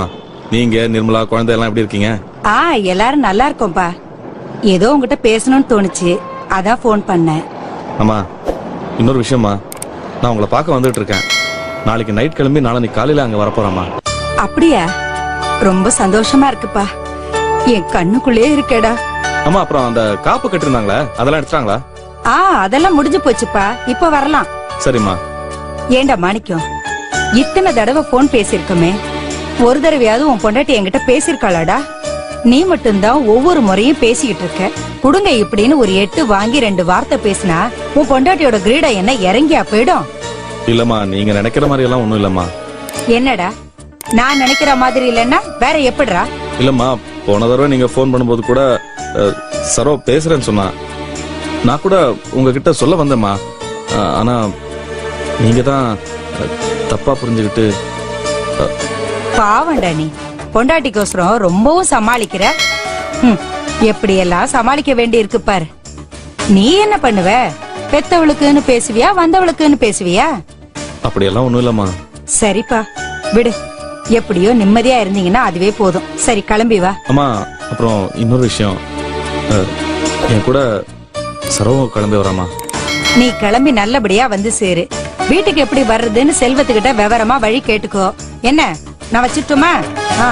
நீங்க நிர்மலா குழந்தை எல்லாம் எப்படி இருக்கீங்க ஆ எல்லாரும் நல்லா இருக்கோம்ப்பா ஏதோ உங்ககிட்ட பேசணும்னு தோணுச்சு அதான் ஃபோன் பண்ணேன் அம்மா இன்னொரு விஷயமா நான் உங்களை பார்க்க வந்துட்டு இருக்கேன் நாளைக்கு நைட் கிளம்பி நாளைக்கு காலையில அங்க வரப்போறேம்மா அப்படியா ரொம்ப சந்தோஷமா இருக்குப்பா என் கண்ணுக்குள்ளே இருக்கேடா அம்மா அப்புறம் அந்த காப்பு கட்டிருந்தாங்களே அதெல்லாம் எடுத்துட்டாங்களா ஆ அதெல்லாம் முடிஞ்சு போச்சுப்பா இப்ப வரலாம் சரிம்மா ஏண்டா மாணிக்கம் இத்தனை தடவை போன் பேசியிருக்கோமே ஒரு தடவையாவது உன் பொண்டாட்டி என்கிட்ட பேசியிருக்காளாடா நீ மட்டும்தான் ஒவ்வொரு முறையும் பேசிக்கிட்டு இருக்க குடுங்க இப்படின்னு ஒரு எட்டு வாங்கி ரெண்டு வார்த்தை பேசினா உன் பொண்டாட்டியோட கிரீட என்ன இறங்கியா போயிடும் இல்லம்மா நீங்க நினைக்கிற மாதிரி எல்லாம் ஒண்ணும் இல்லம்மா என்னடா நான் நினைக்கிற மாதிரி இல்லைன்னா வேற எப்படிடா இல்லம்மா போன தடவை நீங்க ஃபோன் பண்ணும்போது கூட அஹ், சரோ பேசுறேன்னு சொன்னா நான் கூட உங்ககிட்ட சொல்ல வந்தேம்மா அஹ், ஆனா நீங்க தான் அஹ், தப்பா புரிஞ்சுக்கிட்டு அஹ், பாவம்டா நீ பொண்டாட்டிக்கோசரம் ரொம்பவும் சமாளிக்கிற ஹம், எப்படியெல்லாம் சமாளிக்க வேண்டி இருக்கு பாரு நீ என்ன பண்ணுவ பெத்தவளுக்குன்னு பேசுவியா வந்தவளுக்குன்னு பேசுவியா அப்படியெல்லாம் ஒண்ணும் இல்லம்மா சரிப்பா விடு எப்படியோ நிம்மதியா இருந்தீங்கன்னா அதுவே போதும் சரி கிளம்பி வா அம்மா அப்புறம் இன்னொரு விஷயம் அஹ், என் கூட சரவும் கிளம்பி வராமா நீ கிளம்பி நல்லபடியா வந்து சேரு வீட்டுக்கு எப்படி வர்றதுன்னு செல்வத்துக்கிட்ட விவரமா வழி கேட்டுக்கோ என்ன நான் வச்சுட்டுமா ஆ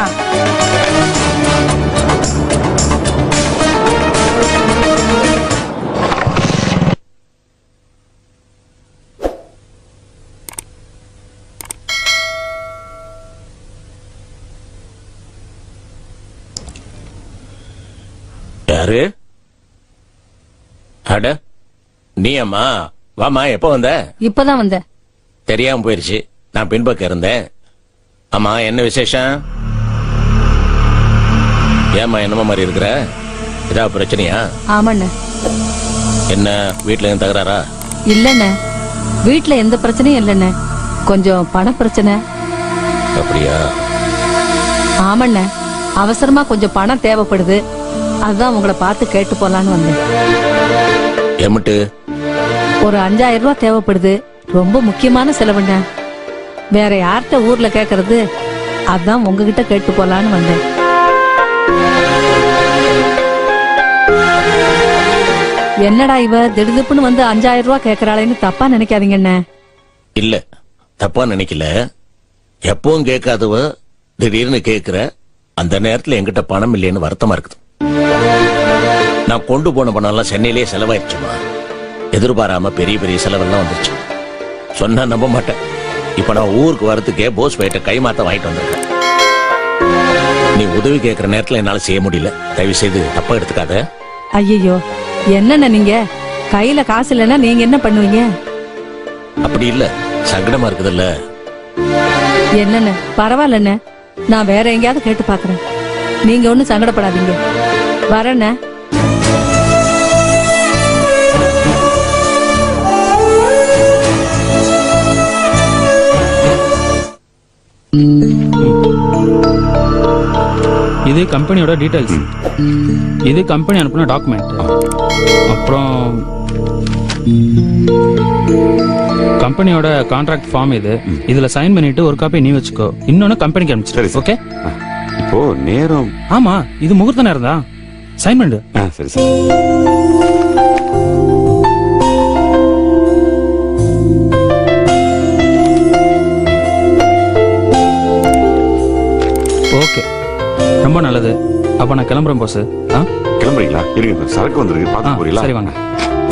யாரு அட நீ அம்மா வாமா எப்ப வந்த இப்பதான் வந்தேன் தெரியாம போயிருச்சு நான் பின்பக்கம் இருந்தேன் அம்மா என்ன விசேஷம் ஏம்மா என்னமா மாதிரி இருக்கிற ஏதாவது பிரச்சனையா ஆமாண்ணே என்ன வீட்டுல எதுவும் தகராறா இல்லண்ணே வீட்ல எந்த பிரச்சனையும் இல்லண்ணே கொஞ்சம் பண பிரச்சனை அப்படியா ஆமாண்ணே அவசரமா கொஞ்சம் பணம் தேவைப்படுது அதுதான் உங்களை பார்த்து கேட்டு போலான்னு வந்தேன் எம்மிட்டு ஒரு அஞ்சாயிரம் ரூபாய் தேவைப்படுது ரொம்ப முக்கியமான செலவுண்ணே வேற யார்கிட்ட ஊர்ல கேக்குறது அதான் உங்ககிட்ட கேட்டு போலான்னு வந்தேன் என்னடா இவ திடுதிப்புன்னு வந்து அஞ்சாயிரம் ரூபாய் கேக்குறாளேன்னு தப்பா நினைக்காதீங்க அண்ணே இல்ல தப்பா நினைக்கல எப்பவும் கேட்காதவ திடீர்னு கேக்குற அந்த நேரத்துல என்கிட்ட பணம் இல்லைன்னு வருத்தமா இருக்குது நான் கொண்டு போன பணம் எல்லாம் சென்னையிலேயே செலவாயிருச்சுமா எதிர்பாராம பெரிய பெரிய செலவெல்லாம் வந்துருச்சு சொன்னா நம்ப மாட்டேன் இப்ப நான் ஊருக்கு வரதுக்கே போஸ் பைட்ட கைமாத்த வாங்கிட்டு வந்திருக்கேன் நீ உதவி கேட்கிற நேரத்துல என்னால செய்ய முடியல தயவு செய்து தப்பா எடுத்துக்காத ஐயோ என்னண்ணே நீங்க கையில காசு இல்லைன்னா நீங்க என்ன பண்ணுவீங்க அப்படி இல்ல சங்கடமா இருக்குதுல்ல என்னண்ணே பரவாயில்லண்ணே நான் வேற எங்கேயாவது கேட்டு பாக்குறேன் நீங்க ஒண்ணும் சங்கடப்படாதீங்க வரேண்ணே இது கம்பெனியோட டீடைல்ஸ் இது கம்பெனி அனுப்பின டாக்குமெண்ட் அப்புறம் கம்பெனியோட கான்ட்ராக்ட் ஃபார்ம் இது இதுல சைன் பண்ணிட்டு ஒரு காப்பி நீ வச்சுக்கோ இன்னொன்னு கம்பெனிக்கு அனுப்பிச்சிரு ஓகே இப்போ நேரம் ஆமா இது முகூர்த்த நேரம் தான் சைன் பண்ணிடு ஆ, சரி சரி ஓகே ரொம்ப நல்லது அப்ப நான் கிளம்புறேன் போஸ் ஆ கிளம்புறீங்களா இருங்க சரக்கு வந்திருக்கு ஆ, பார்த்து போறீங்களா சரி வாங்க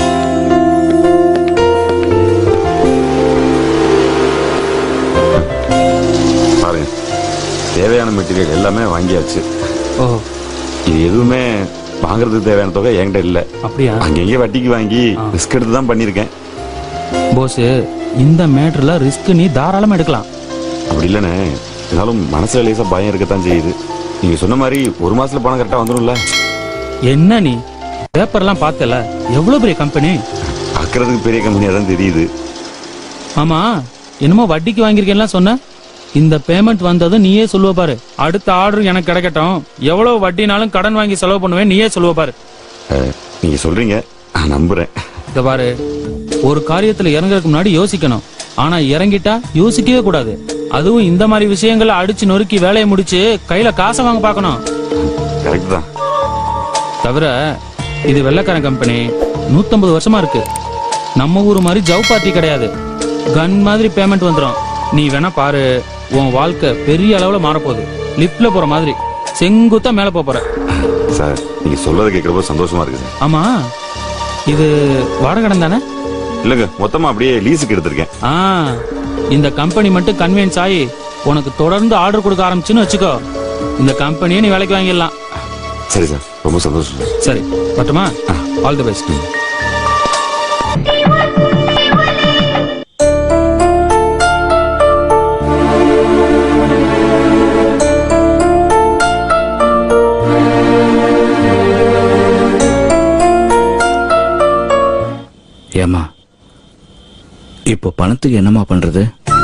பாருங்க தேவையான மெட்டீரியல் எல்லாமே வாங்கியாச்சு ஓ இது எதுவுமே வாங்குறதுக்கு தேவையான தொகை என்கிட்ட இல்ல அப்படியா அங்கங்கே வட்டிக்கு வாங்கி ரிஸ்க் எடுத்து தான் பண்ணிருக்கேன் போஸ் இந்த மேட்டர்ல ரிஸ்க் நீ தாராளமா எடுக்கலாம் அப்படி இல்லைண்ணே இருந்தாலும் மனசுல லேசா பயம் இருக்கத்தான் செய்யுது நீங்க சொன்ன மாதிரி ஒரு மாசத்துல பணம் கரெக்டா வந்துடும்ல என்ன நீ பேப்பர்லாம் பார்த்தல எவ்வளவு பெரிய கம்பெனி பாக்குறதுக்கு பெரிய கம்பெனியா தான் தெரியுது ஆமா என்னமோ வட்டிக்கு வாங்கியிருக்கேன்லாம் சொன்ன இந்த பேமெண்ட் வந்தது நீயே சொல்லுவ பாரு அடுத்த ஆர்டர் எனக்கு கிடைக்கட்டும் எவ்வளவு வட்டினாலும் கடன் வாங்கி செலவு பண்ணுவேன் நீயே சொல்லுவ பாரு அஹ், நீங்க சொல்றீங்க நான் நம்புறேன் இந்த பாரு ஒரு காரியத்துல இறங்குறதுக்கு முன்னாடி யோசிக்கணும் ஆனா இறங்கிட்டா யோசிக்கவே கூடாது அதுவும் இந்த மாதிரி விஷயங்களை அடிச்சு நொறுக்கி வேலையை முடிச்சு கையில காசை வாங்க பார்க்கணும் கரெக்ட் தான் தவிர இது வெள்ளக்காரன் கம்பெனி நூத்தம்பது வருஷமா இருக்கு நம்ம ஊர் மாதிரி ஜவ் பார்ட்டி கிடையாது கன் மாதிரி பேமெண்ட் வந்துடும் நீ வேணா பாரு உன் வாழ்க்கை பெரிய அளவுல மாறப்போகுது லிப்ட்ல போற மாதிரி செங்குத்தா மேல போப் போற சார் நீங்க சொல்றதை கேட்கறப்ப சந்தோஷமா இருக்கு சார் ஆமா இது வாடகடன் தானே இல்லங்க மொத்தமா அப்படியே லீஸுக்கு எடுத்திருக்கேன் ஆ இந்த கம்பெனி மட்டும் கன்வீன்ஸ் ஆகி உனக்கு தொடர்ந்து ஆர்டர் கொடுக்க ஆரம்பிச்சுன்னு வச்சுக்கோ இந்த கம்பெனியை நீ வேலைக்கு வாங்கிடலாம் சரி சார் ரொம்ப சந்தோஷம் சார் சரி பட்டுமா ஆல் தி பெஸ்ட் ஏமா இப்போ பணத்துக்கு என்னம்மா பண்றது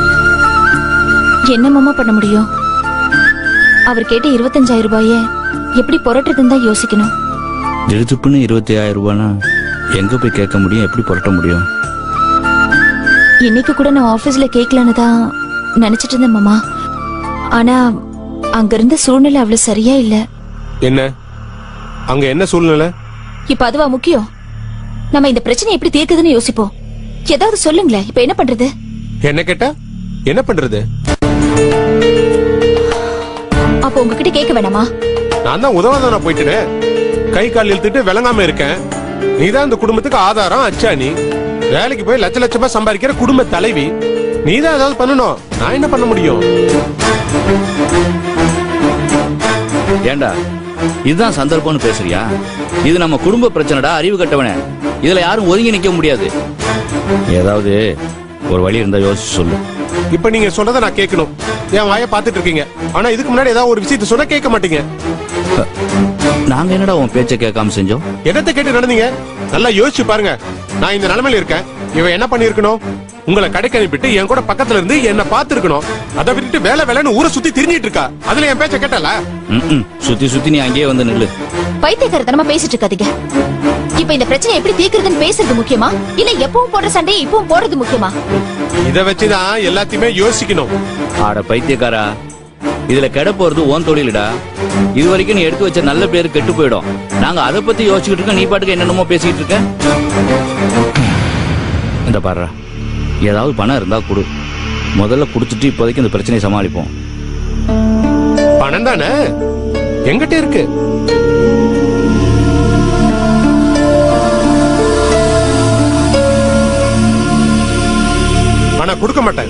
என்ன மாமா பண்ண முடியும் அவர் கேட்ட இருபத்தஞ்சாயிரம் ரூபாய எப்படி புரட்டுறதுன்னு தான் யோசிக்கணும் திடுத்துப்புன்னு இருபத்தி ஆயிரம் ரூபானா எங்க போய் கேட்க முடியும் எப்படி புரட்ட முடியும் இன்னைக்கு கூட நான் ஆபீஸ்ல கேட்கலன்னு தான் நினைச்சிட்டு இருந்தேன் மாமா ஆனா அங்க இருந்த சூழ்நிலை அவ்வளவு சரியா இல்ல என்ன அங்க என்ன சூழ்நிலை இப்ப அதுவா முக்கியம் நம்ம இந்த பிரச்சனை எப்படி தீர்க்குதுன்னு யோசிப்போம் ஏதாவது சொல்லுங்களேன் இப்ப என்ன பண்றது என்ன கேட்டா என்ன பண்றது அப்ப உங்ககிட்ட கேட்க வேணாமா நான் தான் உதவாதானா போயிட்டு கை கால் இழுத்துட்டு விளங்காம இருக்கேன் நீதான் இந்த குடும்பத்துக்கு ஆதாரம் அச்சாணி வேலைக்கு போய் லட்ச லட்சமா சம்பாதிக்கிற குடும்ப தலைவி நீதான் ஏதாவது பண்ணணும் நான் என்ன பண்ண முடியும் ஏண்டா இதுதான் சந்தர்ப்பம்னு பேசுறியா இது நம்ம குடும்ப பிரச்சனைடா அறிவு கட்டவனே இதுல யாரும் ஒதுங்கி நிக்க முடியாது ஏதாவது ஒரு வழி இருந்தா யோசிச்சு சொல்லு இப்ப நீங்க சொல்றத நான் கேட்கணும் என் வாயை பார்த்துட்டு இருக்கீங்க ஆனா இதுக்கு முன்னாடி ஏதாவது ஒரு விஷயத்த சொன்னா கேட்க மாட்டீங்க நாங்க என்னடா உன் பேச்சை கேட்காம செஞ்சோம் என்னத்த கேட்டு நடந்தீங்க நல்லா யோசிச்சு பாருங்க நான் இந்த நிலைமையில இருக்கேன் இவன் என்ன பண்ணிருக்கணும் உங்களை கடைக்கு அனுப்பிட்டு என் கூட பக்கத்துல இருந்து என்ன பார்த்திருக்கணும் அதை விட்டுட்டு வேலை வேலைன்னு ஊரை சுத்தி திரிஞ்சிட்டு இருக்கா அதுல என் பேச்ச கேட்டல ம்ம். சுத்தி சுத்தி நீ அங்கேயே வந்து நில்லு பைத்தியக்காரத்தனமா பேசிட்டு இருக்காதீங்க இப்ப இந்த பிரச்சனை எப்படி தீர்க்கறதுன்னு பேசுறது முக்கியமா இல்ல எப்பவும் போடுற சண்டையை இப்பவும் போடுறது முக்கியமா இத வச்சுதான் எல்லாத்தையுமே யோசிக்கணும் ஆட பைத்தியக்காரா இதுல கெட போறது ஓன் தொழிலுடா இது வரைக்கும் நீ எடுத்து வச்ச நல்ல பேரு கெட்டு போயிடும் நாங்க அதை பத்தி யோசிச்சுட்டு இருக்கோம் நீ பாட்டுக்கு என்னென்னமோ பேசிட்டு இருக்க இந்த பாருடா ஏதாவது பணம் இருந்தா கொடு முதல்ல குடுத்துட்டு இப்போதைக்கு இந்த பிரச்சனையை சமாளிப்போம் பணம் தானே எங்கிட்ட இருக்கு ஆனா கொடுக்க மாட்டேன்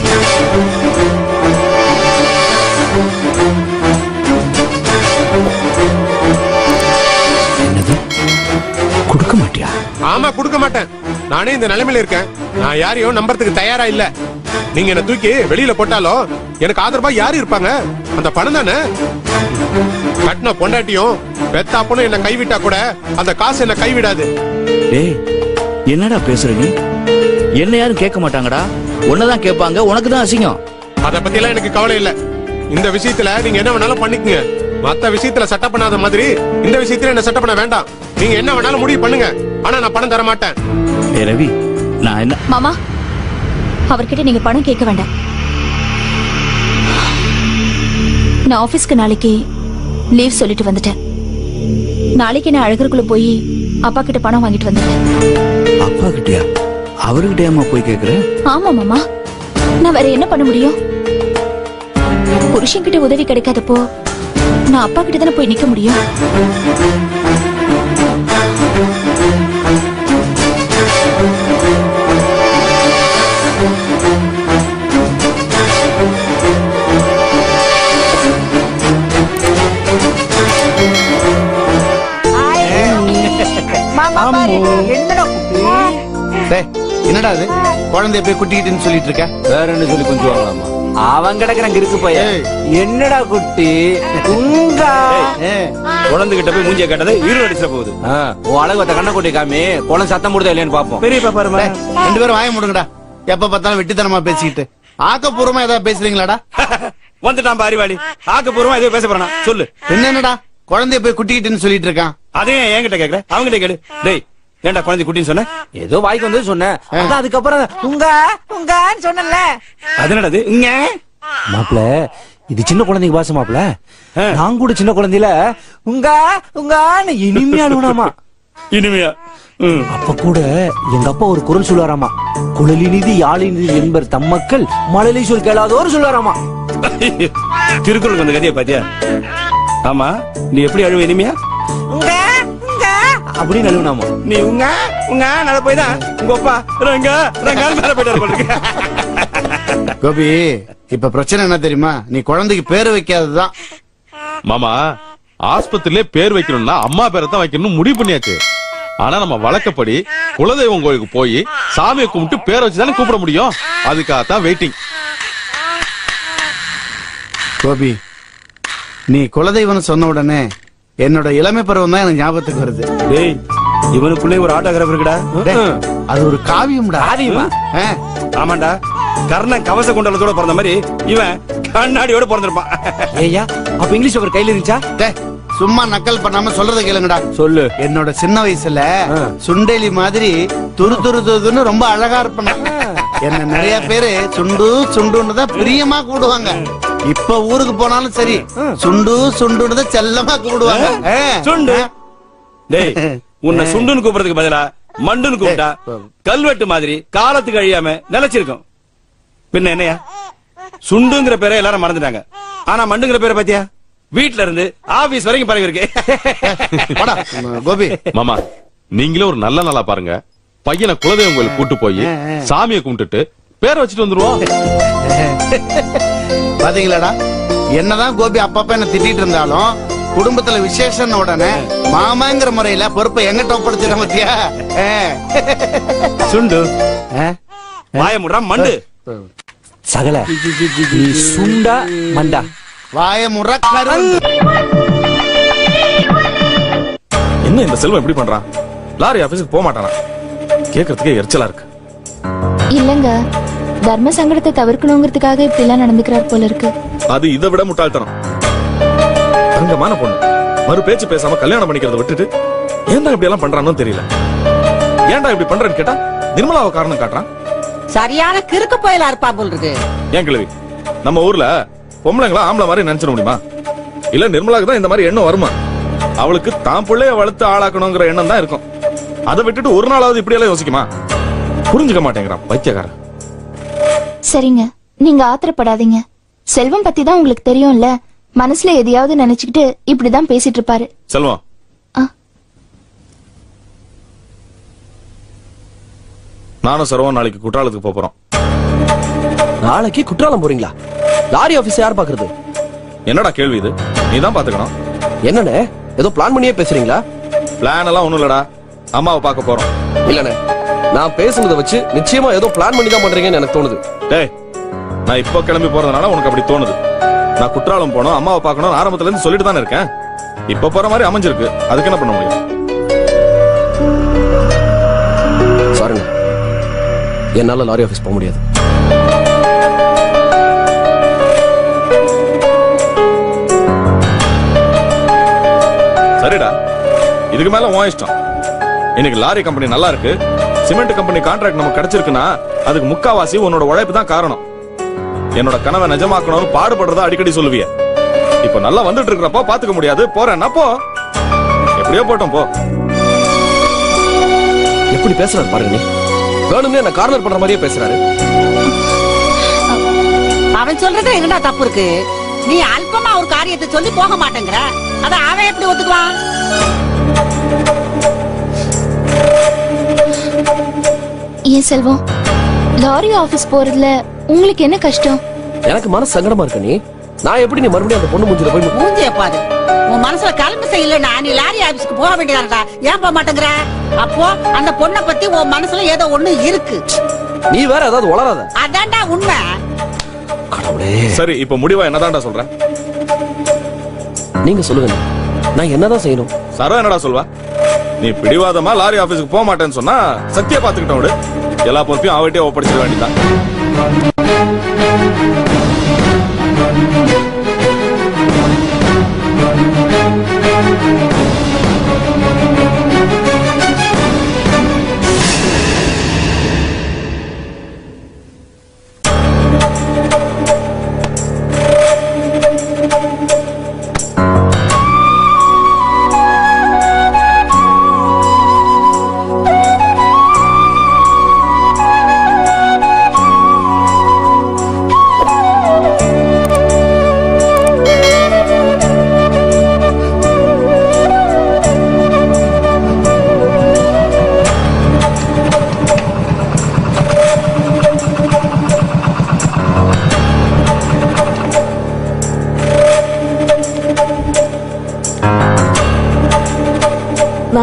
கொடுக்க மாட்டியா ஆமா கொடுக்க மாட்டேன் நானே இந்த நிலைமையில இருக்கேன் நான் யாரையும் நம்புறதுக்கு தயாரா இல்ல நீங்க என்ன தூக்கி வெளியில போட்டாலும் எனக்கு ஆதரவா யாரு இருப்பாங்க அந்த பணம் தானே கட்டின பொண்டாட்டியும் பெத்தாப்பனும் என்ன கைவிட்டா கூட அந்த காசு என்ன கைவிடாது டேய் என்னடா பேசுற நீ என்ன யாரும் கேட்க மாட்டாங்கடா உன்னதான் கேட்பாங்க உனக்கு தான் அசிங்கம் அத பத்தி எல்லாம் எனக்கு கவலை இல்ல இந்த விஷயத்துல நீங்க என்ன வேணாலும் பண்ணிக்கங்க மத்த விஷயத்துல சட்டை பண்ணாத மாதிரி இந்த விஷயத்துல என்ன சட்டை பண்ண வேண்டாம் நீங்க என்ன வேணாலும் முடிவு பண்ணுங்க ஆனா நான் பணம் தர மாட்டேன் ஏய் ரவி நான் என்ன மாமா அவர்கிட்ட நீங்க பணம் கேட்க வேண்டாம் நான் ஆபீஸ்க்கு நாளைக்கு லீவ் சொல்லிட்டு வந்துட்டேன் நாளைக்கு நான் அழகருக்குள்ள போய் அப்பா கிட்ட பணம் வாங்கிட்டு வந்துட்டேன் அப்பா கிட்டயா அவர்கிட்டயாமா போய் கேக்குற ஆமா மாமா நான் வேற என்ன பண்ண முடியும் புருஷன் கிட்ட உதவி கிடைக்காதப்போ நான் அப்பா கிட்ட தானே போய் நிக்க முடியும் டேய், என்னடா அது குழந்தைய போய் குட்டிக்கிட்டுன்னு சொல்லிட்டு இருக்க வேற என்ன சொல்லி கொஞ்சம் வாங்கலாமா அவன் கிடக்குறான் இருக்கு பைய என்னடா குட்டி உங்கா குழந்தைகிட்ட போய் மூஞ்சிய கேட்டது ஈரோ அடிச்ச போகுது உன் அழகு வத்த கண்ண கொட்டி காமி குழந்தை சத்தம் போடுதா இல்லையான்னு பாப்போம் பெரிய பாப்பாரு ரெண்டு பேரும் வாய முடுங்கடா எப்ப பார்த்தாலும் வெட்டித்தனமா பேசிக்கிட்டு ஆக்கப்பூர்வமா ஏதாவது பேசுறீங்களாடா வந்துட்டான் அறிவாளி ஆக்கப்பூர்வமா எதுவும் பேச போறானா சொல்லு என்னடா குழந்தைய போய் குட்டிக்கிட்டுன்னு சொல்லிட்டு இருக்கான் அதையும் என்கிட்ட கேக்குற அவங்கிட்ட கேளு டேய் ஏன்டா குழந்தை குட்டின்னு சொன்ன ஏதோ வாய்க்கு வந்து சொன்னேன் அதான் அதுக்கப்புறம் உங்க உங்கன்னு சொன்னல அது என்னடா இது இங்க மாப்பிள இது சின்ன குழந்தைங்க பாச மாப்பிள நான் கூட சின்ன குழந்தையில உங்க உங்க இனிமையா அழுவனாமா இனிமையா அப்ப கூட எங்க அப்பா ஒரு குரல் சொல்லுவாராமா குழலினிது யாழினிது என்பர் தம்மக்கள் மழலை சொல் கேளாதோர் சொல்லுவாராமா திருக்குறளுக்கு அந்த கதையை பாத்தியா ஆமா நீ எப்படி அழுவ இனிமையா அப்படின்னு அழுவனாமா நீ உங்க உங்க நட போய் தான் உங்க அப்பா ரங்க ரங்கான்னு மேல போயிட்டாரு போல இருக்கு. கோபி இப்ப பிரச்சனை என்ன தெரியுமா நீ குழந்தைக்கு பேரு வைக்காததுதான் மாமா ஆஸ்பத்திரியிலே பேர் வைக்கணும்னா அம்மா பேரை தான் வைக்கணும்னு முடிவு பண்ணியாச்சு ஆனா நம்ம வழக்கப்படி குலதெய்வம் கோயிலுக்கு போய் சாமியை கும்பிட்டு பேரை வச்சு தானே கூப்பிட முடியும் அதுக்காகத்தான் வெயிட்டிங் கோபி நீ குலதெய்வம்னு சொன்ன உடனே என்னோட இளமை பருவம் தான் எனக்கு ஞாபகத்துக்கு வருது டேய் இவனுக்குள்ளே ஒரு ஆட்டோகிராஃபர் இருக்குடா டேய், அது ஒரு காவியம்டா காவியமா? ஆமாண்டா கர்ணன் கவச குண்டலத்தோட பிறந்த மாதிரி இவன் கண்ணாடியோட பிறந்திருப்பான் ஏய்யா அப்ப இங்கிலீஷ் அவர் கையில இருந்துச்சா டேய், சும்மா நக்கல் பண்ணாம சொல்றத கேளுங்கடா சொல்லு என்னோட சின்ன வயசுல சுண்டேலி மாதிரி துரு துரு துருன்னு ரொம்ப அழகா இருப்பேன் என்ன நிறைய பேரு சுண்டு சுண்டுன்னு தான் பிரியமா கூடுவாங்க இப்ப ஊருக்கு போனாலும் சரி சுண்டு சுண்டுன்னு தான் செல்லமா கூடுவாங்க ஆ. சுண்டு டேய் உன்னை சுண்டுன்னு கூப்பிடுறதுக்கு பதிலா மண்டுன்னு கூப்பிட்டா கல்வெட்டு மாதிரி காலத்துக்கு அழியாம நிலைச்சிருக்கும் பின்ன என்னையா சுண்டுங்கிற பேரை எல்லாரும் மறந்துட்டாங்க ஆனா மண்டுங்கிற பேரை பாத்தியா வீட்ல இருந்து ஆபீஸ் வரைக்கும் பரவி இருக்கு கோபி மாமா நீங்களே ஒரு நல்ல நாளா பாருங்க பையனை குலதெய்வம் கோயிலுக்கு கூட்டு போய் சாமியை கும்பிட்டுட்டு பேரை வச்சுட்டு வந்துருவோம் பாத்தீங்களாடா என்னதான் கோபி அப்பப்ப என்ன திட்டிட்டு இருந்தாலும் குடும்பத்துல விசேஷம் உடனே மாமாங்கிற முறையில பொறுப்பை எங்கிட்ட ஒப்படைச்சிட பத்தியா சுண்டு வாய முடுறா மண்டு சகல நீ சுண்டா மண்டா வாய முற என்ன இந்த செல்வம் எப்படி பண்றான் லாரி ஆபீஸுக்கு போக மாட்டானா கேக்குறதுக்கே எரிச்சலா இருக்கு இல்லங்க தர்ம சங்கடத்தை தவிர்க்கணுங்கிறதுக்காக இப்படி எல்லாம் நடந்துக்கிறார் போல இருக்கு அது இதை விட முட்டாள்தனம் தங்கமான பொண்ணு மறு பேச்சு பேசாம கல்யாணம் பண்ணிக்கிறத விட்டுட்டு ஏன்டா இப்படி எல்லாம் பண்றான்னு தெரியல ஏன்டா இப்படி பண்றேன்னு கேட்டா நிர்மலாவை காரணம் காட்டுறான் சரியான கிறுக்கு போயில இருப்பா போல் இருக்கு ஏன் கிழவி நம்ம ஊர்ல பொம்பளைங்களா ஆம்பளை மாதிரி நினைச்சிட முடியுமா இல்ல நிர்மலாக்கு தான் இந்த மாதிரி எண்ணம் வருமா அவளுக்கு தான் பிள்ளைய வளர்த்து ஆளாக்கணுங்கிற எண்ணம் தான் இருக்கும் அதை விட்டுட்டு ஒரு நாளாவது இப்படி எல்லாம் யோசிக்குமா புரிஞ்சுக்க மாட்டேங்கிறான் பைத்தியக்காரன் சரிங்க நீங்க ஆத்திரப்படாதீங்க செல்வம் பத்தி தான் உங்களுக்கு தெரியும்ல மனசுல எதையாவது நினைச்சுக்கிட்டு இப்படிதான் பேசிட்டு இருப்பாரு செல்வம் ஆ. நானும் சரவம் நாளைக்கு குற்றாலத்துக்கு போப் போறோம் நாளைக்கு குற்றாலம் போறீங்களா லாரி ஆபீஸ் யார் பாக்குறது என்னடா கேள்வி இது நீ தான் பாத்துக்கணும் என்னண்ணே ஏதோ பிளான் பண்ணியே பேசுறீங்களா பிளான் எல்லாம் ஒண்ணும் இல்லடா அம்மாவை பார்க்க போறோம் இல்லண்ணே நான் பேசுனதை வச்சு நிச்சயமா ஏதோ பிளான் பண்ணி தான் பண்றீங்கன்னு எனக்கு தோணுது டேய் நான் இப்போ கிளம்பி போறதுனால உனக்கு அப்படி தோணுது நான் குற்றாலம் போகணும் அம்மாவை பார்க்கணும் ஆரம்பத்துல இருந்து சொல்லிட்டு தானே இருக்கேன் இப்ப போற மாதிரி அமைஞ்சிருக்கு அதுக்கு என்ன பண்ண முடியும் சாரிண்ணே என்னால லாரி ஆபீஸ் போக முடியாது சரிடா இதுக்கு மேல உன் இஷ்டம் இன்னைக்கு லாரி கம்பெனி நல்லா இருக்கு சிமெண்ட் கம்பெனி கான்ட்ராக்ட் நமக்கு கிடைச்சிருக்குன்னா அதுக்கு முக்காவாசி உன்னோட உழைப்பு தான் காரணம் என்னோட கனவை நிஜமாக்கணும்னு பாடுபடுறதா அடிக்கடி சொல்லுவிய இப்ப நல்லா வந்துட்டு இருக்கிறப்போ பாத்துக்க முடியாது போறேன்னா போ எப்படியோ போட்டோம் போ எப்படி பேசுறாரு பாருங்க நீ வேணும்னே என்ன கார்னர் பண்ற மாதிரியே பேசுறாரு அவன் சொல்றது என்னடா தப்பு இருக்கு நீ அல்பமா ஒரு காரியத்தை சொல்லி போக மாட்டேங்கிற அத அவன் எப்படி ஒத்துக்குவான் ஏன் செல்வம் லாரி ஆபீஸ் போறதுல உங்களுக்கு என்ன கஷ்டம் எனக்கு மனசு சங்கடமா இருக்க நீ நான் எப்படி நீ மறுபடியும் அந்த பொண்ணு மூஞ்சில போய் மு- மூஞ்சிய பாரு உன் மனசுல கலந்து செய்யலன்னா நீ லாரி ஆபீஸ்க்கு போக வேண்டியதானடா ஏன் போக மாட்டேங்கிற அப்போ அந்த பொண்ணை பத்தி உன் மனசுல ஏதோ ஒண்ணு இருக்கு நீ வேற ஏதாவது வளராத அதான்டா உண்மை சரி இப்ப முடிவா என்னதான்டா சொல்ற நீங்க சொல்லுங்க நான் என்னதான் செய்யணும் சரோ என்னடா சொல்வா நீ பிடிவாதமா லாரி ஆபீஸுக்கு போக மாட்டேன்னு சொன்னா சத்தியா பாத்துக்கிட்டோம் விடு எல்லா பொறுப்பையும் அவட்டே ஒப்படைச்சிட வேண்டியதான்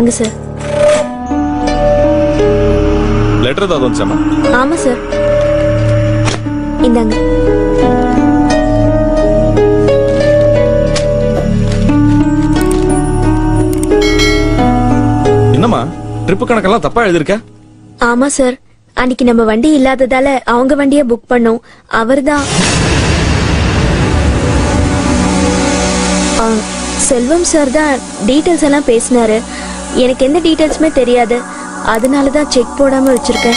வாங்க சார் லெட்டர் ஏதாவது வந்துச்சாமா ஆமா சார் இந்தாங்க என்னம்மா ட்ரிப்பு கணக்கெல்லாம் தப்பா எழுதிருக்க ஆமா சார் அன்னைக்கு நம்ம வண்டி இல்லாததால அவங்க வண்டியை புக் பண்ணோம் அவர்தான் ஆ, செல்வம் சார் தான் டீடைல்ஸ் எல்லாம் பேசினாரு எனக்கு எந்த டீடைல்ஸுமே தெரியாது அதனால தான் செக் போடாம வச்சிருக்கேன்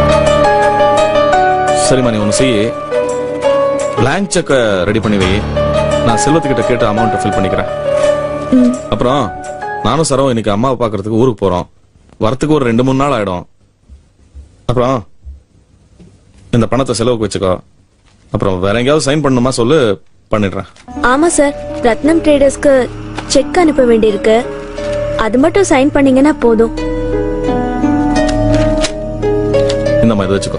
சரிம்மா நீ ஒன்று செய்யி blank செக்கை ரெடி பண்ணி வை நான் செல்வத்துக்கிட்ட கேட்டு அமௌண்ட்டை ஃபில் பண்ணிக்கிறேன் ம். அப்புறம் நானும் சரவும் இன்னைக்கு அம்மாவை பார்க்கறதுக்கு ஊருக்கு போறோம் வரத்துக்கு ஒரு ரெண்டு மூணு நாள் ஆயிடும் அப்புறம் இந்த பணத்தை செலவுக்கு வச்சுக்கோ அப்புறம் வேற எங்கேயாவது சைன் பண்ணணுமா சொல்லு பண்ணிடுறேன் ஆமா சார் ரத்னம் ட்ரேடர்ஸ்க்கு செக் அனுப்ப வேண்டியிருக்கு அது மட்டும் சைன் பண்ணீங்கன்னா போதும் இந்த மாதிரி வச்சுக்கோ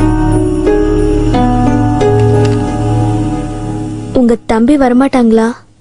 உங்க தம்பி வரமாட்டாங்களா